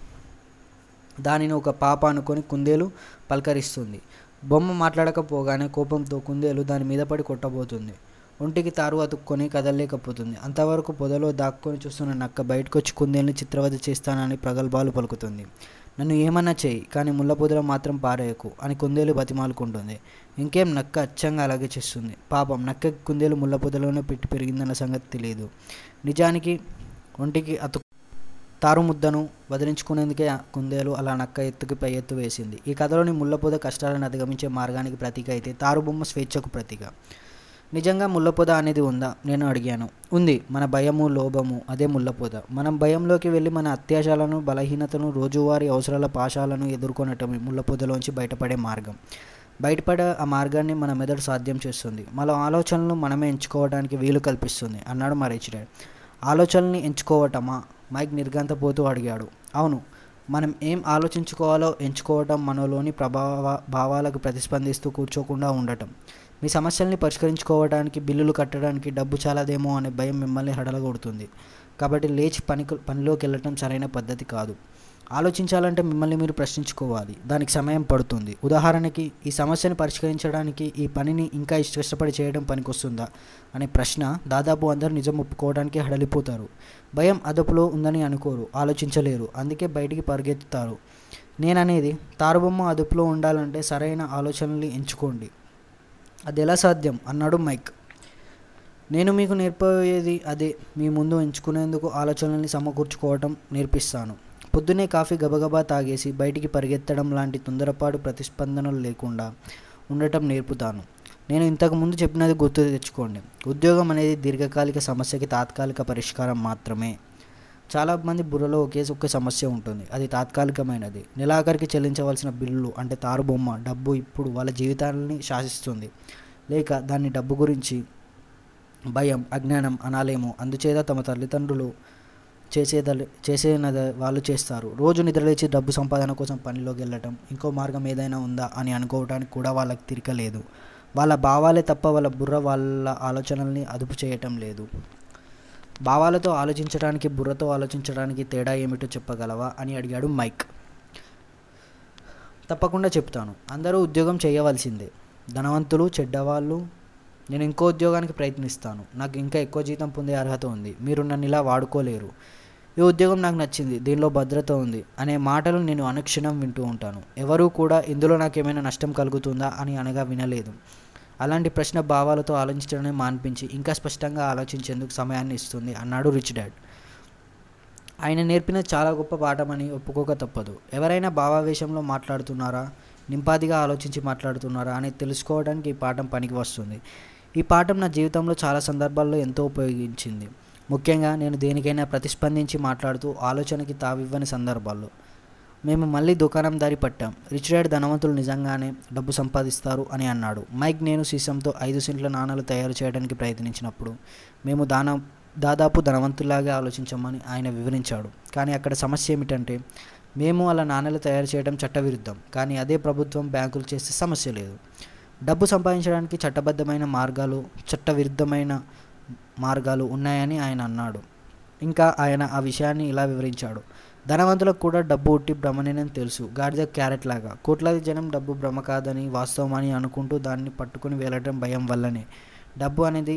దానిని ఒక పాప అనుకొని కుందేలు పలకరిస్తుంది బొమ్మ మాట్లాడకపోగానే కోపంతో కుందేలు దాని మీద పడి కొట్టబోతుంది ఒంటికి తారు అతుక్కొని కదలలేకపోతుంది అంతవరకు పొదలో దాక్కొని చూస్తున్న నక్క బయటకు వచ్చి కుందేలుని చిత్రవద చేస్తానని ప్రగల్భాలు పలుకుతుంది నన్ను ఏమన్నా చేయి కానీ ముళ్ళ పొదలో మాత్రం పారేయకు అని కుందేలు బతిమాలుకుంటుంది ఇంకేం నక్క అచ్చంగా అలాగే చేస్తుంది పాపం నక్క కుందేలు ముళ్ళ పొదలోనే పెట్టి పెరిగిందన్న సంగతి తెలియదు నిజానికి ఒంటికి అతు తారు ముద్దను వదిలించుకునేందుకే ఆ కుందేలు అలా నక్క ఎత్తుకి పై ఎత్తు వేసింది ఈ కథలోని ముళ్ళపొద కష్టాలను అధిగమించే మార్గానికి ప్రతీక అయితే తారుబొమ్మ స్వేచ్ఛకు ప్రతీక నిజంగా ముళ్ళపొద అనేది ఉందా నేను అడిగాను ఉంది మన భయము లోభము అదే ముళ్ళపొద మనం భయంలోకి వెళ్ళి మన అత్యాశాలను బలహీనతను రోజువారీ అవసరాల పాశాలను ఎదుర్కొనటమే ముళ్ళపొదలోంచి బయటపడే మార్గం బయటపడే ఆ మార్గాన్ని మన మెదడు సాధ్యం చేస్తుంది మన ఆలోచనలు మనమే ఎంచుకోవడానికి వీలు కల్పిస్తుంది అన్నాడు మా రిచ్ డాడ్ ఆలోచనల్ని ఎంచుకోవటమా మైక్ నిర్గంతపోతూ అడిగాడు అవును మనం ఏం ఆలోచించుకోవాలో ఎంచుకోవటం మనలోని ప్రభావ భావాలకు ప్రతిస్పందిస్తూ కూర్చోకుండా ఉండటం మీ సమస్యల్ని పరిష్కరించుకోవడానికి బిల్లులు కట్టడానికి డబ్బు చాలదేమో అనే భయం మిమ్మల్ని హడలగొడుతుంది కాబట్టి లేచి పని పనిలోకి వెళ్ళటం సరైన పద్ధతి కాదు ఆలోచించాలంటే మిమ్మల్ని మీరు ప్రశ్నించుకోవాలి దానికి సమయం పడుతుంది ఉదాహరణకి ఈ సమస్యను పరిష్కరించడానికి ఈ పనిని ఇంకా ఇష్టపడి చేయడం పనికొస్తుందా అనే ప్రశ్న దాదాపు అందరూ నిజం ఒప్పుకోవడానికి హడలిపోతారు భయం అదుపులో ఉందని అనుకోరు ఆలోచించలేరు అందుకే బయటికి పరిగెత్తుతారు నేననేది తారుబొమ్మ అదుపులో ఉండాలంటే సరైన ఆలోచనల్ని ఎంచుకోండి అది ఎలా సాధ్యం అన్నాడు మైక్ నేను మీకు నేర్పేది అదే మీ ముందు ఎంచుకునేందుకు ఆలోచనల్ని సమకూర్చుకోవటం నేర్పిస్తాను పొద్దునే కాఫీ గబగబా తాగేసి బయటికి పరిగెత్తడం లాంటి తొందరపాటు ప్రతిస్పందనలు లేకుండా ఉండటం నేర్పుతాను నేను ఇంతకు ముందు చెప్పినది గుర్తు తెచ్చుకోండి ఉద్యోగం అనేది దీర్ఘకాలిక సమస్యకి తాత్కాలిక పరిష్కారం మాత్రమే చాలా మంది బుర్రలో ఒకే ఒక్క సమస్య ఉంటుంది అది తాత్కాలికమైనది నెలాఖరికి చెల్లించవలసిన బిల్లులు అంటే తారుబొమ్మ డబ్బు ఇప్పుడు వాళ్ళ జీవితాలని శాసిస్తుంది లేక దాన్ని డబ్బు గురించి భయం అజ్ఞానం అనాలేమో అందుచేత తమ తల్లిదండ్రులు చేసేద చేసేనది వాళ్ళు చేస్తారు రోజు నిద్రలేచి డబ్బు సంపాదన కోసం పనిలోకి వెళ్ళటం ఇంకో మార్గం ఏదైనా ఉందా అని అనుకోవడానికి కూడా వాళ్ళకి తిరగలేదు వాళ్ళ భావాలే తప్ప వాళ్ళ బుర్ర వాళ్ళ ఆలోచనల్ని అదుపు చేయటం లేదు భావాలతో ఆలోచించడానికి బుర్రతో ఆలోచించడానికి తేడా ఏమిటో చెప్పగలవా అని అడిగాడు మైక్ తప్పకుండా చెప్తాను అందరూ ఉద్యోగం చేయవలసిందే ధనవంతులు చెడ్డవాళ్ళు నేను ఇంకో ఉద్యోగానికి ప్రయత్నిస్తాను నాకు ఇంకా ఎక్కువ జీతం పొందే అర్హత ఉంది మీరు నన్ను ఇలా వాడుకోలేరు ఈ ఉద్యోగం నాకు నచ్చింది దీనిలో భద్రత ఉంది అనే మాటలు నేను అనుక్షణం వింటూ ఉంటాను ఎవరూ కూడా ఇందులో నాకు ఏమైనా నష్టం కలుగుతుందా అని అనగా వినలేదు అలాంటి ప్రశ్న భావాలతో ఆలోచించడమే మాన్పించి ఇంకా స్పష్టంగా ఆలోచించేందుకు సమయాన్ని ఇస్తుంది అన్నాడు రిచ్ డాడ్ ఆయన నేర్పిన చాలా గొప్ప పాఠమని ఒప్పుకోక తప్పదు ఎవరైనా భావావేశంలో మాట్లాడుతున్నారా నింపాదిగా ఆలోచించి మాట్లాడుతున్నారా అని తెలుసుకోవడానికి ఈ పాఠం పనికి వస్తుంది ఈ పాఠం నా జీవితంలో చాలా సందర్భాల్లో ఎంతో ఉపయోగించింది ముఖ్యంగా నేను దేనికైనా ప్రతిస్పందించి మాట్లాడుతూ ఆలోచనకి తావివ్వని సందర్భాల్లో మేము మళ్ళీ దుకాణం దారి పట్టాం రిచ్ డాడ్ ధనవంతులు నిజంగానే డబ్బు సంపాదిస్తారు అని అన్నాడు మైక్ నేను సీసంతో ఐదు సెంట్ల నాణాలు తయారు చేయడానికి ప్రయత్నించినప్పుడు మేము దాన దాదాపు ధనవంతులాగా ఆలోచించమని ఆయన వివరించాడు కానీ అక్కడ సమస్య ఏమిటంటే మేము అలా నాణ్యాలు తయారు చేయడం చట్టవిరుద్ధం కానీ అదే ప్రభుత్వం బ్యాంకులు చేస్తే సమస్య లేదు డబ్బు సంపాదించడానికి చట్టబద్ధమైన మార్గాలు చట్టవిరుద్ధమైన మార్గాలు ఉన్నాయని ఆయన అన్నాడు ఇంకా ఆయన ఆ విషయాన్ని ఇలా వివరించాడు ధనవంతులకు కూడా డబ్బు ఉట్టి భ్రమనేనని తెలుసు గాడిద క్యారెట్ లాగా కోట్లాది జనం డబ్బు భ్రమ కాదని వాస్తవమని అనుకుంటూ దాన్ని పట్టుకుని వెళ్ళడం భయం వల్లనే డబ్బు అనేది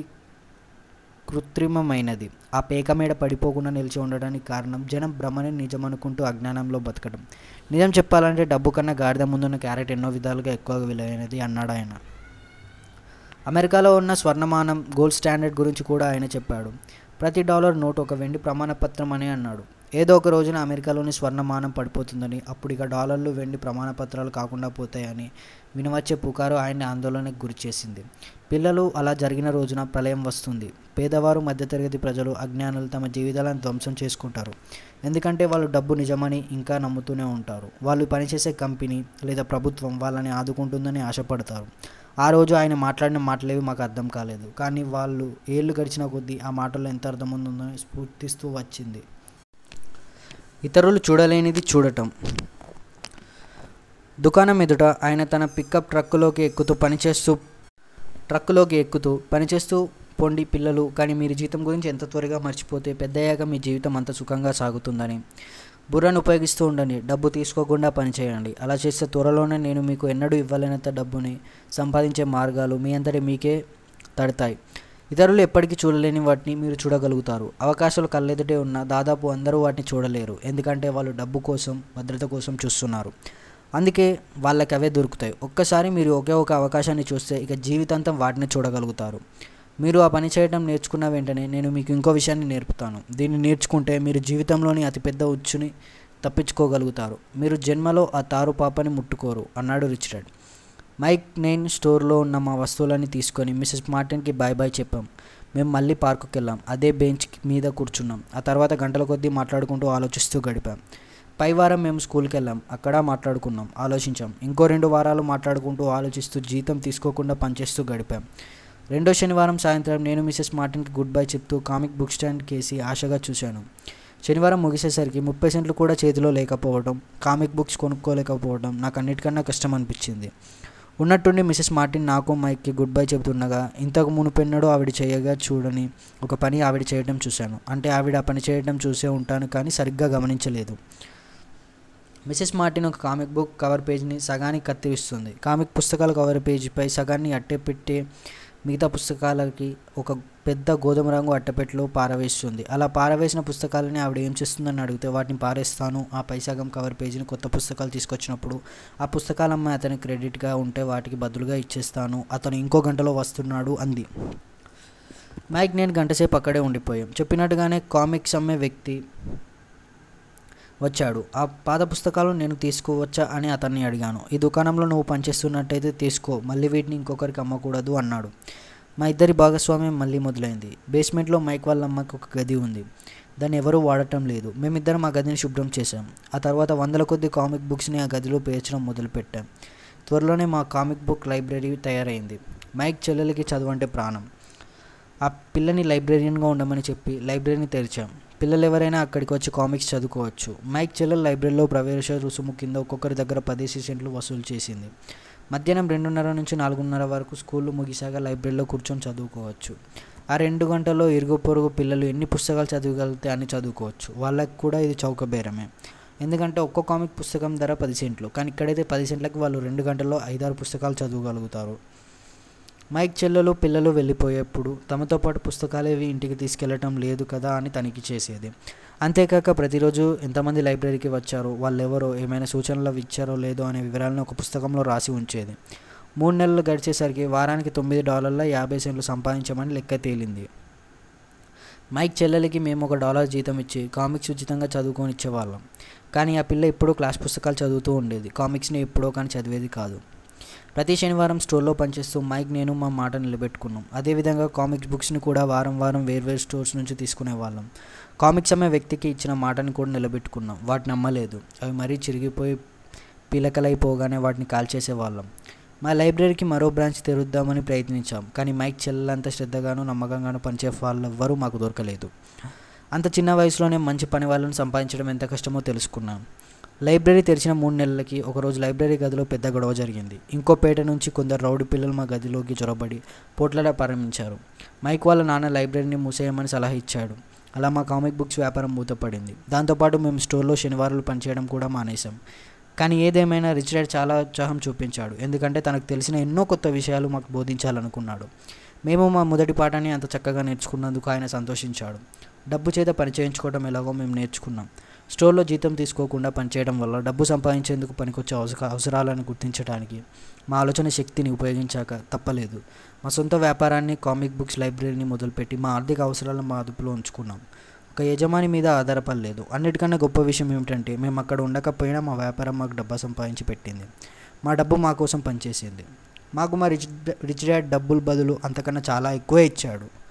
కృత్రిమమైనది ఆ పేక మీద పడిపోకుండా నిలిచి ఉండడానికి కారణం జనం భ్రమని నిజం అనుకుంటూ అజ్ఞానంలో బతకడం నిజం చెప్పాలంటే డబ్బు కన్నా గాడిద ముందున్న క్యారెట్ ఎన్నో విధాలుగా ఎక్కువగా విలువైనది అన్నాడు ఆయన అమెరికాలో ఉన్న స్వర్ణమానం గోల్డ్ స్టాండర్డ్ గురించి కూడా ఆయన చెప్పాడు ప్రతి డాలర్ నోట్ ఒక వెండి ప్రమాణపత్రం అని అన్నాడు ఏదో ఒక రోజున అమెరికాలోని స్వర్ణమానం పడిపోతుందని అప్పుడు ఇక డాలర్లు వెండి ప్రమాణ పత్రాలు కాకుండా పోతాయని వినవచ్చే పుకారు ఆయన్ని ఆందోళనకు గురిచేసింది పిల్లలు అలా జరిగిన రోజున ప్రళయం వస్తుంది పేదవారు మధ్యతరగతి ప్రజలు అజ్ఞానులు తమ జీవితాలను ధ్వంసం చేసుకుంటారు ఎందుకంటే వాళ్ళు డబ్బు నిజమని ఇంకా నమ్ముతూనే ఉంటారు వాళ్ళు పనిచేసే కంపెనీ లేదా ప్రభుత్వం వాళ్ళని ఆదుకుంటుందని ఆశపడతారు ఆ రోజు ఆయన మాట్లాడిన మాటలేవి మాకు అర్థం కాలేదు కానీ వాళ్ళు ఏళ్ళు గడిచిన కొద్దీ ఆ మాటల్లో ఎంత అర్థం ఉందో స్ఫూర్తిస్తూ వచ్చింది ఇతరులు చూడలేనిది చూడటం దుకాణం ఎదుట ఆయన తన పికప్ ట్రక్కులోకి ఎక్కుతూ పనిచేస్తూ ట్రక్కులోకి ఎక్కుతూ పనిచేస్తూ పొండి పిల్లలు కానీ మీరు జీతం గురించి ఎంత త్వరగా మర్చిపోతే పెద్దయ్యాక మీ జీవితం అంత సుఖంగా సాగుతుందని బుర్రను ఉపయోగిస్తూ ఉండండి డబ్బు తీసుకోకుండా పనిచేయండి అలా చేస్తే త్వరలోనే నేను మీకు ఎన్నడూ ఇవ్వలేనంత డబ్బుని సంపాదించే మార్గాలు మీ అంతటి మీకే తడతాయి ఇతరులు ఎప్పటికీ చూడలేని వాటిని మీరు చూడగలుగుతారు అవకాశాలు కళ్ళెదుటే ఉన్న దాదాపు అందరూ వాటిని చూడలేరు ఎందుకంటే వాళ్ళు డబ్బు కోసం భద్రత కోసం చూస్తున్నారు అందుకే వాళ్ళకి అవే దొరుకుతాయి ఒక్కసారి మీరు ఒకే ఒక అవకాశాన్ని చూస్తే ఇక జీవితాంతం వాటిని చూడగలుగుతారు మీరు ఆ పని చేయడం నేర్చుకున్న వెంటనే నేను మీకు ఇంకో విషయాన్ని నేర్పుతాను దీన్ని నేర్చుకుంటే మీరు జీవితంలోని అతిపెద్ద ఉచ్చుని తప్పించుకోగలుగుతారు మీరు జన్మలో ఆ తారు పాపని ముట్టుకోరు అన్నాడు రిచర్డ్ మైక్ నేను స్టోర్లో ఉన్న మా వస్తువులన్నీ తీసుకొని మిసెస్ మార్టిన్కి బాయ్ బాయ్ చెప్పాం మేము మళ్ళీ పార్కుకి వెళ్ళాం అదే బెంచ్ మీద కూర్చున్నాం ఆ తర్వాత గంటల కొద్దీ మాట్లాడుకుంటూ ఆలోచిస్తూ గడిపాం పై వారం మేము స్కూల్కి వెళ్ళాం అక్కడ మాట్లాడుకున్నాం ఆలోచించాం ఇంకో రెండు వారాలు మాట్లాడుకుంటూ ఆలోచిస్తూ జీతం తీసుకోకుండా పనిచేస్తూ గడిపాం రెండో శనివారం సాయంత్రం నేను మిసెస్ మార్టిన్కి గుడ్ బై చెప్తూ కామిక్ బుక్ స్టాండ్ కేసి ఆశగా చూశాను శనివారం ముగిసేసరికి ముప్పై సెంట్లు కూడా చేతిలో లేకపోవడం కామిక్ బుక్స్ కొనుక్కోలేకపోవడం నాకు అన్నిటికన్నా కష్టం అనిపించింది ఉన్నట్టుండి మిసెస్ మార్టిన్ నాకు మైక్కి గుడ్ బై చెబుతుండగా ఇంతకు మునుపెన్నడూ ఆవిడ చేయగా చూడని ఒక పని ఆవిడ చేయడం చూశాను అంటే ఆవిడ ఆ పని చేయడం చూసే ఉంటాను కానీ సరిగ్గా గమనించలేదు మిసెస్ మార్టిన్ ఒక కామిక్ బుక్ కవర్ పేజ్ని సగానికి కత్తిరిస్తుంది కామిక్ పుస్తకాల కవర్ పేజీపై సగాన్ని అట్టే పెట్టి మిగతా పుస్తకాలకి ఒక పెద్ద గోధుమ రంగు అట్టపెట్టెలో పారవేస్తుంది అలా పారవేసిన పుస్తకాలని ఆవిడ ఏం చేస్తుందని అడిగితే వాటిని పారేస్తాను ఆ పై సగం కవర్ పేజీని కొత్త పుస్తకాలు తీసుకొచ్చినప్పుడు ఆ పుస్తకాలు అమ్మాయి అతని క్రెడిట్గా ఉంటే వాటికి బదులుగా ఇచ్చేస్తాను అతను ఇంకో గంటలో వస్తున్నాడు అంది మైక్ నేను గంటసేపు అక్కడే ఉండిపోయాం చెప్పినట్టుగానే కామిక్స్ అమ్మే వ్యక్తి వచ్చాడు ఆ పాత పుస్తకాలు నేను తీసుకోవచ్చా అని అతన్ని అడిగాను ఈ దుకాణంలో నువ్వు పనిచేస్తున్నట్టయితే తీసుకో మళ్ళీ వీటిని ఇంకొకరికి అమ్మకూడదు అన్నాడు మా ఇద్దరి భాగస్వామ్యం మళ్ళీ మొదలైంది బేస్మెంట్లో మైక్ వాళ్ళ అమ్మకి ఒక గది ఉంది దాన్ని ఎవరూ వాడటం లేదు మేమిద్దరం ఆ గదిని శుభ్రం చేశాం ఆ తర్వాత వందల కొద్ది కామిక్ బుక్స్ని ఆ గదిలో పేర్చడం మొదలుపెట్టాం త్వరలోనే మా కామిక్ బుక్ లైబ్రరీ తయారైంది మైక్ చెల్లెలకి చదువంటే ప్రాణం ఆ పిల్లని లైబ్రేరియన్గా ఉండమని చెప్పి లైబ్రరీని తెరిచాం పిల్లలు ఎవరైనా అక్కడికి వచ్చి కామిక్స్ చదువుకోవచ్చు మైక్ చెల్లెల్ లైబ్రరీలో ప్రవేశ రుసుము కింద ఒక్కొక్కరి దగ్గర పదేసి సెంట్లు వసూలు చేసింది మధ్యాహ్నం రెండున్నర నుంచి నాలుగున్నర వరకు స్కూళ్ళు ముగిసాక లైబ్రరీలో కూర్చొని చదువుకోవచ్చు ఆ రెండు గంటల్లో ఇరుగు పొరుగు పిల్లలు ఎన్ని పుస్తకాలు చదవగలిగితే అన్ని చదువుకోవచ్చు వాళ్ళకి కూడా ఇది చౌక బేరమే ఎందుకంటే ఒక్కో కామిక్ పుస్తకం ధర పది సెంట్లు కానీ ఇక్కడైతే పది సెంట్లకి వాళ్ళు రెండు గంటల్లో ఐదారు పుస్తకాలు చదవగలుగుతారు మైక్ చెల్లెలు పిల్లలు వెళ్ళిపోయేప్పుడు తమతో పాటు పుస్తకాలేవి ఇంటికి తీసుకెళ్లటం లేదు కదా అని తనిఖీ చేసేది అంతేకాక ప్రతిరోజు ఎంతమంది లైబ్రరీకి వచ్చారో వాళ్ళెవరో ఏమైనా సూచనలు ఇచ్చారో లేదో అనే వివరాలను ఒక పుస్తకంలో రాసి ఉంచేది మూడు నెలలు గడిచేసరికి వారానికి తొమ్మిది డాలర్ల యాభై సెంట్లు సంపాదించమని లెక్క తేలింది మైక్ చెల్లెలకి మేము ఒక డాలర్ జీతం ఇచ్చి కామిక్స్ ఉచితంగా చదువుకొని ఇచ్చేవాళ్ళం కానీ ఆ పిల్ల ఎప్పుడూ క్లాస్ పుస్తకాలు చదువుతూ ఉండేది కామిక్స్ని ఎప్పుడో కానీ చదివేది కాదు ప్రతి శనివారం స్టోర్లో పనిచేస్తూ మైక్ నేను మా మాట నిలబెట్టుకున్నాం అదేవిధంగా కామిక్స్ బుక్స్ని కూడా వారం వారం వేర్వేరు స్టోర్స్ నుంచి తీసుకునేవాళ్ళం కామిక్స్ అమ్మే వ్యక్తికి ఇచ్చిన మాటని కూడా నిలబెట్టుకున్నాం వాటిని నమ్మలేదు అవి మరీ చిరిగిపోయి పిలకలైపోగానే వాటిని కాల్చేసేవాళ్ళం మా లైబ్రరీకి మరో బ్రాంచ్ తెరుద్దామని ప్రయత్నించాం కానీ మైక్ చెల్లెలంత శ్రద్ధగాను నమ్మకంగాను పనిచే వాళ్ళు ఎవ్వరూ మాకు దొరకలేదు అంత చిన్న వయసులోనే మంచి పని వాళ్ళని సంపాదించడం ఎంత కష్టమో తెలుసుకున్నాం లైబ్రరీ తెరిచిన మూడు నెలలకి ఒకరోజు లైబ్రరీ గదిలో పెద్ద గొడవ జరిగింది ఇంకో పేట నుంచి కొందరు రౌడీ పిల్లలు మా గదిలోకి చొరబడి పోట్లలా ప్రారంభించారు మైక్ వాళ్ళ నాన్న లైబ్రరీని మూసేయమని సలహా ఇచ్చాడు అలా మా కామిక్ బుక్స్ వ్యాపారం మూతపడింది దాంతోపాటు మేము స్టోర్లో శనివారాలు పనిచేయడం కూడా మానేశాం కానీ ఏదేమైనా రిచ్ డాడ్ చాలా ఉత్సాహం చూపించాడు ఎందుకంటే తనకు తెలిసిన ఎన్నో కొత్త విషయాలు మాకు బోధించాలనుకున్నాడు మేము మా మొదటి పాఠాన్ని అంత చక్కగా నేర్చుకున్నందుకు ఆయన సంతోషించాడు డబ్బు చేత పని చేయించుకోవడం ఎలాగో మేము నేర్చుకున్నాం స్టోర్లో జీతం తీసుకోకుండా పనిచేయడం వల్ల డబ్బు సంపాదించేందుకు పనికొచ్చే అవసర అవసరాలను గుర్తించడానికి మా ఆలోచన శక్తిని ఉపయోగించాక తప్పలేదు మా సొంత వ్యాపారాన్ని కామిక్ బుక్స్ లైబ్రరీని మొదలుపెట్టి మా ఆర్థిక అవసరాలను మా అదుపులో ఉంచుకున్నాం ఒక యజమాని మీద ఆధారపడలేదు అన్నిటికన్నా గొప్ప విషయం ఏమిటంటే మేము అక్కడ ఉండకపోయినా మా వ్యాపారం మాకు డబ్బు సంపాదించి పెట్టింది మా డబ్బు మా కోసం పనిచేసింది మాకు మా రిచ్ రిచ్ డాడ్ డబ్బులు బదులు అంతకన్నా చాలా ఎక్కువ ఇచ్చాడు